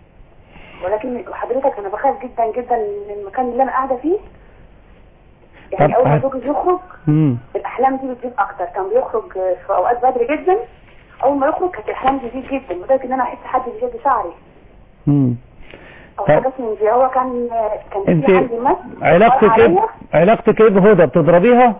ولكن حضرتك انا بخاف جدا جدا من المكان اللي انا قاعده فيه طب يعني اول ما هت- زوجي يخرج امم الاحلام دي بتزيد اكتر كان بيخرج آه، في اوقات بدري جدا اول ما يخرج كانت الاحلام دي تزيد جدا لدرجه ان انا احس حد بيشد شعري امم او طب حاجات من دي هو كان آه، كان انت في عندي مس علاقتك ايه علاقتك ايه بهدى بتضربيها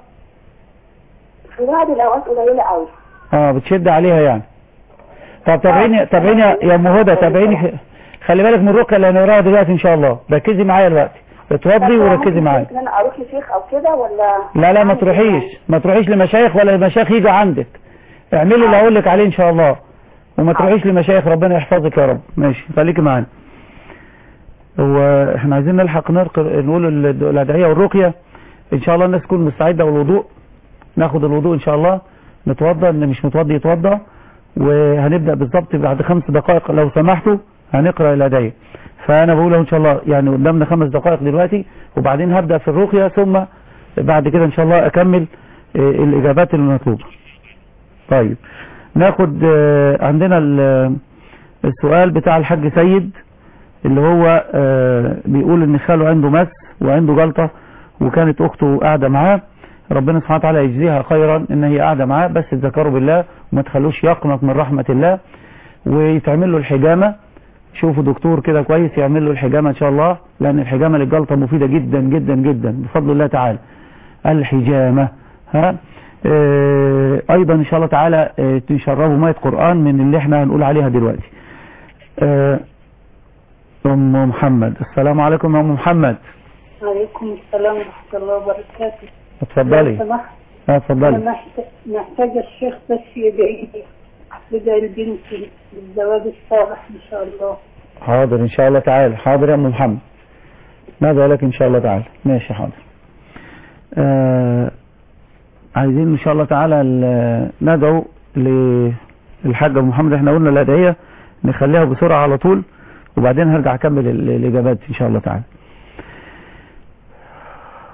في بعض الاوقات قليله قوي اه بتشد عليها يعني طب تابعيني تابعيني يا ام هدى تابعيني في- خلي بالك من الرقيه اللي هنقراها دلوقتي ان شاء الله ركزي معايا دلوقتي اتوضي وركزي معايا ان انا اروح لشيخ او كده ولا لا لا ما تروحيش ما تروحيش لمشايخ ولا المشايخ يجوا عندك اعملي اللي هقول لك عليه ان شاء الله وما تروحيش لمشايخ ربنا يحفظك يا رب ماشي خليكي معانا واحنا عايزين نلحق نرق نقول ال- الادعيه والرقيه ان شاء الله الناس تكون مستعده والوضوء ناخد الوضوء ان شاء الله نتوضا اللي مش متوضي يتوضا وهنبدا بالظبط بعد خمس دقائق لو سمحتوا هنقرا الادعيه فانا بقول اهو ان شاء الله يعني قدامنا خمس دقائق دلوقتي وبعدين هبدا في الرقيه ثم بعد كده ان شاء الله اكمل آه، الاجابات المطلوبه طيب ناخد آه، عندنا ال- السؤال بتاع الحاج سيد اللي هو آه، بيقول ان خاله عنده مس وعنده جلطة وكانت اخته قاعدة معاه ربنا سبحانه وتعالى يجزيها خيرا ان هي قاعدة معاه بس تذكروا بالله وما تخلوش يقنط من رحمة الله ويتعمل له الحجامة شوفوا دكتور كده كويس يعمل له الحجامة ان شاء الله لان الحجامة للجلطة مفيدة جدا جدا جدا بفضل الله تعالى الحجامة ها آه، ايضا ان شاء الله تعالى آه، تشربوا مية قرآن من اللي احنا هنقول عليها دلوقتي آه، ام محمد السلام عليكم يا ام محمد عليكم السلام ورحمة الله وبركاته اتفضلي لو سمحت اه أنا اتفضلي محت- محتاجة الشيخ بس يدعي لي بدعي البنت بالزواج الصالح إن شاء الله حاضر ان شاء الله تعالى حاضر يا ام محمد ماذا لك ان شاء الله تعالى ماشي حاضر آه عايزين ان شاء الله تعالى ال- ندعو للحاج ابو محمد احنا قلنا الادعيه نخليها بسرعه على طول وبعدين هرجع اكمل ال- الاجابات ان شاء الله تعالى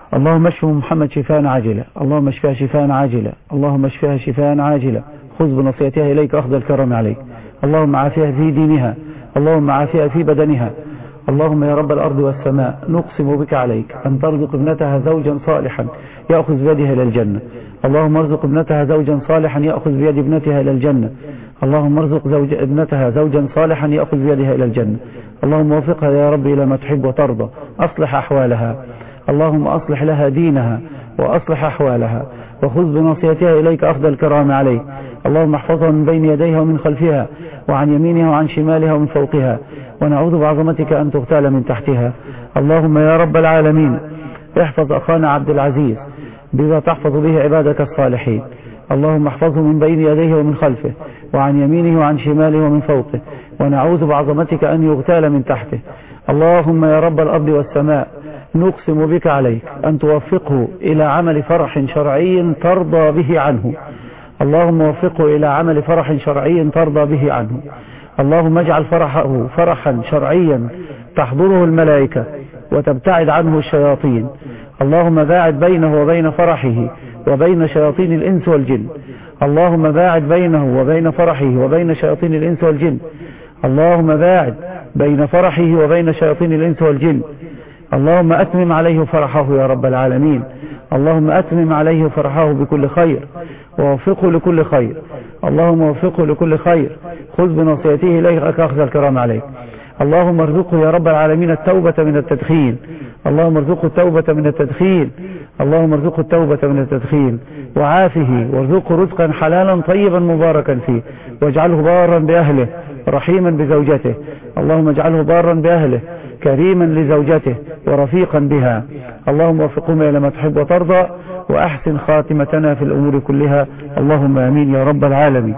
اللهم اشف محمد شفاء عاجلا اللهم اشفها شفاء عاجلا اللهم اشفها شفاء عاجلا خذ بنصيتها إليك أخذ الكرم عليك اللهم عافيها في دينها اللهم عافيها في بدنها اللهم يا رب الأرض والسماء نقسم بك عليك أن ترزق ابنتها زوجا صالحا يأخذ بيدها إلى الجنة اللهم ارزق ابنتها زوجا صالحا يأخذ بيد ابنتها إلى الجنة اللهم ارزق زوج ابنتها زوجا صالحا يأخذ بيدها إلى الجنة اللهم وفقها يا رب إلى ما تحب وترضى أصلح أحوالها اللهم أصلح لها دينها وأصلح أحوالها وخذ بنصيتها إليك أخذ الكرام عليك اللهم احفظها من بين يديها ومن خلفها وعن يمينها وعن شمالها ومن فوقها ونعوذ بعظمتك أن تغتال من تحتها اللهم يا رب العالمين احفظ أخانا عبد العزيز بما تحفظ به عبادك الصالحين اللهم احفظه من بين يديه ومن خلفه وعن يمينه وعن شماله ومن فوقه ونعوذ بعظمتك أن يغتال من تحته اللهم يا رب الأرض والسماء نقسم بك عليك أن توفقه إلى عمل فرح شرعي ترضى به عنه اللهم وفقه إلى عمل فرح شرعي ترضى به عنه اللهم اجعل فرحه فرحا شرعيا تحضره الملائكة وتبتعد عنه الشياطين اللهم باعد بينه وبين فرحه وبين شياطين الإنس والجن اللهم باعد بينه وبين فرحه وبين شياطين الإنس والجن اللهم باعد بين فرحه وبين شياطين الإنس والجن اللهم أتمم عليه فرحه يا رب العالمين اللهم أتمم عليه فرحه بكل خير ووفقه لكل خير اللهم وفقه لكل خير خذ بنصيته إليك أخذ الكرام عليك اللهم ارزقه يا رب العالمين التوبة من التدخين اللهم ارزقه التوبة من التدخين اللهم ارزقه التوبة من التدخين وعافه وارزقه رزقا حلالا طيبا مباركا فيه واجعله بارا بأهله رحيما بزوجته اللهم اجعله بارا بأهله كريما لزوجته ورفيقا بها اللهم وفقهما إلى ما تحب وترضى وأحسن خاتمتنا في الأمور كلها اللهم آمين يا رب العالمين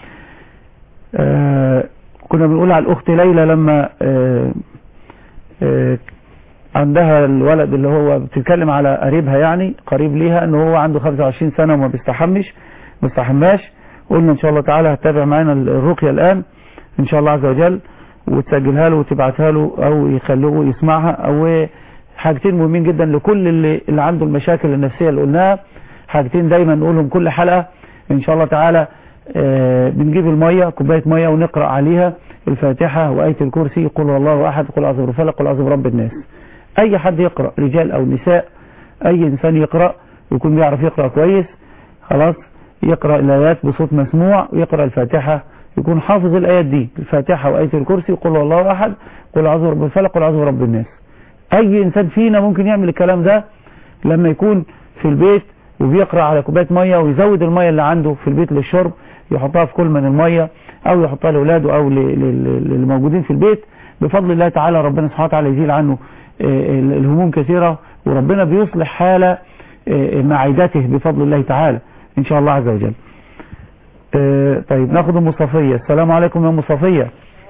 آه كنا بنقول على الأخت ليلى لما آه آه عندها الولد اللي هو بتتكلم على قريبها يعني قريب ليها انه هو عنده 25 سنة وما بيستحمش ما بيستحماش قلنا ان شاء الله تعالى هتتابع معانا الرقية الان ان شاء الله عز وجل وتسجلها له وتبعتها له او يخلوه يسمعها او حاجتين مهمين جدا لكل اللي, اللي عنده المشاكل النفسية اللي قلناها حاجتين دايما نقولهم كل حلقة ان شاء الله تعالى آه بنجيب المية كوباية مية ونقرأ عليها الفاتحة وآية الكرسي قل الله أحد قل أعوذ برب قل أعوذ برب الناس أي حد يقرأ رجال أو نساء أي إنسان يقرأ يكون بيعرف يقرأ كويس خلاص يقرأ الآيات بصوت مسموع ويقرأ الفاتحة يكون حافظ الآيات دي الفاتحة وآية الكرسي قل الله أحد قل أعوذ برب الفلق قل أعوذ برب الناس أي إنسان فينا ممكن يعمل الكلام ده لما يكون في البيت وبيقرأ على كوباية مية ويزود المية اللي عنده في البيت للشرب يحطها في كل من المية أو يحطها لأولاده أو للموجودين في البيت بفضل الله تعالى ربنا سبحانه وتعالى يزيل عنه الهموم كثيرة وربنا بيصلح حال معدته بفضل الله تعالى إن شاء الله عز وجل طيب ناخد ام صفية السلام عليكم يا ام صفية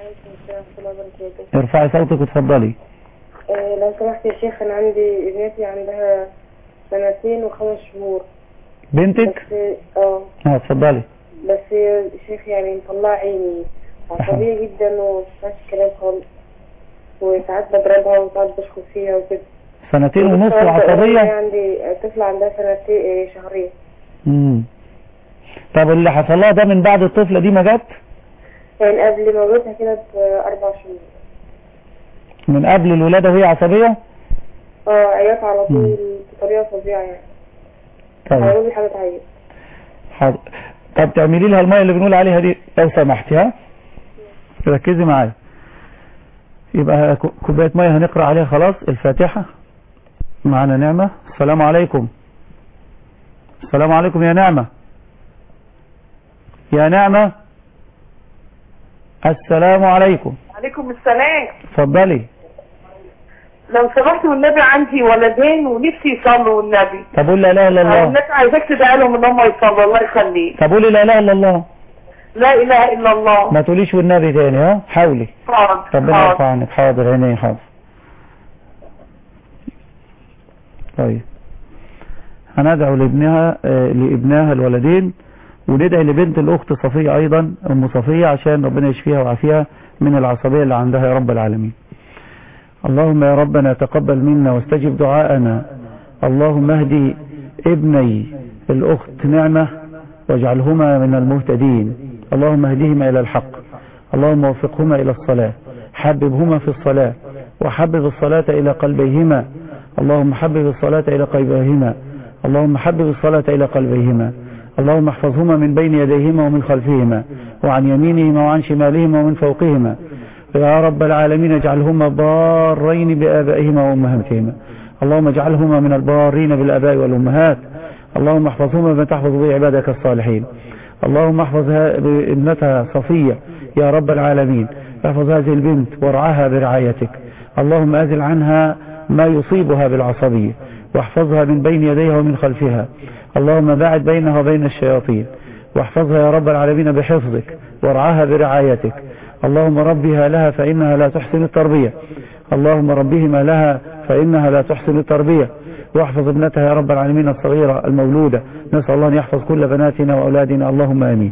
ارفعي صوتك وتفضلي لو سمحت يا شيخ انا عندي ابنتي عندها سنتين وخمس شهور بنتك بس اه اه اتفضلي بس يا شيخ يعني مطلع عيني عصبية جدا ومش كلام خالص وساعات بضربها وساعات بشخص فيها وكده سنتين ونص أنا وعصبية عندي طفلة عندها سنتين شهرين امم طب اللي حصل لها ده من بعد الطفلة دي ما جت يعني قبل موتها كده بأربع شهور من قبل الولادة وهي عصبية اه عياط على طول بطريقة فظيعة يعني طيب هيقولوا لي حاجة تعيط حاضر طب تعملي لها المية اللي بنقول عليها دي لو سمحتي ها ركزي معايا يبقى كو- كوباية مية هنقرأ عليها خلاص الفاتحة معنا نعمة السلام عليكم السلام عليكم يا نعمة يا نعمة السلام عليكم عليكم السلام اتفضلي لو سمحت والنبي عندي ولدين ونفسي يصلوا والنبي طب قول لا اله الا الله الناس عايزاك تدعي لهم ان هم يصلوا الله يخليك طب قولي لا اله الا الله لا اله الا الله ما تقوليش والنبي تاني ها حاولي حاضر ربنا حاضر. يرفع عنك حاضر عيني حاضر طيب هندعو لابنها آه، لابنها الولدين وندعي لبنت الاخت صفية ايضا ام صفية عشان ربنا يشفيها ويعافيها من العصبية اللي عندها يا رب العالمين اللهم يا ربنا تقبل منا واستجب دعاءنا اللهم اهدي ابني الأخت نعمة واجعلهما من المهتدين اللهم اهدهما إلى الحق اللهم وفقهما إلى الصلاة حببهما في الصلاة وحبب الصلاة إلى قلبيهما اللهم حبب الصلاة إلى قلبيهما اللهم حبب الصلاة إلى قلبيهما اللهم احفظهما من بين يديهما ومن خلفهما وعن يمينهما وعن شمالهما ومن فوقهما يا رب العالمين اجعلهما بارين بآبائهما وأمهاتهما اللهم اجعلهما من البارين بالآباء والأمهات اللهم احفظهما بما تحفظ به عبادك الصالحين اللهم احفظ ابنتها صفية يا رب العالمين احفظ هذه البنت وارعاها برعايتك اللهم أزل عنها ما يصيبها بالعصبية واحفظها من بين يديها ومن خلفها اللهم باعد بينها وبين الشياطين واحفظها يا رب العالمين بحفظك وارعاها برعايتك اللهم ربها لها فإنها لا تحسن التربية اللهم ربهما لها فإنها لا تحسن التربية واحفظ ابنتها يا رب العالمين الصغيرة المولودة نسأل الله أن يحفظ كل بناتنا وأولادنا اللهم آمين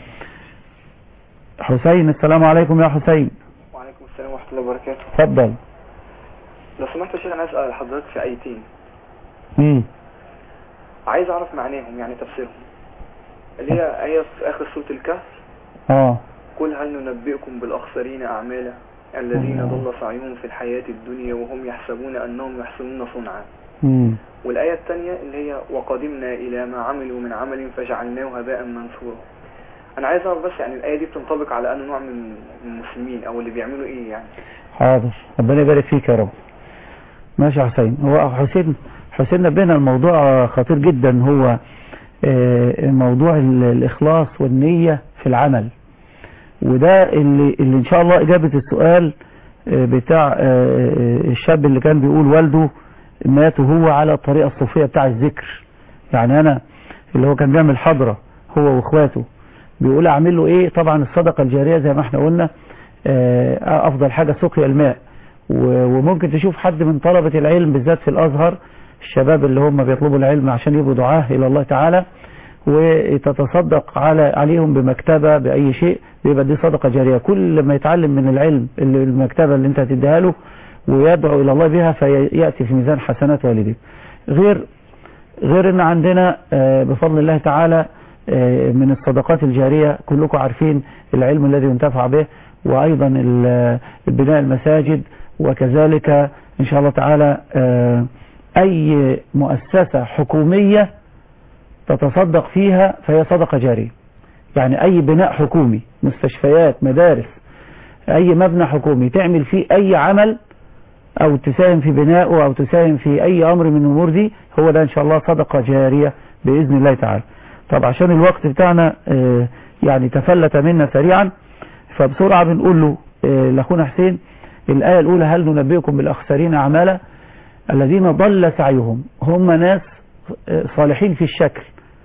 حسين السلام عليكم يا حسين وعليكم السلام ورحمة الله وبركاته تفضل لو سمحت يا شيخ أنا أسأل حضرتك في آيتين مم. عايز أعرف معناهم يعني تفسيرهم اللي هي آية في آخر سورة الكهف اه قل هل ننبئكم بالأخسرين أعمالا الذين ضل سعيهم في الحياة الدنيا وهم يحسبون أنهم يحسنون صنعا مم. والآية الثانية اللي هي وقدمنا إلى ما عملوا من عمل فجعلناه هباء منثورا أنا عايز أعرف بس يعني الآية دي بتنطبق على أنه نوع من المسلمين أو اللي بيعملوا إيه يعني حاضر ربنا يبارك فيك يا رب ماشي يا حسين هو حسين حسين نبهنا الموضوع خطير جدا هو آه، موضوع ال- الإخلاص والنية في العمل وده اللي, اللي إن شاء الله إجابة السؤال آه، بتاع آه، آه، الشاب اللي كان بيقول والده مات وهو على الطريقة الصوفية بتاع الذكر يعني أنا اللي هو كان بيعمل حضرة هو واخواته بيقول أعمل له إيه طبعا الصدقة الجارية زي ما احنا قلنا آه، أفضل حاجة سقيا الماء و- وممكن تشوف حد من طلبة العلم بالذات في الأزهر الشباب اللي هم بيطلبوا العلم عشان يبقوا دعاه إلى الله تعالى وتتصدق على عليهم بمكتبة بأي شيء بيبقى دي صدقة جارية كل ما يتعلم من العلم اللي المكتبة اللي انت هتديها له ويدعو إلى الله بها فيأتي في ميزان حسنات والديه غير غير ان عندنا آه، بفضل الله تعالى آه، من الصدقات الجارية كلكم عارفين العلم الذي ينتفع به وأيضا ال- بناء المساجد وكذلك إن شاء الله تعالى آه، أي مؤسسة حكومية تتصدق فيها فهي صدقة جارية يعني أي بناء حكومي مستشفيات مدارس أي مبنى حكومي تعمل فيه أي عمل أو تساهم في بنائه أو تساهم في أي أمر من الأمور دي هو ده إن شاء الله صدقة جارية بإذن الله تعالى طب عشان الوقت بتاعنا آه، يعني تفلت منا سريعا فبسرعة بنقول له آه، لأخونا حسين الآية الأولى هل ننبئكم بالأخسرين أعمالا الذين ضل سعيهم هم ناس آه، صالحين في الشكل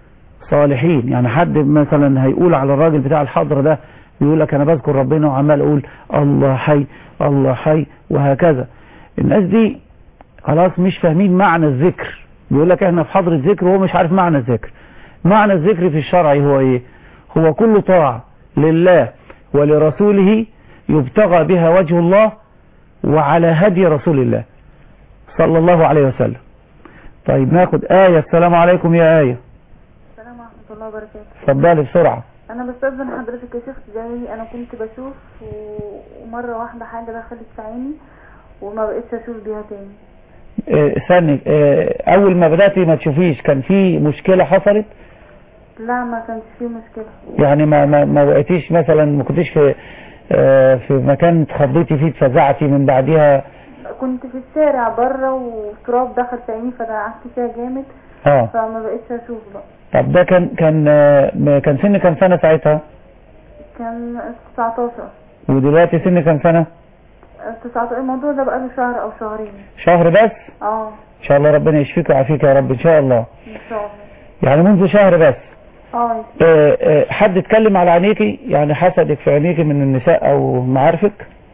صالحين يعني حد مثلا هيقول على الراجل بتاع الحضر ده يقول لك انا بذكر ربنا وعمال اقول الله حي الله حي وهكذا الناس دي خلاص مش فاهمين معنى الذكر بيقول لك احنا في حضر الذكر وهو مش عارف معنى الذكر معنى الذكر في الشرع هو ايه هو كل طاعة لله ولرسوله يبتغى بها وجه الله وعلى هدي رسول الله صلى الله عليه وسلم طيب ناخد آية السلام عليكم يا آية السلام ورحمة الله وبركاته اتفضلي بسرعة أنا بستأذن حضرتك يا شيخ زي أنا كنت بشوف و- ومرة واحدة حاجة دخلت في عيني وما بقتش أشوف بيها تاني آه، استني آه، أول ما بدأتي ما تشوفيش كان في مشكلة حصلت لا ما كانش فيه مشكلة يعني ما ما ما وقعتيش مثلا ما كنتيش في آه، في مكان اتخضيتي فيه اتفزعتي من بعديها كنت في الشارع بره وتراب دخل في عيني فدعكت فيها جامد اه فما بقتش أشوف بقى طب ده كان كان آه، كان سن كام سنة ساعتها كان 19 ودلوقتي سن كام سنة 19 الموضوع ده بقاله شهر أو شهرين شهر بس اه ان شاء الله ربنا يشفيك ويعافيك يا رب ان شاء الله إن شاء الله يعني منذ شهر بس اه آه، آه، حد اتكلم على عينيكي يعني حسدك في عينيكي من النساء او معارفك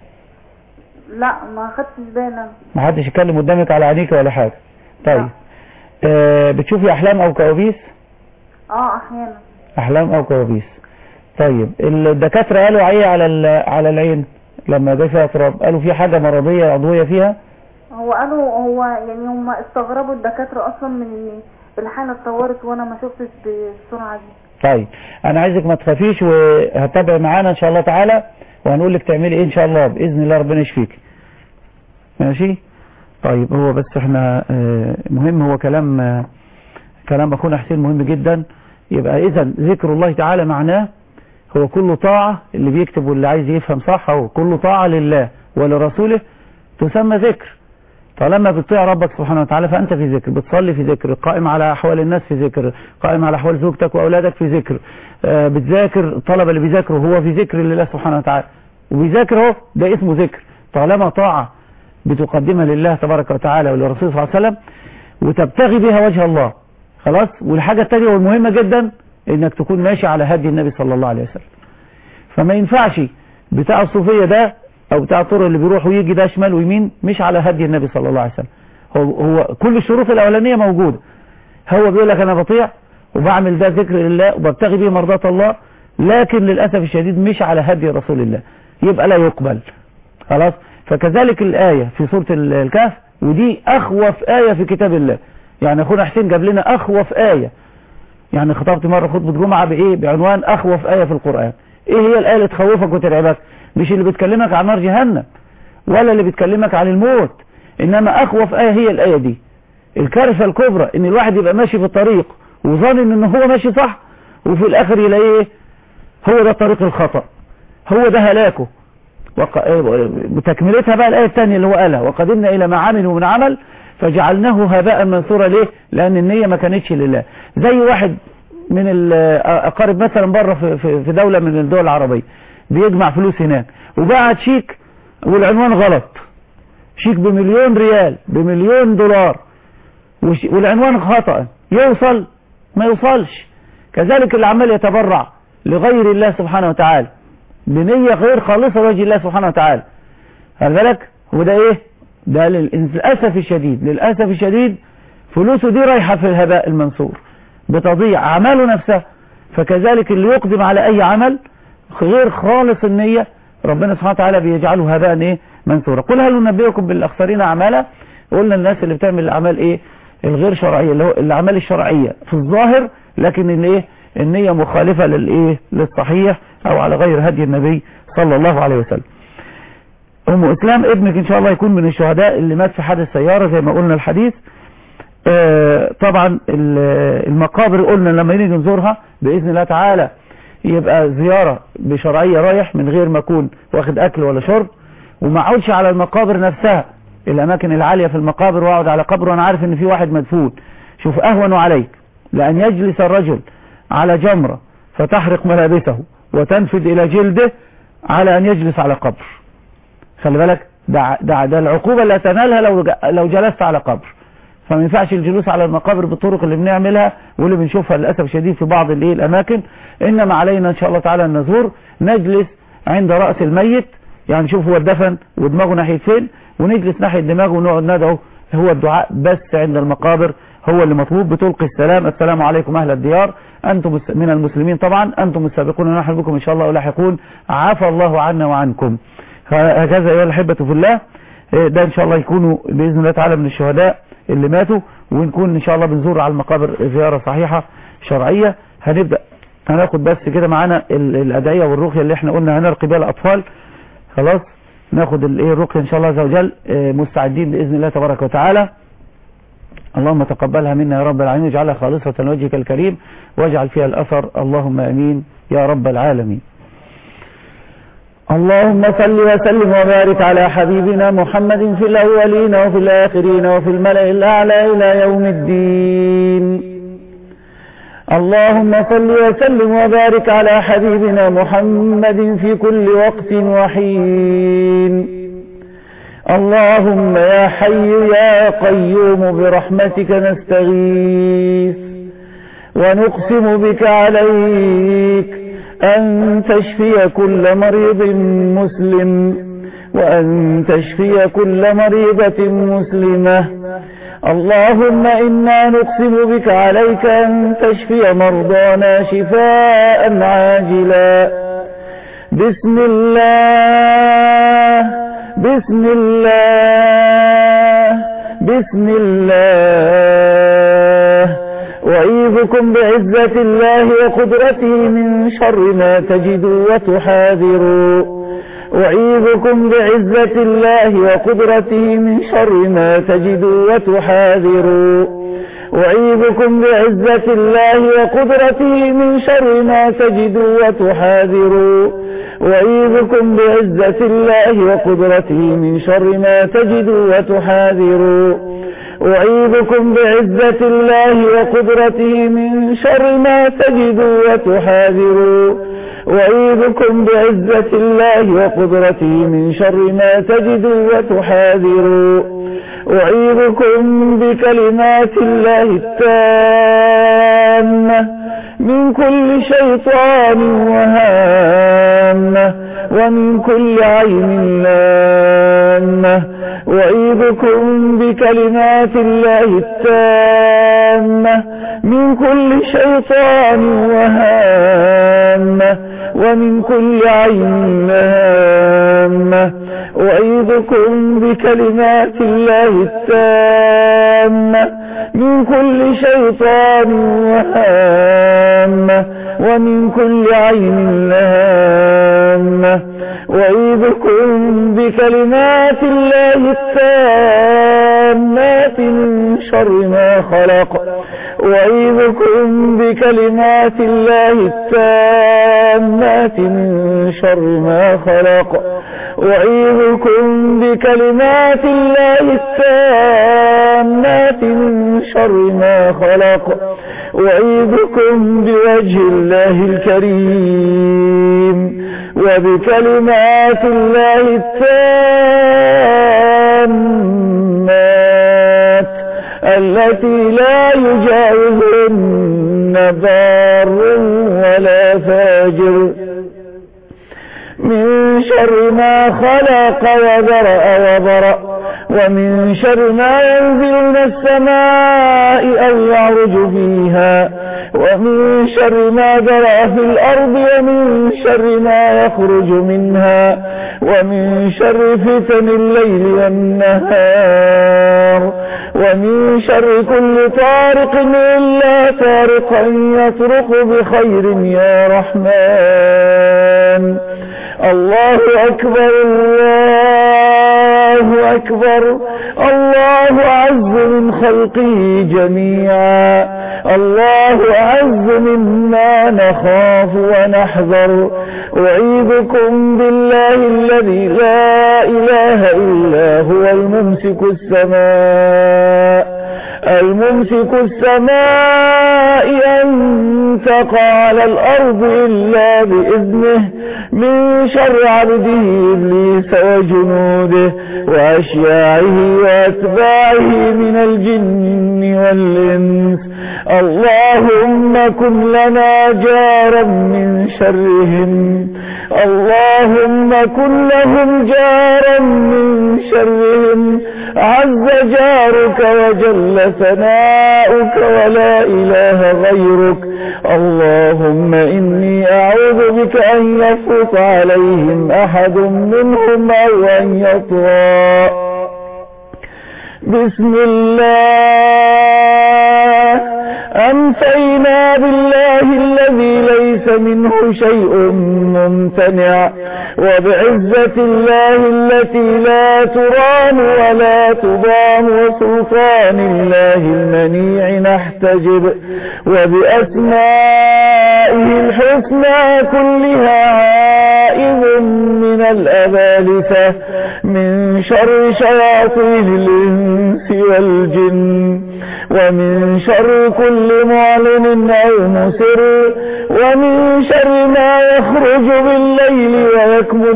لا ما خدتش بالي أنا. ما حدش يتكلم قدامك على عينيكي ولا حاجة طيب آه، بتشوفي احلام او كوابيس اه أحيانا احلام او كوابيس طيب الدكاترة قالوا ايه على ال- على العين لما جه فيها تراب قالوا في حاجة مرضية عضوية فيها هو قالوا هو يعني هم استغربوا الدكاترة اصلا من ان الحالة اتطورت وانا ما شفتش بالسرعة دي طيب انا عايزك ما تخافيش وهتابع معانا ان شاء الله تعالى وهنقول لك تعملي ايه ان شاء الله باذن الله ربنا يشفيك ماشي طيب هو بس احنا آه، مهم هو كلام آه، كلام اخونا حسين مهم جدا يبقى اذا ذكر الله تعالى معناه هو كل طاعة اللي بيكتب واللي عايز يفهم صح هو كل طاعة لله ولرسوله تسمى ذكر طالما بتطيع ربك سبحانه وتعالى فأنت في ذكر بتصلي في ذكر قائم على أحوال الناس في ذكر قائم على أحوال زوجتك وأولادك في ذكر آه، بتذاكر الطلبة اللي بيذاكروا هو في ذكر لله سبحانه وتعالى وبيذاكر اهو ده اسمه ذكر طالما طاعة بتقدمها لله تبارك وتعالى ولرسوله صلى الله عليه وسلم وتبتغي بها وجه الله خلاص والحاجة التانية والمهمة جدا انك تكون ماشي على هدي النبي صلى الله عليه وسلم فما ينفعش بتاع الصوفية ده او بتاع الطرق اللي بيروح ويجي ده شمال ويمين مش على هدي النبي صلى الله عليه وسلم هو, هو كل الشروط الاولانية موجودة هو بيقول لك انا بطيع وبعمل ده ذكر لله وببتغي به مرضات الله لكن للأسف الشديد مش على هدي رسول الله يبقى لا يقبل خلاص فكذلك الآية في سورة ال- الكهف ودي أخوف آية في كتاب الله يعني أخونا حسين جاب لنا أخوف آية يعني خطبت مرة خطبة جمعة بإيه بعنوان أخوف آية في القرآن إيه هي الآية اللي تخوفك وترعبك مش اللي بتكلمك عن نار جهنم ولا اللي بتكلمك عن الموت إنما أخوف آية هي الآية دي الكارثة الكبرى إن الواحد يبقى ماشي في الطريق وظن إن هو ماشي صح وفي الآخر يلاقيه إيه؟ هو ده طريق الخطأ هو ده هلاكه وق... بتكملتها بقى الآية الثانية اللي هو قالها وقدمنا إلى ما عملوا من عمل فجعلناه هباء منثورا ليه لأن النية ما كانتش لله زي واحد من الأقارب مثلا بره في, في, في دولة من الدول العربية بيجمع فلوس هناك وبعت شيك والعنوان غلط شيك بمليون ريال بمليون دولار وش... والعنوان خطأ يوصل ما يوصلش كذلك اللي عمال يتبرع لغير الله سبحانه وتعالى بنية غير خالصة لوجه الله سبحانه وتعالى هل بالك هو ده ايه ده للأسف الشديد للأسف الشديد فلوسه دي رايحة في الهباء المنصور بتضيع أعماله نفسها فكذلك اللي يقدم على أي عمل غير خالص النية ربنا سبحانه وتعالى بيجعله هباء ايه منصورا قل هل ننبئكم بالأخسرين أعمالا قلنا الناس اللي بتعمل الأعمال ايه الغير شرعية اللي هو الأعمال الشرعية في الظاهر لكن الايه النية مخالفة للايه للصحيح او على غير هدي النبي صلى الله عليه وسلم ام اسلام ابنك ان شاء الله يكون من الشهداء اللي مات في حادث سيارة زي ما قلنا الحديث آه طبعا المقابر قلنا لما نيجي نزورها باذن الله تعالى يبقى زيارة بشرعية رايح من غير ما اكون واخد اكل ولا شرب وما اقعدش على المقابر نفسها الاماكن العالية في المقابر واقعد على قبر وانا عارف ان في واحد مدفون شوف اهون عليك لان يجلس الرجل على جمرة فتحرق ملابسه وتنفذ الى جلده على ان يجلس على قبر خلي بالك ده, ده, ده العقوبة اللي تنالها لو, لو جلست على قبر فما ينفعش الجلوس على المقابر بالطرق اللي بنعملها واللي بنشوفها للأسف الشديد في بعض الايه الأماكن إنما علينا إن شاء الله تعالى أن نزور نجلس عند رأس الميت يعني نشوف هو الدفن ودماغه ناحية فين ونجلس ناحية دماغه ونقعد ندعو هو الدعاء بس عند المقابر هو اللي مطلوب بتلقي السلام السلام عليكم أهل الديار أنتم من المسلمين طبعا أنتم السابقون ونحن بكم إن شاء الله ولاحقون عفى الله عنا وعنكم هكذا أيها الأحبة في الله ده إن شاء الله يكونوا بإذن الله تعالى من الشهداء اللي ماتوا ونكون إن شاء الله بنزور على المقابر زيارة صحيحة شرعية هنبدأ هناخد بس كده معانا الأدعية والرقية اللي احنا قلنا هنرقي بها الأطفال خلاص ناخد الايه الرقية إن شاء الله عز وجل مستعدين بإذن الله تبارك وتعالى اللهم تقبلها منا يا رب العالمين واجعلها خالصة لوجهك الكريم واجعل فيها الأثر اللهم أمين يا رب العالمين اللهم صل وسلم وبارك على حبيبنا محمد في الأولين وفي الآخرين وفي الملأ الأعلى إلى يوم الدين اللهم صل وسلم وبارك على حبيبنا محمد في كل وقت وحين اللهم يا حي يا قيوم برحمتك نستغيث ونقسم بك عليك أن تشفي كل مريض مسلم وأن تشفي كل مريضة مسلمة اللهم إنا نقسم بك عليك أن تشفي مرضانا شفاء عاجلا بسم الله بسم الله بسم الله أعيذكم بعزة الله وقدرته من شر ما تجدوا وتحاذروا أعيذكم بعزة الله وقدرته من شر ما تجدوا وتحاذروا أعيذكم بعزة الله وقدرته من شر ما تجدوا وتحاذروا أعيذكم بعزة الله وقدرته من شر ما تجدوا وتحاذروا أعيذكم بعزة الله وقدرته من شر ما تجدوا وتحاذروا أعيذكم بعزة الله وقدرته من شر ما تجدوا وتحاذروا أعيذكم بكلمات الله التامة من كل شيطان وهامة ومن كل عين لامة أعيذكم بكلمات الله التامة من كل شيطان وهامة ومن كل عين لامة أعيذكم بكلمات الله التامة من كل شيطان وهامة ومن كل عين لامة أعيذكم بكلمات الله التامات من شر ما خلق أعيذكم بكلمات الله التامات من شر ما خلق أعيذكم بكلمات الله التامات من شر ما خلق أعيذكم بوجه الله الكريم وبكلمات الله التامات التي لا يجاوزهن بار ولا فاجر من شر ما خلق وذرأ وبرأ ومن شر ما ينزل من السماء أو يعرج فيها ومن شر ما ذرأ في الأرض ومن شر ما يخرج منها ومن شر فتن الليل والنهار ومن شر كل طارق إلا طارقا يطرق بخير يا رحمن الله أكبر الله أكبر الله أعز من خلقه جميعا الله أعز مما نخاف ونحذر أعيذكم بالله الذي لا إله إلا هو الممسك السماء الممسك السماء أن تقع على الأرض إلا بإذنه من شر عبده إبليس وجنوده وأشياعه وأتباعه من الجن والإنس اللهم كن لنا جارا من شرهم اللهم كن لهم جارا من شرهم عز جارك وجل ثناؤك ولا إله غيرك اللهم إني أعوذ بك أن يفوت عليهم أحد منهم أو أن يطغى بسم الله أنفينا بالله الذي ليس منه شيء ممتنع وبعزة الله التي لا ترام ولا تضام وسلطان الله المنيع نحتجب وبأسمائه الحسنى كلها عائذ من الأبالسة من شر شياطين الإنس والجن ومن شر كل معلن أو مسر ومن شر ما يخرج بالليل ويكمن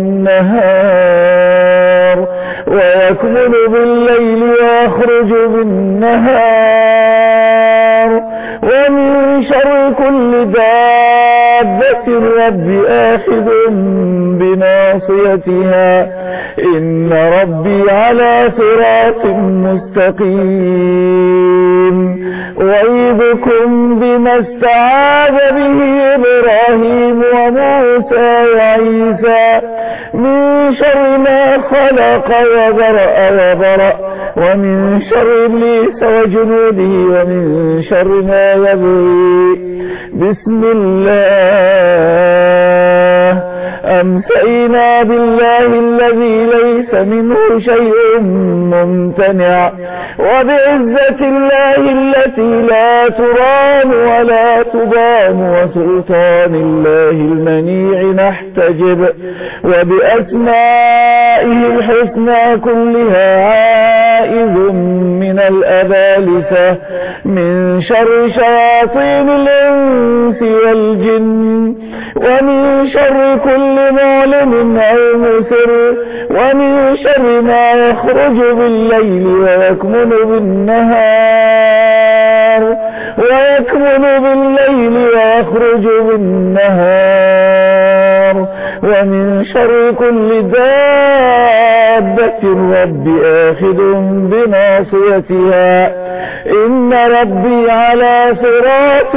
بالنهار ويكمن بالليل ويخرج بالنهار ومن شر كل دابة رب آخذ بناصيتها إن ربي على صراط مستقيم وعيدكم بما استعاذ به إبراهيم وموسى وعيسى من شر ما خلق وبرأ وبرأ ومن شر إبليس وجنوده ومن شر ما يبغي بسم الله أمسينا بالله الذي ليس منه شيء ممتنع وبعزة الله التي لا ترام ولا تضام وسلطان الله المنيع نحتجب وبأسمائه الحسنى كلها عائذ من الأبالسة من شر شياطين الإنس والجن ومن شر كل معلم أو مسر ومن شر ما يخرج بالليل ويكمن بالنهار ويكمن بالليل ويخرج بالنهار ومن شر كل دابة رب آخذ بناصيتها إن ربي على صراط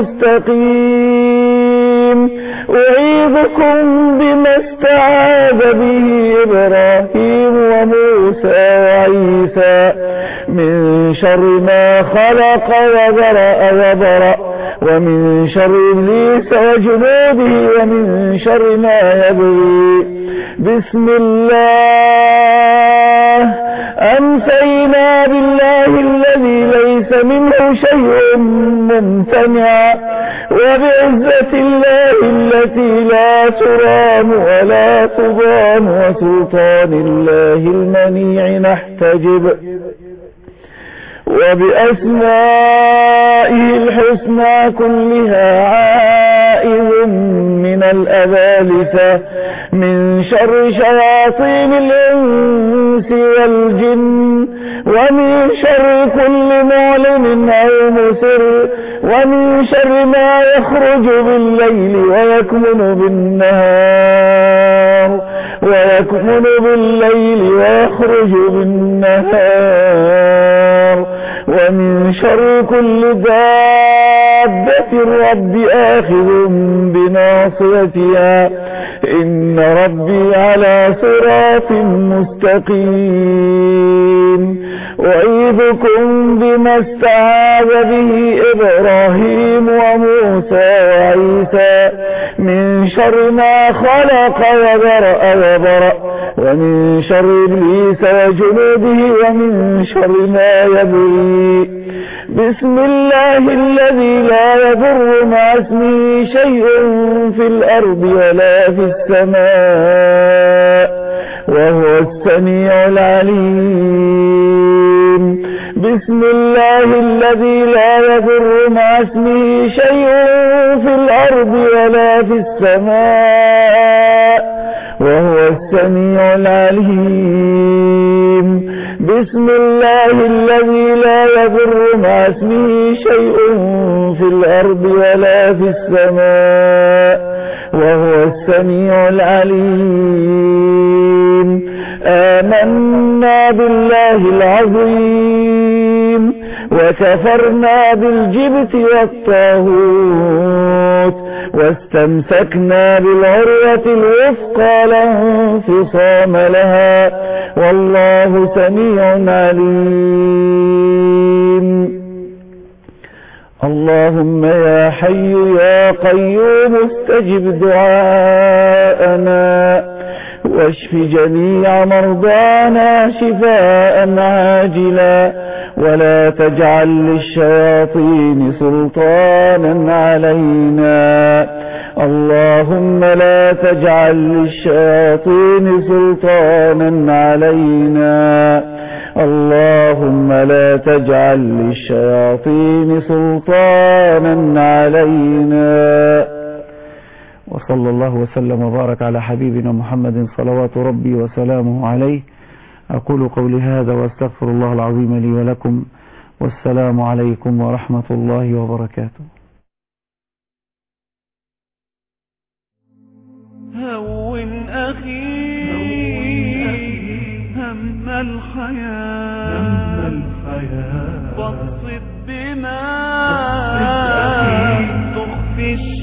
مستقيم أعيذكم بما استعاذ به إبراهيم وموسى وعيسى من شر ما خلق وذرأ وبرأ ومن شر إبليس وجنوده ومن شر ما يبغي بسم الله أمسينا بالله الذي ليس منه شيء ممتنع وبعزة الله التي لا ترام ولا تضام وسلطان الله المنيع نحتجب وبأسمائه الحسنى كلها عائذ من الأبالسة من شر شياطين الإنس والجن ومن شر كل معلم أو مسر ومن شر ما يخرج بالليل ويكمن بالنهار ويكمن بالليل ويخرج بالنهار ومن شر كل دابة رب آخذ بناصيتها إن ربي على صراط مستقيم أعيذكم بما استعاذ به إبراهيم وموسى وعيسى من شر ما خلق وبرأ وبرأ ومن شر إبليس وجنوده ومن شر ما يبغي بسم الله الذي لا يضر مع اسمه شيء في الأرض ولا في السماء وهو السميع العليم بسم الله الذي لا يضر مع اسمه شيء في الأرض ولا في السماء وهو السميع العليم بسم الله الذي لا يضر مع اسمه شيء في الأرض ولا في السماء وهو السميع العليم آمنا بالله العظيم وكفرنا بالجبت والطاغوت واستمسكنا بالعروة الوثقى لا انفصام لها والله سميع عليم اللهم يا حي يا قيوم استجب دعاءنا واشف جميع مرضانا شفاء عاجلا ولا تجعل للشياطين سلطانا علينا اللهم لا تجعل للشياطين سلطانا علينا اللهم لا تجعل للشياطين سلطانا علينا وصلى الله وسلم وبارك على حبيبنا محمد صلوات ربي وسلامه عليه أقول قولي هذا واستغفر الله العظيم لي ولكم والسلام عليكم ورحمة الله وبركاته هون أخي هم الحياة بسط بما تخفي